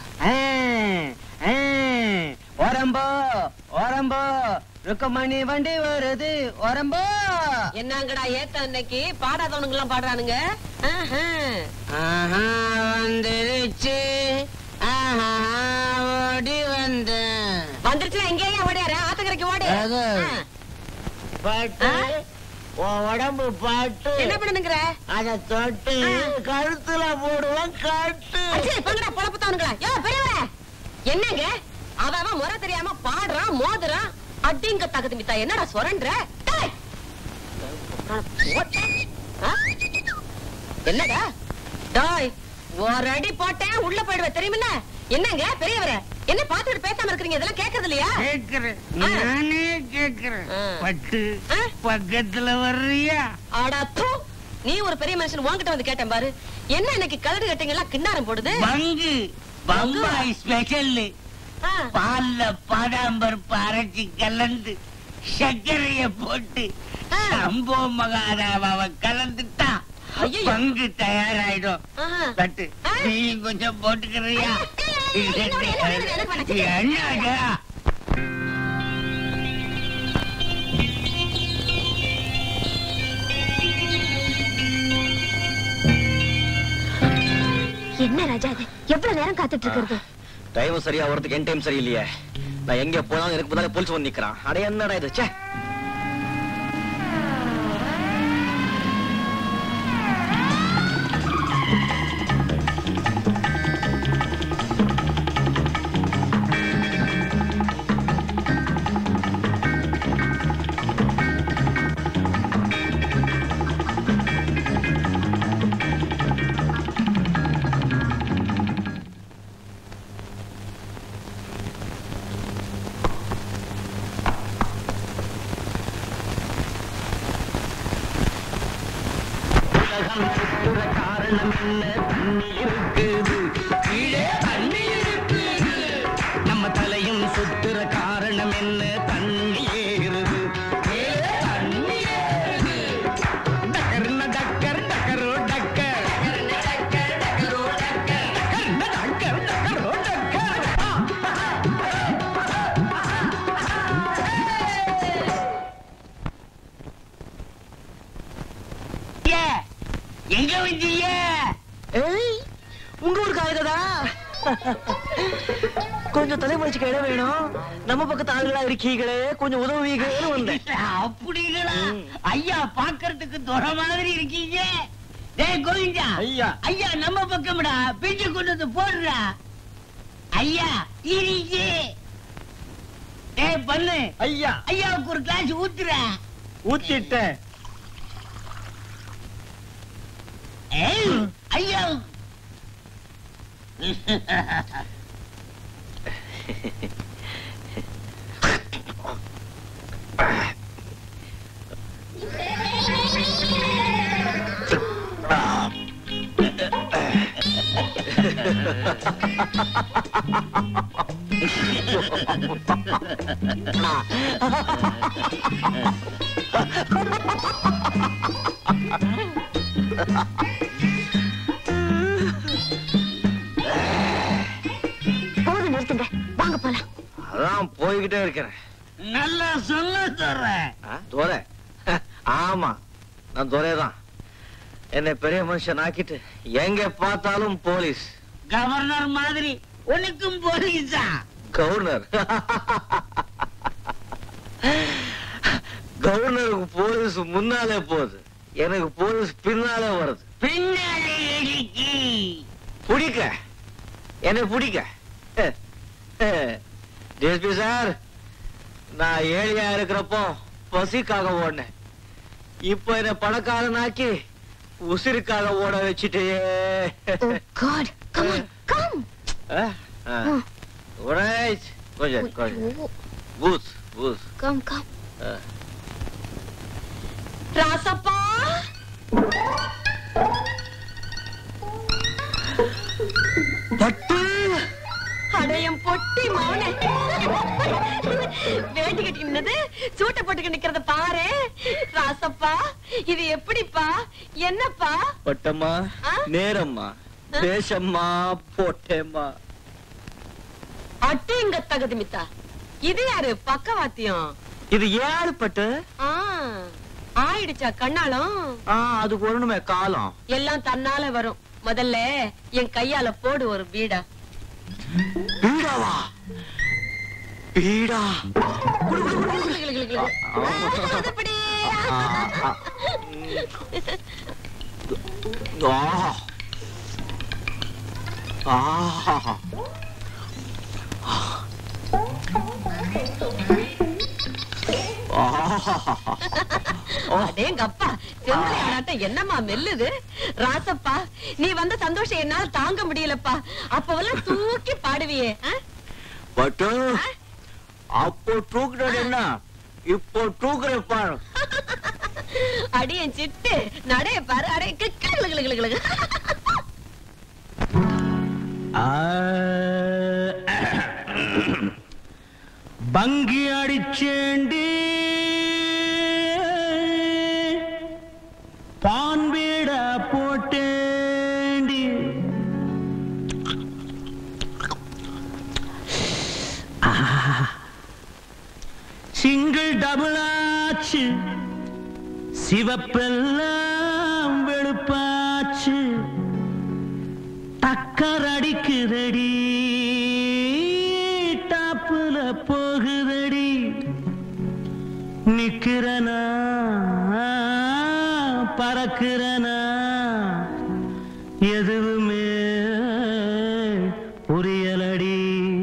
ஓரம்போ ஓரம்போ ருக்கமணி வண்டி வருது ஓரம்போ என்னங்கடா ஏத்த அன்னைக்கு பாடாதவனுங்க எல்லாம் பாடுறானுங்க ஆஹா. ஆஹா வந்துருச்சு ஆஹா ஓடி வந்தேன் வந்துருச்சுன்னா எங்கேயா ஓடியாரு ஆத்தங்கரைக்கு ஓடி அது. ஆ. பட்டு உன் உடம்பு பாட்டு என்ன பண்ணுங்கிற அத தொட்டு கழுத்துல போடுவேன் காட்டு அச்சே பங்கடா பொழப்புத்தவனுங்களா யோ பெரியவரே என்னங்க அவ அவன் முறை தெரியாம பாடுறான் மோதுறான் அடிங்க தகுதி மித்தா என்னடா சொரன்ற டேய்! ஆ? என்னடா டாய் ஒரு அடி போட்டேன் உள்ள போயிடுவேன் தெரியுமில்ல என்னங்க பெரியவரே என்ன பாத்துட்டு பேசாம இருக்கீங்க இதெல்லாம் கேக்குறது இல்லையா கேக்குறேன் நானே கேக்குறேன் பட்டு பக்கத்துல வர்றியா அட தூ நீ ஒரு பெரிய மனுஷன் உன்கிட்ட வந்து கேட்டேன் பாரு என்ன இன்னைக்கு கலடு கட்டிங்களா கிண்ணாரம் போடுது பங்கு பம்பாய் ஸ்பெஷல் பால்ல பாதாம்பருப்பு அரைச்சி கலந்து சர்க்கரைய போட்டு சம்போ மகாராவாவை கலந்துட்டா பங்கு தயாராயிடும் தட்டு நீ கொஞ்சம் போட்டுக்கிறியா என்னடா என்ன ராஜா இது எவ்வளவு நேரம் காத்துட்டு இருக்கிறது டைம் சரியா வரதுக்கு என் டைம் சரியில்லையே நான் எங்க போனாலும் எனக்கு முன்னாலே போலீஸ் வந்து நிக்கிறான் அட என்னடா இது ச்சே உலகம் சுத்துற காரணம் என்ன தண்ணி இருக்குது கீழே தண்ணி இருக்குது நம்ம தலையும் சுத்துற காரணம் என்ன தண்ணி ஏறுது கீழே தண்ணி ஏறுது டக்கர்ன டக்கர் டக்கரோ டக்கர் டக்கர் டக்கரோ டக்கர் டக்கர் டக்கரோ டக்கர் ஏ, எங்க வந்தீங்க ஏய் உங்க ஊருக்கு ஆகுதா கொஞ்சம் தலைமுறைச்சுக்க இடம் வேணும் நம்ம பக்கத்து ஆளுகளா இருக்கீங்களே கொஞ்சம் உதவுவீங்கன்னு வந்தேன் அப்படிங்களா ஐயா பாக்குறதுக்கு துற மாதிரி இருக்கீங்க டேய் கோவிந்தா ஐயா. ஐயா நம்ம பக்கம்டா பிஞ்சு கொண்டு வந்து போடுறா ஐயா இருக்கு டேய் பண்ணு ஐயா ஐயாவுக்கு ஒரு கிளாஸ் ஊத்துற ஊத்திட்டேன் ஏய் ஐயா போதும் நிறுத்துங்க வாங்க போலாம் அதான் போய்கிட்டே இருக்கிறேன் நல்லா சொல்ல தர்றேன் ஆ, துரை ஆமா நான் துரை தான் என்னை பெரிய மனுஷன் ஆக்கிட்டு எங்க பார்த்தாலும் போலீஸ் கவர்னர் மாதிரி உனக்கும் போலீஸா கவர்னர் கவர்னருக்கு போலீஸ் முன்னாலே போகுது எனக்கு போலீஸ் பின்னாலே வருது பின்னாலே இடிக்கி பிடிக்க என்னை பிடிக்க டிஎஸ்பி சார் நான் ஏழையா இருக்கிறப்போ பசிக்காக ஓடினேன் இப்போ என்ன பணக்காரனாக்கி உசிருக்காக ஓட வச்சுட்டே god come on come Alright. கொஞ்சம் கொஞ்சம் பூஸ் பூஸ் கம் கம் ராசப்பா பட்டு அடையம் பொட்டி மௌனே வேட்டி கட்டி நின்னது சூட்டை போட்டுக்க நிக்கிறத பாரு ராசப்பா இது எப்படிப்பா என்னப்பா பட்டம்மா ஆ? நேரம்மா தேசம்மா போட்டேம்மா அட்டிங்க தகுதி மித்தா இது யாரு பக்கவாத்தியம் இது ஏழு பட்டு ஆ, ஆயிடுச்சா கண்ணாலம் ஆ அதுக்கு ஒண்ணுமே காலம் எல்லாம் தன்னால வரும் முதல்ல என் கையால போடு ஒரு பீடா பீடாவா பீடா அதுபடி. ஆஹா ஆஹா அடேங்கப்பா செம்மறி ஆனாட்டம் என்னம்மா மெல்லுது ராசப்பா நீ வந்த சந்தோஷம் என்னால தாங்க முடியலப்பா அப்பவெல்லாம் தூக்கி பாடுவியே ஆ? பட்டு அப்போ தூக்குறது என்ன இப்போ தூக்குற பாரு அடியன் சிட்டு நடைய பாரு அடைய கிளு கிளு கிளு கிளு பங்கி அடிச்சேண்டி பான் வீட போட்டேண்டி சிங்கிள் டபுள் ஆச்சு சிவப்பெல்லாம் வெளுப்பாச்சு டக்கர் அடிக்குதடி டாப்புல போகுதடி நிக்கிறனா பறக்கிறனா எதுவுமே புரியலடி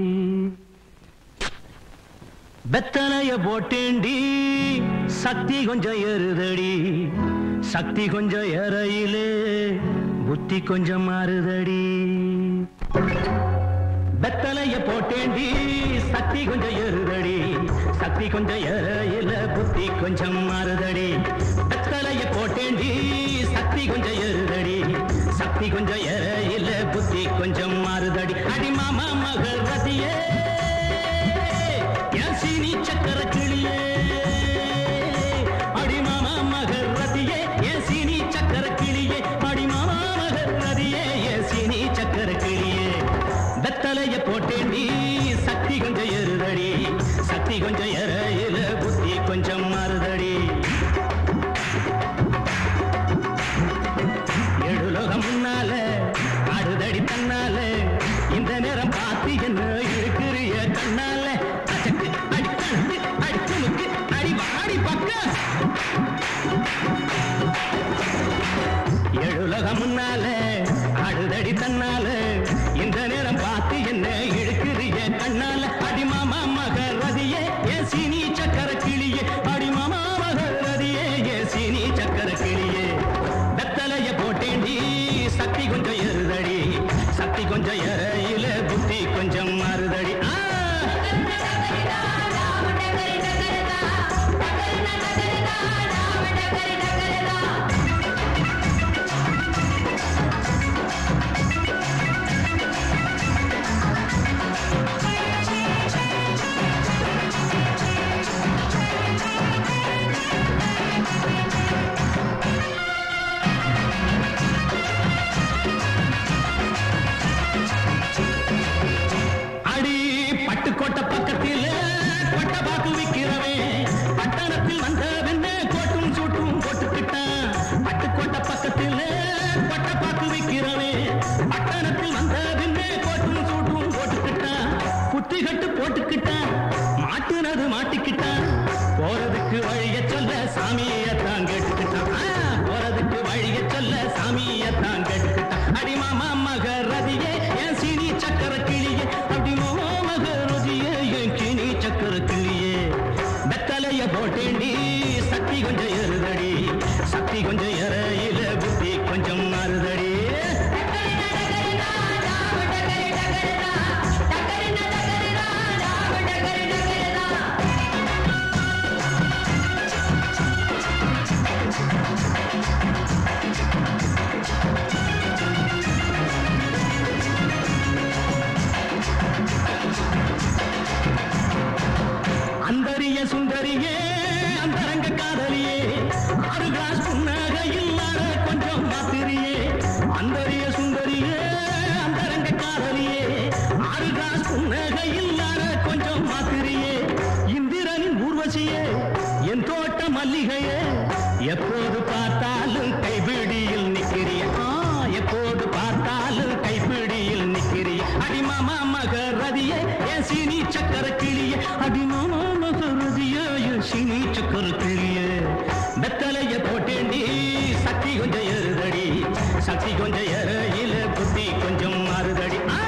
வெத்தலைய போட்டேண்டி சக்தி கொஞ்சம் ஏறுதடி சக்தி கொஞ்சம் ஏறையிலே புத்தி கொஞ்சம் மாறுதடி வெத்தலைய போட்டேண்டி சக்தி கொஞ்சம் ஏறுதடி சக்தி கொஞ்சம் ஏறையில புத்தி கொஞ்சம் மாறுதடி வெத்தலைய போட்டேண்டி சக்தி கொஞ்சம் ஏறுதடி சக்தி கொஞ்சம் ஏறையில புத்தி கொஞ்சம் மாறுதடி அடி மாமா மகள் ரதியே என் சீனி சக்கர கிளியே அடி மாமா மகள் ரதியே என் சீனி சக்கர கிளியே அடி மாமா மகள் ரதியே என் சீனி சக்கர கிளியே வெத்தலைய போட்டேண்டி சக்தி கொஞ்சம் ஏறுதடி சக்தி கொஞ்சம் ஏறையில புத்தி கொஞ்சம் மாறுதடி எழுலோகம் முன்னால ஆடுதடி தன்னால இந்த நேரம் பார்த்து என்ன இருக்கிறிய கண்ணால அச்சக்கு அடி கழுத்து அடி துணுக்கு அடி வாடி பக்க எழுலோகம் முன்னால ஆடுதடி தன்னால இந்த நேரம் பார்த்து என்ன இழுக்கிறிய கண்ணால அடி மாமா மகர் ரதியே ஏ சீனி சக்கர கிளியே அடி மாமா மகர் ரதியே ஏ சீனி சக்கர கிளியே வெத்தலைய போட்டேண்டி சக்தி கொஞ்சம் ஏறுதடி சக்தி கொஞ்சம் ஏறையில புத்தி கொஞ்சம் மாறுதடி ஆ! அடி பட்டுக்கோட்டை பக்கத்தில் கொட்டை பாக்கு விக்கிறவன் பட்டணத்தில் வந்த வெண்ண கோட்டும் சூட்டும் போட்டுக்கிட்டான் பட்டுக்கோட்டை பக்கத்தில் கொட்டை பாக்கு விக்கிறவன் பட்டணத்தில் வந்த வெண்ண கோட்டும் சூட்டும் போட்டுக்கிட்டான் புத்தி கட்டு போட்டுக்கிட்டான் மாட்டுனது மாட்டிக்கிட்டான் போறதுக்கு வழிய சொல்ல சாமியத்தான் கேட்டுக்கிட்டான் ஆ, போறதுக்கு வழிய சொல்ல சாமியத்தான் கேட்டுக்கிட்டான் அடி மாமா மக ரதியே என் சீனி சக்கர கிளியே அப்படி மாமா மக ரதியே என் சீனி சக்கர கிளியே வெத்தலைய போட்டேண்டி சக்தி கொஞ்சம் ஏறுதடி சக்தி கொஞ்சம் ஏறையில புத்தி கொஞ்சம் மாறுதடி அந்தரிய சுந்தரியே அந்தரங்க காதலியே ஆறு கிளாஸ் புன்னக இல்லாத கொஞ்சம் மாத்திரியே அந்தரிய சுந்தரியே அந்தரங்க காதலியே ஆறு கிளாஸ் புன்னக இல்லாத கொஞ்சம் மாத்திரியே இந்திரனின் ஊர்வசியே என் தோட்ட மல்லிகையே எப்போது பார்த்தாலும் கைபிடியில் நிக்கிறிய ஆ, எப்போது பார்த்தாலும் கைபிடியில் நிக்கிறிய அடிமாமா மகரதியே என் சீனி சக்கர கிளியே அடிமாமா மகரதியே என் சீனி சக்கர கிளியே வெத்தலைய போட்டேண்டி சக்தி கொஞ்சம் ஏறுதடி சக்தி கொஞ்சம் ஏறையில புத்தி கொஞ்சம் மாறுதடி ஆ!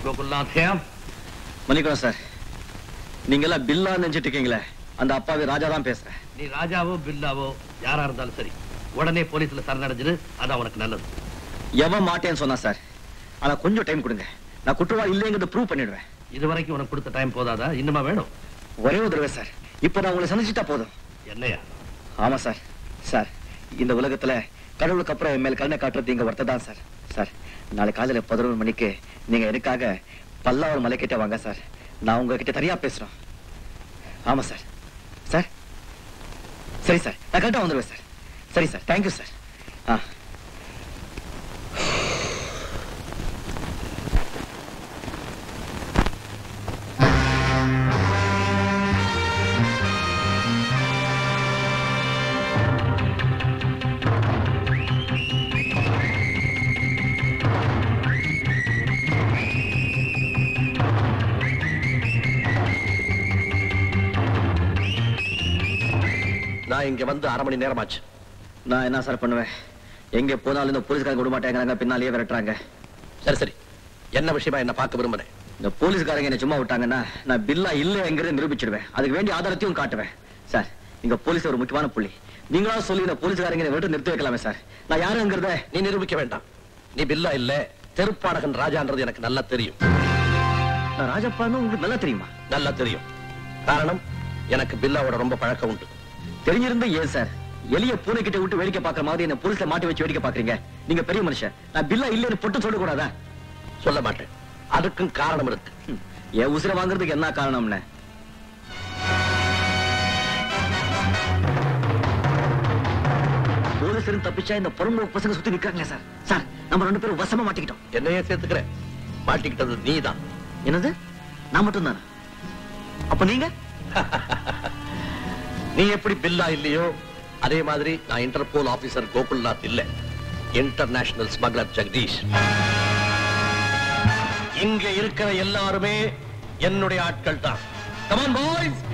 கோகுல்நாத் ஹேம் மன்னிக்கணும் சார் நீங்க எல்லாம் பில்லா நினைச்சிட்டு இருக்கீங்களே அந்த அப்பாவி ராஜா தான் பேசுறேன் நீ ராஜாவோ பில்லாவோ யாரா இருந்தாலும் சரி உடனே போலீஸ்ல சரணடைஞ்சிரு அது அவனுக்கு நல்லது எவன் மாட்டேன்னு சொன்னா சார் ஆனா கொஞ்சம் டைம் கொடுங்க நான் குற்றவாளி இல்லைங்கிறத ப்ரூவ் பண்ணிடுவேன் இது வரைக்கும் உனக்கு கொடுத்த டைம் போதாதா இன்னுமா வேணும் ஒரே ஒரு தடவை சார் இப்போ நான் உங்களை சந்திச்சிட்டா போதும் என்னையா ஆமா சார் சார் இந்த உலகத்துல கடவுளுக்கு அப்புறம் என் மேல் கருணை காட்டுறது இங்க ஒருத்தர் தான் சார் சார் நாளை காலையில பதினொரு மணிக்கு நீங்க எனக்காக பல்லாவரம் மலை கிட்ட வாங்க சார் நான் உங்ககிட்ட தனியா பேசுறோம் ஆமா சார் சார் சரி சார் நான் கரெக்டா வந்துடுவேன் சார் சரி சார் தேங்க்யூ சார் ஆ நான் இங்க வந்து அரை மணி நேரமாச்சு நான் என்ன சார் பண்ணுவேன் எங்க போனாலும் இந்த போலீஸ்காரங்க விட மாட்டேங்கிறாங்க பின்னாலேயே விரட்டுறாங்க சரி சரி என்ன விஷயமா என்ன பார்க்க விரும்புறேன் இந்த போலீஸ்காரங்க என்ன சும்மா விட்டாங்கன்னா நான் பில்லா இல்லைங்கிறத நிரூபிச்சிடுவேன் அதுக்கு வேண்டிய ஆதாரத்தையும் காட்டுவேன் சார் இங்க போலீஸ் ஒரு முக்கியமான புள்ளி நீங்களா சொல்லி இந்த போலீஸ்காரங்க என்னை விட்டு நிறுத்தி வைக்கலாமே சார் நான் யாருங்கிறத நீ நிரூபிக்க வேண்டாம் நீ பில்லா இல்ல தெருப்பாடகன் ராஜான்றது எனக்கு நல்லா தெரியும் நான் ராஜப்பான்னு உங்களுக்கு நல்லா தெரியுமா நல்லா தெரியும் காரணம் எனக்கு பில்லாவோட ரொம்ப பழக்கம் உண்டு தெரிஞ்சிருந்தா ஏன் சார் எளிய பூனை கிட்ட விட்டு வேடிக்கை பார்க்குற மாதிரி என்ன போலீஸ்ல மாட்டி வச்சு வேடிக்கை பாக்குறீங்க நீங்க பெரிய மனுஷன் நான் பில்லா இல்லைன்னு பொட்டு சொல்லக்கூடாதா சொல்ல மாட்டேன் அதுக்கும் காரணம் இருக்கு ம், என் உசிரை வாங்குறதுக்கு என்ன காரணம்னு போலீஸ் இருந்து தப்பிச்சா இந்த புறம்போக்கு பசங்க சுத்தி நிக்கிறாங்களே சார் சார் நம்ம ரெண்டு பேரும் வசமா மாட்டிக்கிட்டோம் என்னையே சேர்த்துக்கிறேன் மாட்டிக்கிட்டது நீதான் என்னது நான் மட்டும் தானே அப்ப நீங்க நீ எப்படி பில்லா இல்லையோ அதே மாதிரி நான் இன்டர்போல் ஆபீசர் கோகுல்நாத் இல்ல இன்டர்நேஷனல் ஸ்மக்லர் ஜெகதீஷ் இங்க இருக்கிற எல்லாருமே என்னுடைய ஆட்கள் தான் கமான் பாய்ஸ்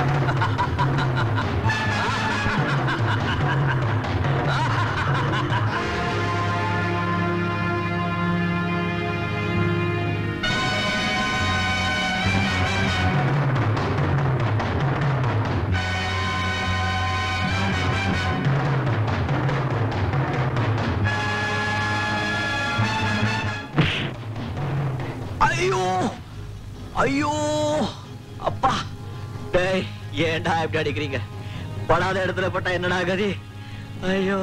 ஐயோ ஐயோ அப்பா டேய் ஏன்டா இப்படி அடிக்கிறீங்க படாத இடத்துல பட்டா என்னடா கதி ஐயோ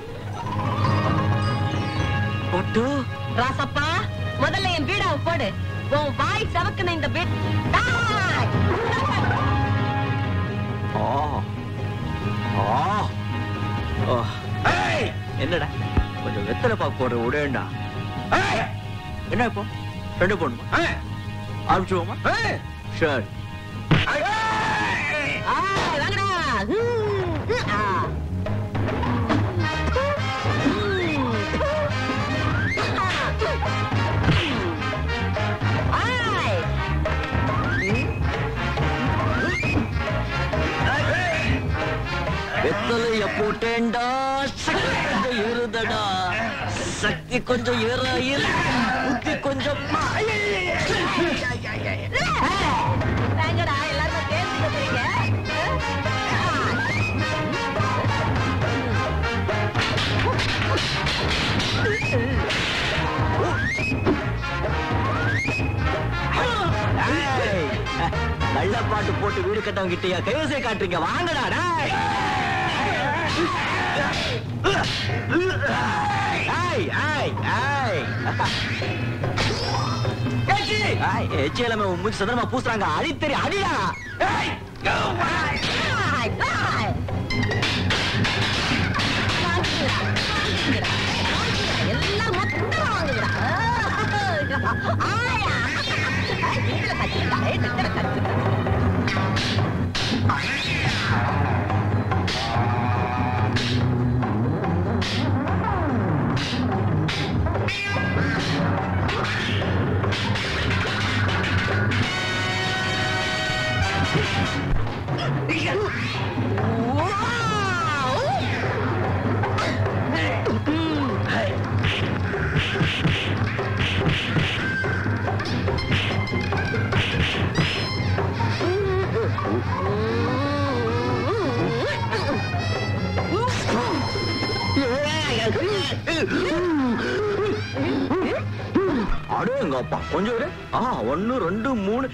பொட்டு ராசப்பா முதல்ல என் பீடாவை போடு உன் வாய் சவக்குன இந்த பீட் டேய்! ஆ ஆ ஓ. ஏய், என்னடா கொஞ்சம் வெத்தலை பாக்கு போடுற விடேண்டா என்ன இப்போ ரெண்டு போடணுமா ஆரம்பிச்சுவோமா ஷர்ட் ஆ, வாங்கடா. ஹம், ஹம், ஆ. ஆய். வெத்தலைய போட்டேன்டா சக்தி கொஞ்சம் ஏறுதடா சக்தி கொஞ்சம் ஏற ஏற புத்தி கொஞ்சம் மா- வாங்கடா, எல்லாரும் சேர்ந்து போறீங்க. ஏய், நல்ல பாட்டு போட்டு வீடு கட்டவங்க கிட்டயா கைவசை காட்டுறீங்க வாங்கடா டேய். ஏய், ஏய், ஏய். ஏய், எச்சி எல்லாமே உன் மூஞ்சி சதுரமா பூசுறாங்க அடித்தறி அடிடா ஏய், ஆய், ஆய். வாங்குடா, வாங்குடா, வாங்குடா. எல்லாம் மொத்தமா வாங்குடா. ஆயா. இதுல கத்துடா, இதுல கத்துடா. அடேங்கப்பா கொஞ்சம் இரு ஆ ஒன்னு ரெண்டு மூணு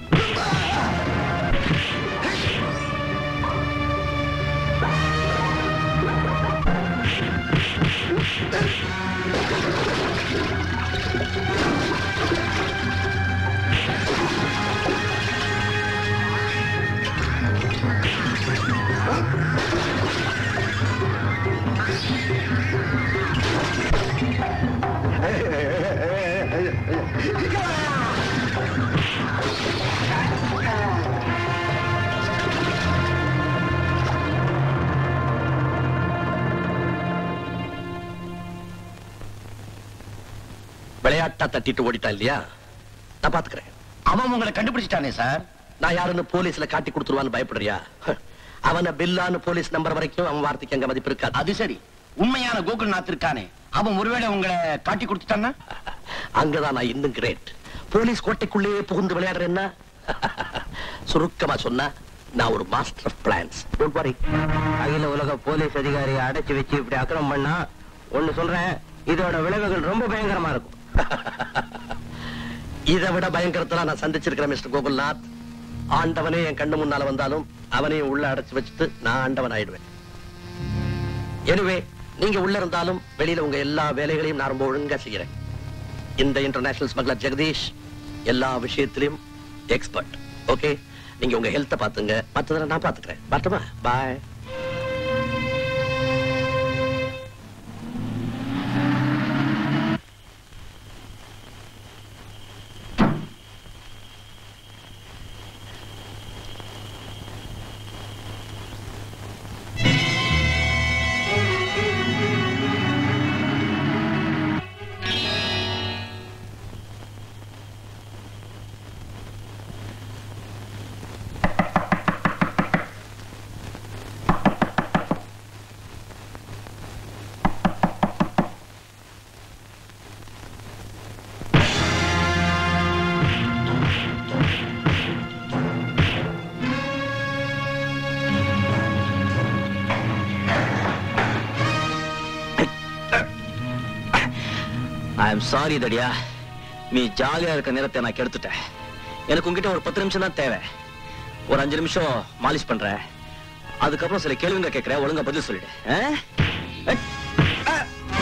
விளையாட்டா தட்டிட்டு ஓடிட்டான் இல்லையா நான் பாத்துக்கிறேன் அவன் உங்களை கண்டுபிடிச்சிட்டானே சார் நான் யாருன்னு போலீஸ்ல காட்டி கொடுத்துருவான்னு பயப்படுறியா அவன பில்லான்னு போலீஸ் நம்பர் வரைக்கும் அவன் வார்த்தைக்கு அங்க மதிப்பு இருக்காது அது சரி உண்மையான கோகுல்நாத் இருக்கானே அவன் ஒருவேளை உங்களை காட்டி கொடுத்துட்டான்னா அங்கதான் நான் இன்னும் கிரேட் போலீஸ் கோட்டைக்குள்ளேயே புகுந்து விளையாடுறேன்னா சுருக்கமா சொன்னா நான் ஒரு master of plants don't worry அகில உலக போலீஸ் அதிகாரியை அடைச்சு வச்சு இப்படி அக்கிரமம் பண்ணா ஒண்ணு சொல்றேன் இதோட விளைவுகள் ரொம்ப பயங்கரமா இருக்கும் இதை விட பயங்கரத்தெல்லாம் நான் சந்திச்சிருக்கிறேன் மிஸ்டர் கோகுல்நாத் ஆண்டவனே என் கண்ணு முன்னால வந்தாலும் அவனையும் உள்ள அடைச்சு வச்சுட்டு நான் ஆண்டவன் ஆயிடுவேன் எனவே நீங்க உள்ள இருந்தாலும் வெளியில உங்க எல்லா வேலைகளையும் நான் ரொம்ப ஒழுங்கா செய்யறேன் இந்த இன்டர்நேஷனல் ஸ்மக்லர் ஜெகதீஷ் எல்லா விஷயத்திலும் எக்ஸ்பர்ட் ஓகே நீங்க உங்க ஹெல்த்த பாத்துங்க மத்ததை நான் பாத்துக்கிறேன் பார்த்துமா பாய் ஐ எம் சாரி தடியா நீ ஜாலியா இருக்க நேரத்தை நான் கெடுத்துட்டேன் எனக்கு உங்ககிட்ட ஒரு பத்து நிமிஷம் தான் தேவை ஒரு அஞ்சு நிமிஷம் மாலிஷ் பண்றேன் அதுக்கப்புறம் சில கேள்விங்க கேட்கிறேன் ஒழுங்கா பதில் சொல்லிடு ஆ? அட். ஆ.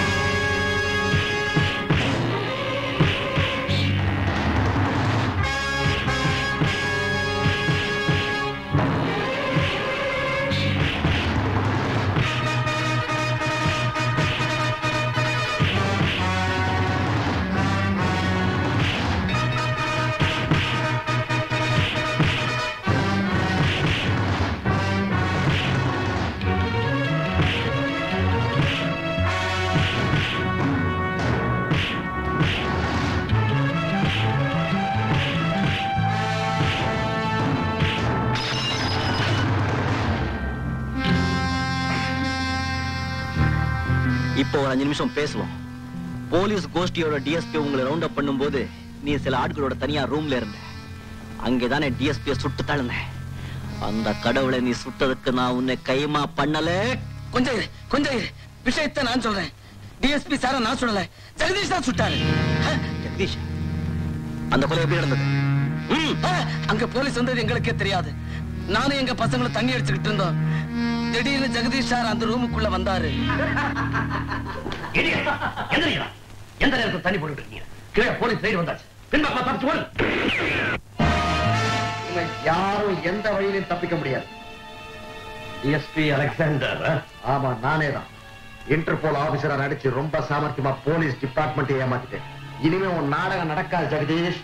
இப்போ ஒரு அஞ்சு நிமிஷம் பேசுவோம் போலீஸ் கோஷ்டியோட டிஎஸ்பி உங்களை ரவுண்ட் அப் பண்ணும்போது நீ சில ஆட்களோட தனியா ரூம்ல இருந்த அங்கேதானே டிஎஸ்பிய சுட்டு தள்ளுன அந்த கடவுளை நீ சுட்டதுக்கு நான் உன்னை கைமா பண்ணல கொஞ்சம் இரு, கொஞ்சம் இரு. விஷயத்தை நான் சொல்றேன் டிஎஸ்பி சார நான் சொல்லல ஜெகதீஷ் தான் சுட்டாரு ஜெகதீஷ் அந்த கொலை எப்படி நடந்தது ம், ஆ, அங்க போலீஸ் வந்தது எங்களுக்கே தெரியாது நானும் எங்க பசங்களும் தண்ணி அடிச்சுக்கிட்டு இருந்தோம் திடீர்னு ஜெகதீஷ் சார் அந்த ரூமுக்குள்ள வந்தாரு எந்திரிக்கலாம் எந்த நேரத்தில் தண்ணி போட்டுட்டு இருக்கீங்க கீழே போலீஸ் ரைடு வந்தாச்சு பின்பக்கம் பார்த்து ஓடு இனிமேல் யாரும் எந்த வழியிலும் தப்பிக்க முடியாது டிஎஸ்பி அலெக்சாண்டர் ஆமா நானே தான் இன்டர்போல் ஆபீசரா நடிச்சு ரொம்ப சாமர்த்தியமா போலீஸ் டிபார்ட்மெண்ட் ஏமாத்திட்டேன் இனிமே உன் நாடகம் நடக்காது ஜெகதீஷ்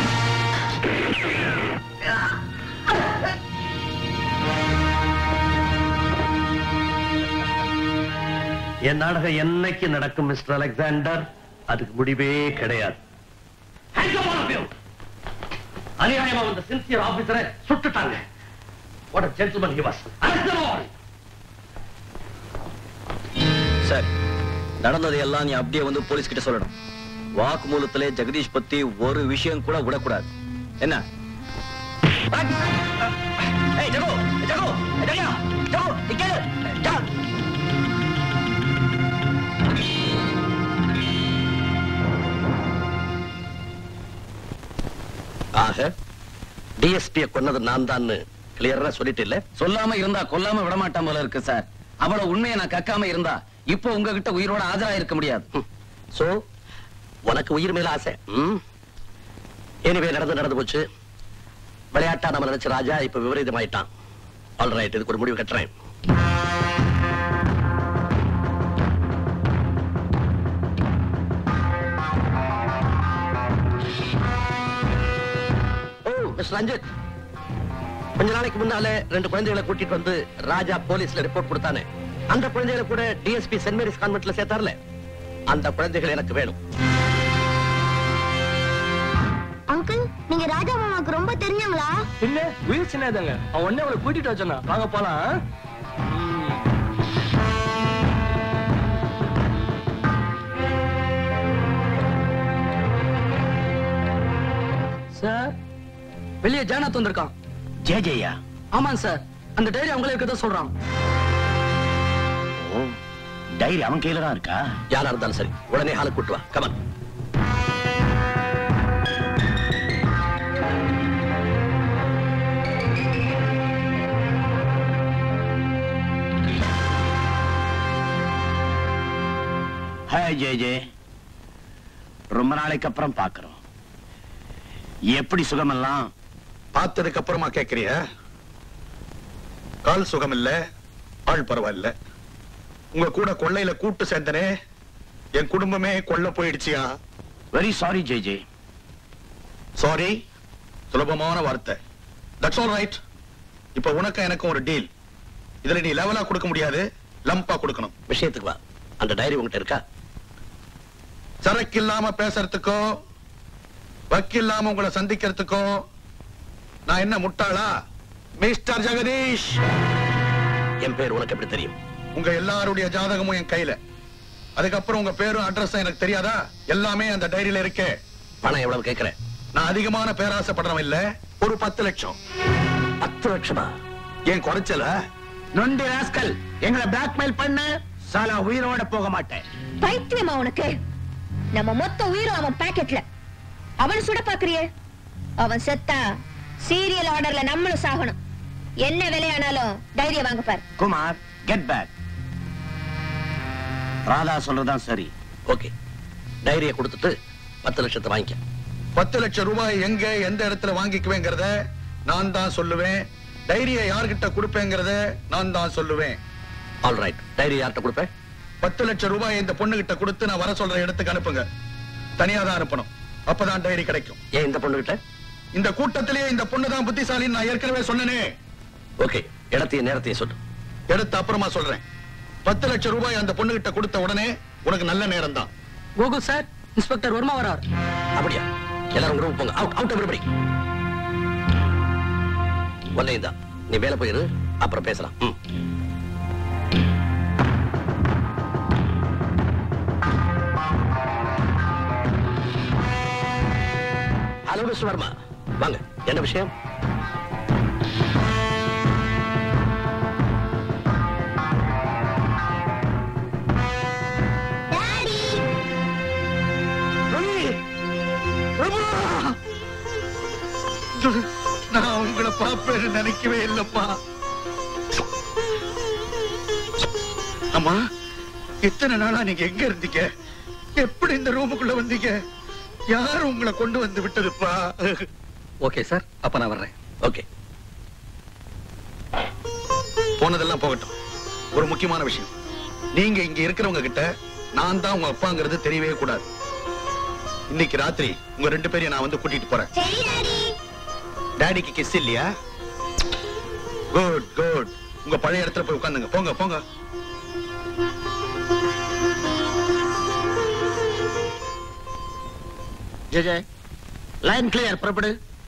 என் நாடகம் என்னைக்கு நடக்கும் மிஸ்டர் அலெக்சாண்டர் அதுக்கு முடிவே கிடையாது Hands up, all of you. அநியாயமா வந்த சின்சியர் ஆபீசரை சுட்டுட்டாங்க What a gentleman he was. Arrest them all. சரி நடந்ததை எல்லாம் நீ அப்படியே வந்து போலீஸ் கிட்ட சொல்லணும் வாக்குமூலத்திலே ஜெகதீஷ் பத்தி ஒரு விஷயம் கூட விடக்கூடாது என்ன ஏய், ஜகு, ஜகு, ஜெயா, ஜகு, இங்க கேளு. ஜா. ஆக டிஎஸ்பியை கொன்னது நான் தான் கிளியரா சொல்லிட்டு இல்ல சொல்லாம இருந்தா கொல்லாம விட மாட்டான் போல இருக்கு சார் அவ்வளவு உண்மையை நான் கக்காம இருந்தா இப்போ உங்ககிட்ட உயிரோட ஆஜரா இருக்க முடியாது சோ உனக்கு உயிர் மேல ஆசை எனிவே நடந்து நடந்து போச்சு விளையாட்டா நம்ம நினைச்ச ராஜா இப்ப விபரீதமாயிட்டான் ஆல் ரைட் இதுக்கு ஒரு முடிவு கட்டுறேன் ஓ மிஸ்டர் ரஞ்சித் கொஞ்ச நாளைக்கு முன்னால ரெண்டு குழந்தைகளை கூட்டிட்டு வந்து ராஜா போலீஸ்ல ரிப்போர்ட் கொடுத்தானே அந்த குழந்தைகளை கூட டிஎஸ்பி சென்ட் மேரிஸ் கான்வென்ட்ல சேர்த்தார்ல அந்த குழந்தைகள் எனக்கு வேணும் அங்கிள் நீங்க ராஜா மாமாக்கு ரொம்ப தெரிஞ்சவங்களா இல்ல உயிர் சின்னதாங்க அவன் உடனே அவளை கூட்டிட்டு வச்சானா வாங்க போலாம் சார் வெளியே ஜானாத் வந்திருக்கான் ஜே ஜெயா ஆமாங்க சார் அந்த டைரி அவங்களே இருக்கதான் சொல்றான் டைரி அவன் கையில தான் இருக்கா யாரா இருந்தாலும் சரி உடனே ஹாலுக்கு கூட்டு வா கமன் ஹாய் ஜே ஜே ரொம்ப நாளைக்கு அப்புறம் பாக்குறோம் எப்படி சுகமெல்லாம் பார்த்ததுக்கு அப்புறமா கேக்குறிய கால் சுகம் இல்ல ஆள் பரவாயில்ல உங்க கூட கொள்ளையில கூட்டு சேர்ந்தனே என் குடும்பமே கொள்ள போயிடுச்சியா very sorry J J sorry சுலபமான வார்த்தை தட்ஸ் ஆல் ரைட் இப்ப உனக்கு எனக்கும் ஒரு டீல் இதுல நீ லெவலா கொடுக்க முடியாது லம்பா கொடுக்கணும் விஷயத்துக்கு வா அந்த டைரி உங்ககிட்ட இருக்கா சரக்கு இல்லாம பேசுறதுக்கோ வக்கில்லாம உங்களை சந்திக்கிறதுக்கோ நான் என்ன முட்டாளா மிஸ்டர் ஜெகதீஷ் என் பேர் உனக்கு எப்படி தெரியும் உங்க எல்லாருடைய ஜாதகமும் என் கையில அதுக்கப்புறம் உங்க பேரும் அட்ரஸ் எனக்கு தெரியாதா எல்லாமே அந்த டைரியில இருக்கே பணம் எவ்வளவு கேட்கிறேன் நான் அதிகமான பேராசைப்படுறவன் இல்ல ஒரு பத்து லட்சம் பத்து லட்சமா ஏன் குறைச்சல நொண்டி ராஸ்கல் எங்களை பிளாக்மெயில் பண்ண சாலா உயிரோட போக மாட்டேன் பைத்தியமா உனக்கு நம்ம மொத்த உயிரும் அவன் பாக்கெட்ல அவன் சுட பாக்குறியே அவன் செத்தா சீரியல் ஆர்டர்ல நம்மளும் சாகணும் என்ன விலையானாலும் தைரியம் வாங்க பாரு குமார் கெட் பேக் ராதா சொல்றதான் சரி ஓகே டைரியை கொடுத்துட்டு பத்து லட்சத்தை வாங்கிக்க பத்து லட்சம் ரூபாய் எங்க எந்த இடத்துல வாங்கிக்குவேங்கிறத நான் தான் சொல்லுவேன் டைரியை யார்கிட்ட கொடுப்பேங்கிறத நான் தான் சொல்லுவேன் ஆல் ரைட் டைரி யார்கிட்ட கொடுப்பேன் பத்து லட்சம் ரூபாய் இந்த பொண்ணு கிட்ட கொடுத்து நான் வர சொல்ற இடத்துக்கு அனுப்புங்க தனியா தான் அனுப்பணும் அப்பதான் டைரி கிடைக்கும் ஏன் இந்த பொண்ணு கிட்ட இந்த கூட்டத்திலேயே இந்த பொண்ணு தான் புத்திசாலின்னு நான் ஏற்கனவே சொன்னனே ஓகே இடத்தையும் நேரத்தையும் சொல்லு எடுத்து அப்புறமா சொல்றேன் பத்து லட்சம் ரூபாய் அந்த பொண்ணு கிட்ட கொடுத்த உடனே உனக்கு நல்ல நேரம் தான் கோகுல் சார் இன்ஸ்பெக்டர் வர்மா வரார் அப்படியா எல்லாரும் ரூம் போங்க அவுட் அவுட் எவ்ரிபடி ஒன்னே தான் நீ வேலை போயிரு அப்புறம் பேசலாம் ம். ஹலோ மிஸ்டர் வர்மா வாங்க என்ன விஷயம் நான் உங்களை பாப்பேன்னு நினைக்கவே இல்லப்பா அம்மா இத்தனை நாளா நீங்க எங்க இருந்தீங்க எப்படி இந்த ரூமுக்குள்ள வந்தீங்க யார் உங்களை கொண்டு வந்து விட்டதுப்பா ஓகே சார் அப்ப நான் வர்றேன் ஓகே போனதெல்லாம் போகட்டும் ஒரு முக்கியமான விஷயம் நீங்க இங்க இருக்கிறவங்க கிட்ட நான் தான் உங்க அப்பாங்கிறது தெரியவே கூடாது இன்னைக்கு ராத்திரி உங்க ரெண்டு பேரையும் நான் வந்து கூட்டிட்டு போறேன் டாடிக்கு கிஸ் இல்லையா குட் குட் உங்க பழைய இடத்துல போய் உட்காந்துங்க போங்க போங்க ஜெய் லைன் கிளியர் புறப்படு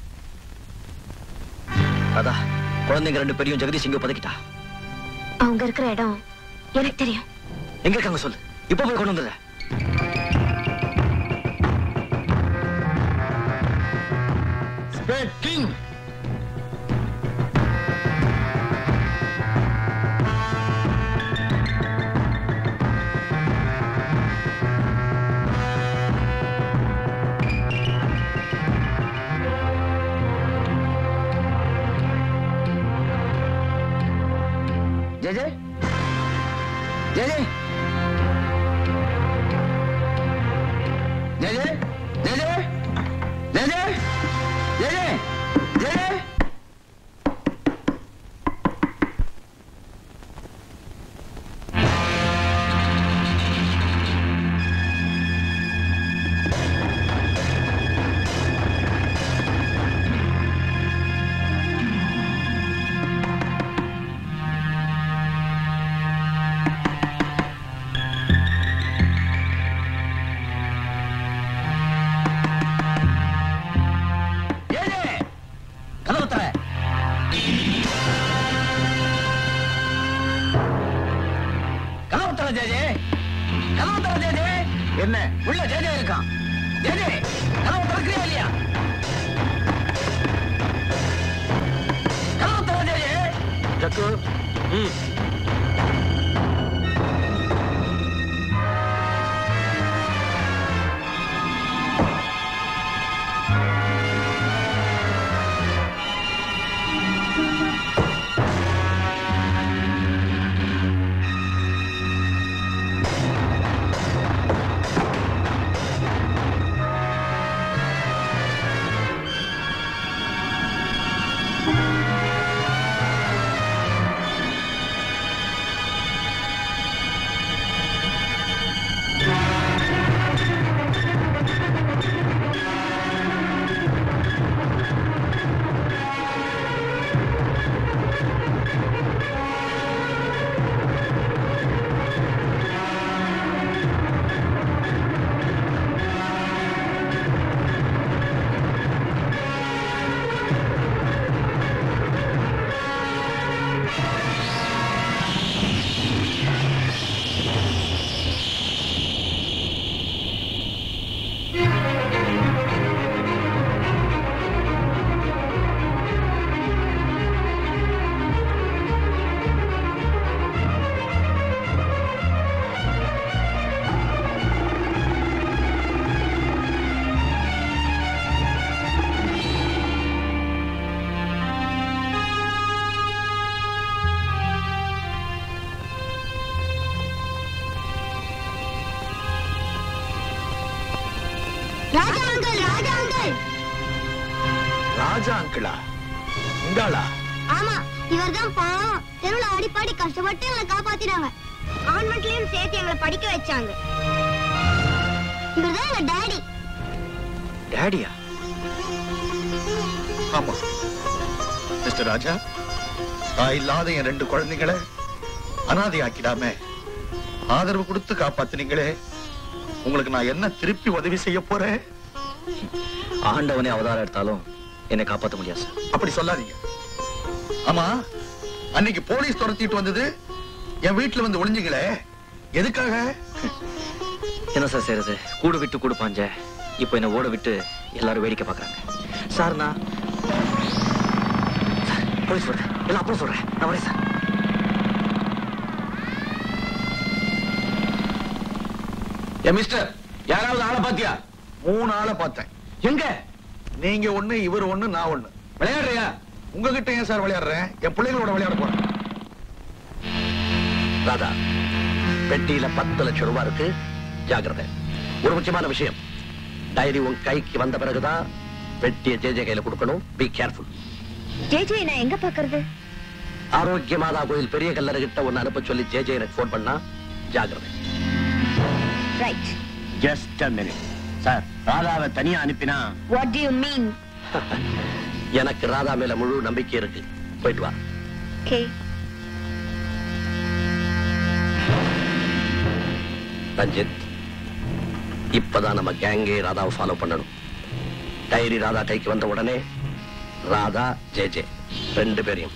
அதான் குழந்தைங்க ரெண்டு பேரையும் ஜெகதீஷ் இங்க பதுக்கிட்டா அவங்க இருக்கிற இடம் எனக்கு தெரியும் எங்க இருக்காங்க சொல்லு இப்ப போய் கொண்டு வந்துடுறேன் கிங் ஜெய ஜெய ஜெய ஜெய ஜெய ஜெய ஜெய ஜெய ஜெய ஜெய ஜெய ஜெய கதவு தர கதவு தர ஜெஜே கதவு தர ஜெஜே என்ன உள்ள ஜெஜே இருக்கான் ஜெஜே கதவு திறக்கிறியா இல்லையா கதவு தர ஜெஜே ஜக்கு ம் ராஜா அங்கிள் ராஜா அங்கிள் ராஜா அங்கிளா உங்களா ஆமா இவர்தான் பாவம் தெருவுல அடிப்பாடி கஷ்டப்பட்டு எங்களை காப்பாத்தினாங்க கான்வென்ட்லயும் சேர்த்து எங்களை படிக்க வச்சாங்க இவர்தான் எங்க டாடி டேடியா ஆமா மிஸ்டர் ராஜா தாய் இல்லாத என் ரெண்டு குழந்தைகளை அனாதை ஆக்கிடாம ஆதரவு கொடுத்து காப்பாத்துனீங்களே உங்களுக்கு நான் என்ன திருப்பி உதவி செய்ய போறேன் ஆண்டவனே அவதாரம் எடுத்தாலும் என்னை காப்பாற்ற முடியாது சார் அப்படி சொல்லாதீங்க ஆமா அன்னைக்கு போலீஸ் துரத்திட்டு வந்தது என் வீட்டுல வந்து ஒளிஞ்சீங்களே எதுக்காக என்ன சார் செய்யறது கூடு விட்டு கூடு பாஞ்ச இப்போ என்ன ஓட விட்டு எல்லாரும் வேடிக்கை பார்க்கறாங்க சார் நான் சார், போய் சொல்றேன் எல்லாம் அப்புறம் சொல்றேன் நான் வரேன் சார் ஏ மிஸ்டர் யாராவது ஆளை பாத்தியா மூணு ஆளை பார்த்தேன் எங்க நீங்க ஒண்ணு இவர் ஒண்ணு நான் ஒண்ணு விளையாடுறியா உங்ககிட்ட ஏன் சார் விளையாடுறேன் என் பிள்ளைகளோட விளையாட போறேன் ராதா பெட்டியில பத்து லட்சம் ரூபாய் இருக்கு ஜாக்கிரதை ஒரு முக்கியமான விஷயம் டைரி உன் கைக்கு வந்த பிறகுதான் பெட்டியை ஜே ஜே கையில கொடுக்கணும் பி கேர்ஃபுல் ஜேஜே நான் எங்க பாக்குறது ஆரோக்கிய மாதா கோயில் பெரிய கல்லறை கிட்ட ஒன்னு அனுப்ப சொல்லி ஜே ஜே எனக்கு போன் பண்ணா ஜாக்கிரதை right just a minute sir ராதாவை தனியா அனுப்பினா வாட் டு யூ மீன் எனக்கு ராதா மேல முழு நம்பிக்கை இருக்கு போயிட்டு வா ஓகே ரஞ்சித் இப்பதான் நம்ம கேங்கே ராதாவை ஃபாலோ பண்ணணும் டைரி ராதா கைக்கு வந்த உடனே ராதா ஜே ஜே ரெண்டு பேரையும்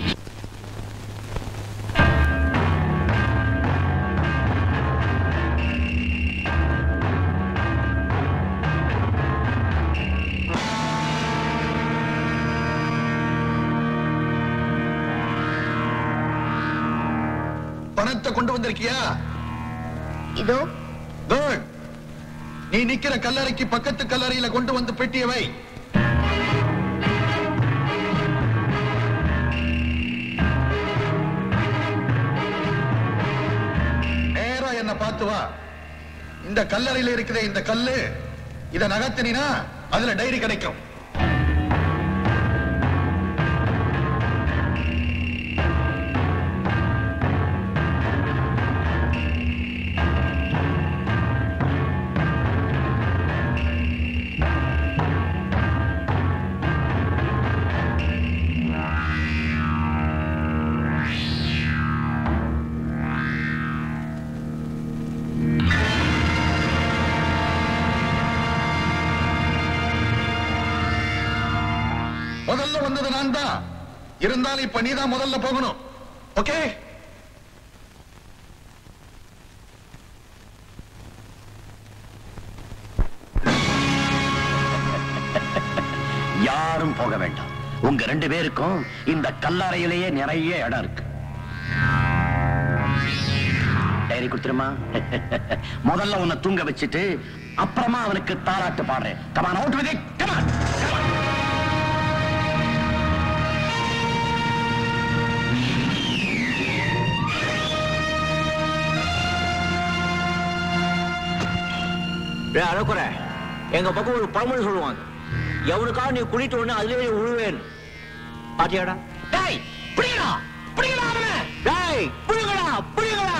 பணத்தை கொண்டு வந்திருக்கியா இதோ குட் நீ நிக்கிற கல்லறைக்கு பக்கத்து கல்லறையில கொண்டு வந்து பெட்டியை வை பார்த்து வா இந்த கல்லறையில இருக்கிற இந்த கல்லு இத நகர்த்தினா அதுல டைரி கிடைக்கும் முதல்ல வந்தது நான் தான் இருந்தாலும் இப்ப நீதான் முதல்ல போகணும் ஓகே யாரும் போக வேண்டாம் உங்க ரெண்டு பேருக்கும் இந்த கல்லறையிலேயே நிறைய இடம் இருக்கு டைரி கொடுத்துருமா முதல்ல உன்னை தூங்க வச்சுட்டு அப்புறமா அவனுக்கு தாராட்டு பாடுறேன் கமான் அவுட் வித் கமான் அழகுற எங்க பக்கம் ஒரு பழமொழி சொல்லுவாங்க எவனுக்காக நீ குளிட்ட உடனே அதுலயே உழுவேன் பாத்தியாடா டேய் பிடிங்கடா பிடிங்கடா அவனை டேய் பிடிங்கடா பிடிங்கடா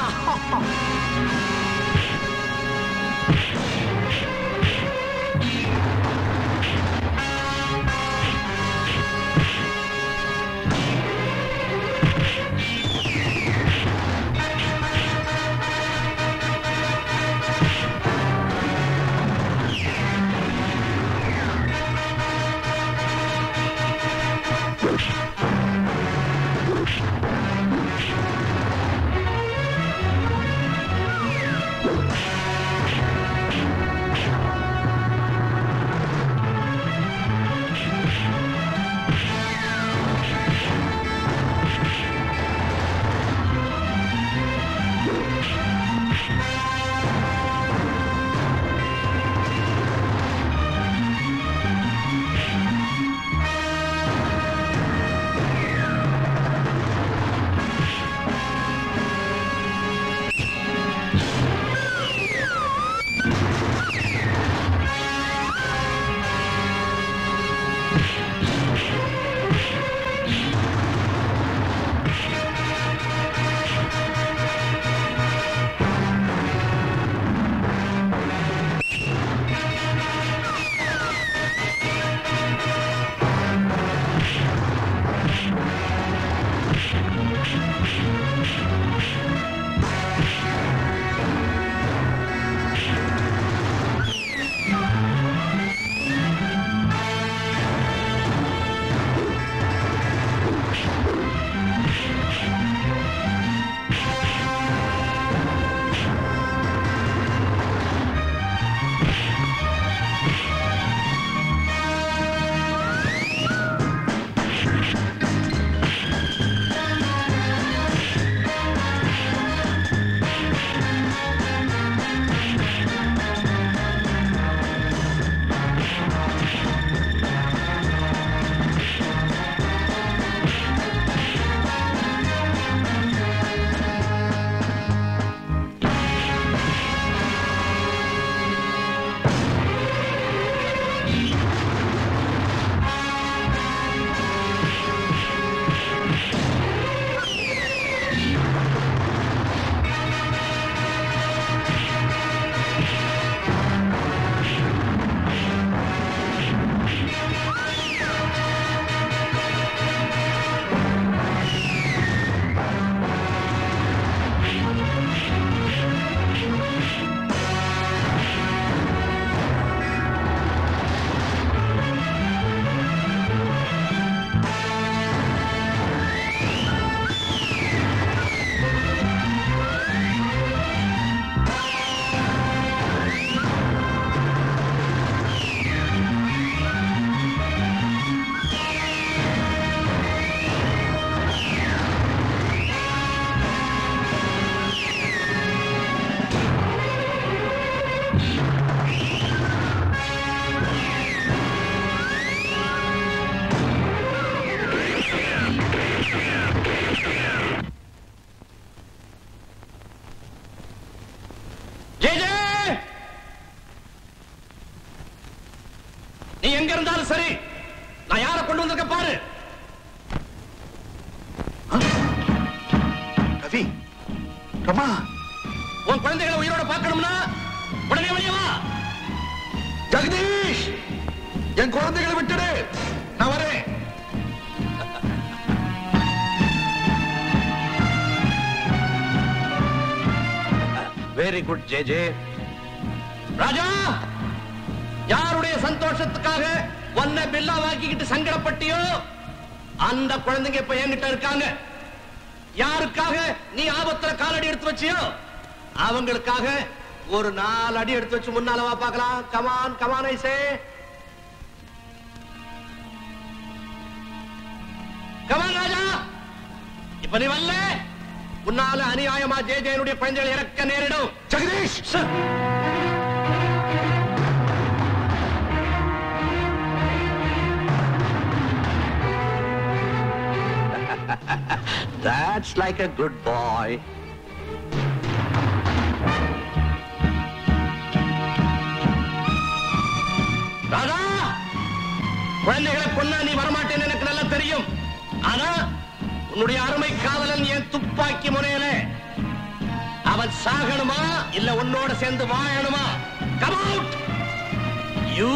வந்திருக்க பாரு ரவி ரமா உன் குழந்தைகளை உயிரோட பார்க்கணும்னா உடனே வெளியே வா ஜெகதீஷ் என் குழந்தைகளை விட்டுடு நான் வரேன் very good J J Raja யாருடைய சந்தோஷத்துக்காக ஒன்ன பில்லா வாக்கிக்கிட்டு சங்கடப்பட்டியோ அந்த குழந்தைங்க இப்ப என்கிட்ட இருக்காங்க யாருக்காக நீ ஆபத்துல காலடி எடுத்து வச்சியோ அவங்களுக்காக ஒரு நாலு அடி எடுத்து வச்சு முன்னால வா பார்க்கலாம் கமான் கமான் ஐசே கமான் ராஜா இப்ப நீ வரல உன்னால அநியாயமா ஜே ஜெயனுடைய குழந்தைகளை இறக்க நேரிடும் Jagadish That's like a good boy. Radha குழந்தைகளை கொன்னா நீ வரமாட்டேன்னு எனக்கு நல்லா தெரியும் ஆனா உன்னுடைய அருமை காதலன் என் துப்பாக்கி முனையில அவன் சாகணுமா இல்ல உன்னோட சேர்ந்து வாழணுமா கம் அவுட் யூ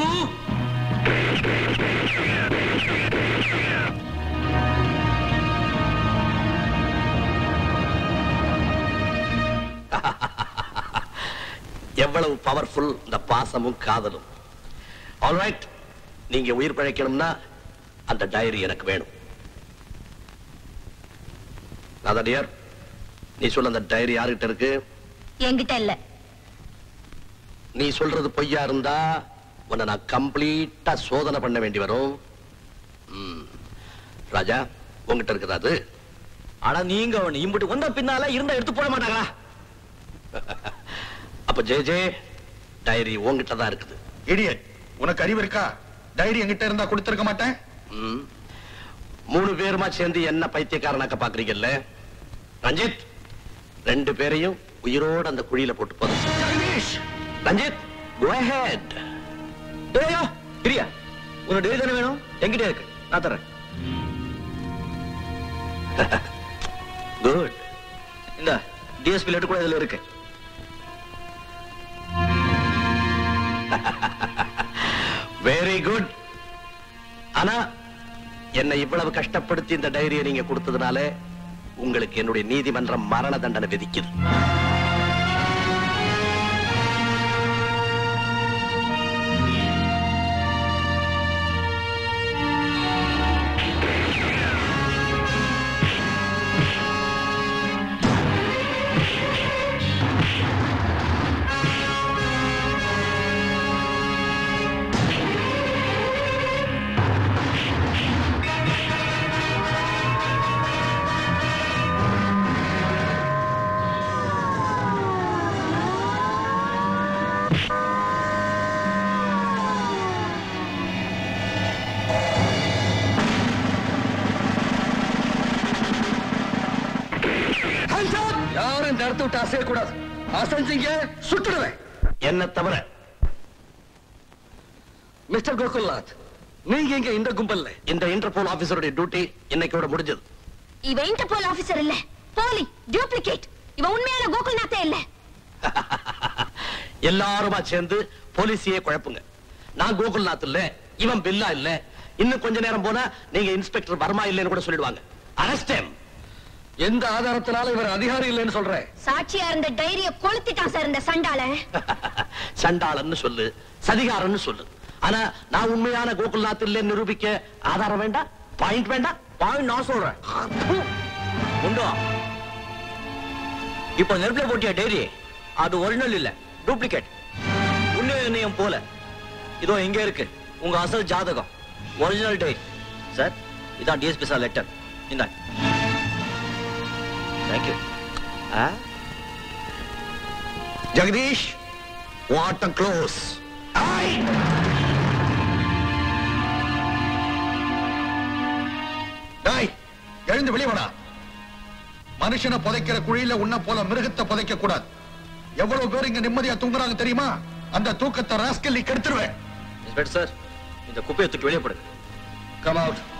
எவ்வளவு பவர்ஃபுல் இந்த பாசமும் காதலும் ஆல்ரைட் நீங்க உயிர் பிழைக்கணும்னா அந்த டைரி எனக்கு வேணும் டியர் நீ சொல்ல அந்த டைரி யாருகிட்ட இருக்கு என்கிட்ட இல்ல நீ சொல்றது பொய்யா இருந்தா உன்னை நான் கம்ப்ளீட்டா சோதனை பண்ண வேண்டி வரும் ம். ராஜா உங்ககிட்ட இருக்குதா அது ஆனா நீங்க அவன் இம்புட்டு வந்த பின்னால இருந்தா எடுத்து போட மாட்டாங்களா அப்ப ஜே ஜே டைரி உங்ககிட்ட தான் இருக்குது இடியட் உனக்கு அறிவு இருக்கா டைரி என்கிட்ட இருந்தா கொடுத்திருக்க மாட்டேன் ம். மூணு பேருமா சேர்ந்து என்ன பைத்தியக்காரனாக்க பாக்குறீங்கல்ல ரஞ்சித் ரெண்டு பேரையும் உயிரோட அந்த குழியில போட்டு போதும் ரஞ்சித் go ahead டேயா பிரியா உன்னோட டேரி தானே வேணும் என்கிட்ட இருக்கு நான் தரேன் குட் இந்த டிஎஸ்பி லெட்டர் கூட இதுல இருக்கு வெரி குட் ஆனா என்னை இவ்வளவு கஷ்டப்படுத்தி இந்த டைரியை நீங்க கொடுத்ததுனால உங்களுக்கு என்னுடைய நீதிமன்றம் மரண தண்டனை விதிக்குது யாரும் இந்த இடத்த விட்டு அசையக்கூடாது அசைஞ்சீங்க சுட்டுடுவேன் என்ன தவிர மிஸ்டர் கோகுல்நாத் நீங்க இங்க இந்த கும்பல்ல இந்த இன்டர்போல் ஆபீசருடைய டியூட்டி இன்னைக்கோட முடிஞ்சது இவன் இன்டர்போல் ஆபீசர் இல்ல போலி டூப்ளிகேட் இவன் உண்மையான கோகுல்நாத்தே இல்ல எல்லாருமா சேர்ந்து போலீஸையே குழப்புங்க நான் கோகுல்நாத் இல்ல இவன் பில்லா இல்ல இன்னும் கொஞ்ச நேரம் போனா நீங்க இன்ஸ்பெக்டர் வர்மா இல்லைன்னு கூட சொல்லிடுவாங்க அரஸ்ட் எந்த ஆதாரத்தினால இவர் அதிகாரி இல்லைன்னு சொல்றேன் சாட்சியா இருந்த டைரிய கொளுத்திட்டான் சார் இந்த சண்டால சண்டாளன்னு சொல்லு சதிகாரன்னு சொல்லு ஆனா நான் உண்மையான கோகுல்நாத் இல்லைன்னு நிரூபிக்க ஆதாரம் வேண்டாம் பாயிண்ட் வேண்டாம் பாயிண்ட் நான் சொல்றேன் உண்டோ இப்போ நெருப்புல போட்டிய டைரி அது ஒரிஜினல் இல்ல டூப்ளிகேட் உண்மை நிர்ணயம் போல இதோ இங்க இருக்கு உங்க அசல் ஜாதகம் ஒரிஜினல் டைரி சார் இதான் டிஎஸ்பி சார் லெட்டர் இந்தாங்க தேங்க்யூ ஜெகதீஷ் வாட்டம் க்ளோஸ் டாய் எழுந்து வெளியே வாடா மனுஷனை புதைக்கிற குழியில உன்ன போல மிருகத்தை புதைக்க கூடாது எவ்வளவு பேர் இங்க நிம்மதியா தூங்குறாங்க தெரியுமா அந்த தூக்கத்தை ராஸ்கல்லி கெடுத்துருவேன் இன்ஸ்பெக்டர் சார் இந்த குப்பையை தூக்கி வெளியே போடுங்க கம் அவுட்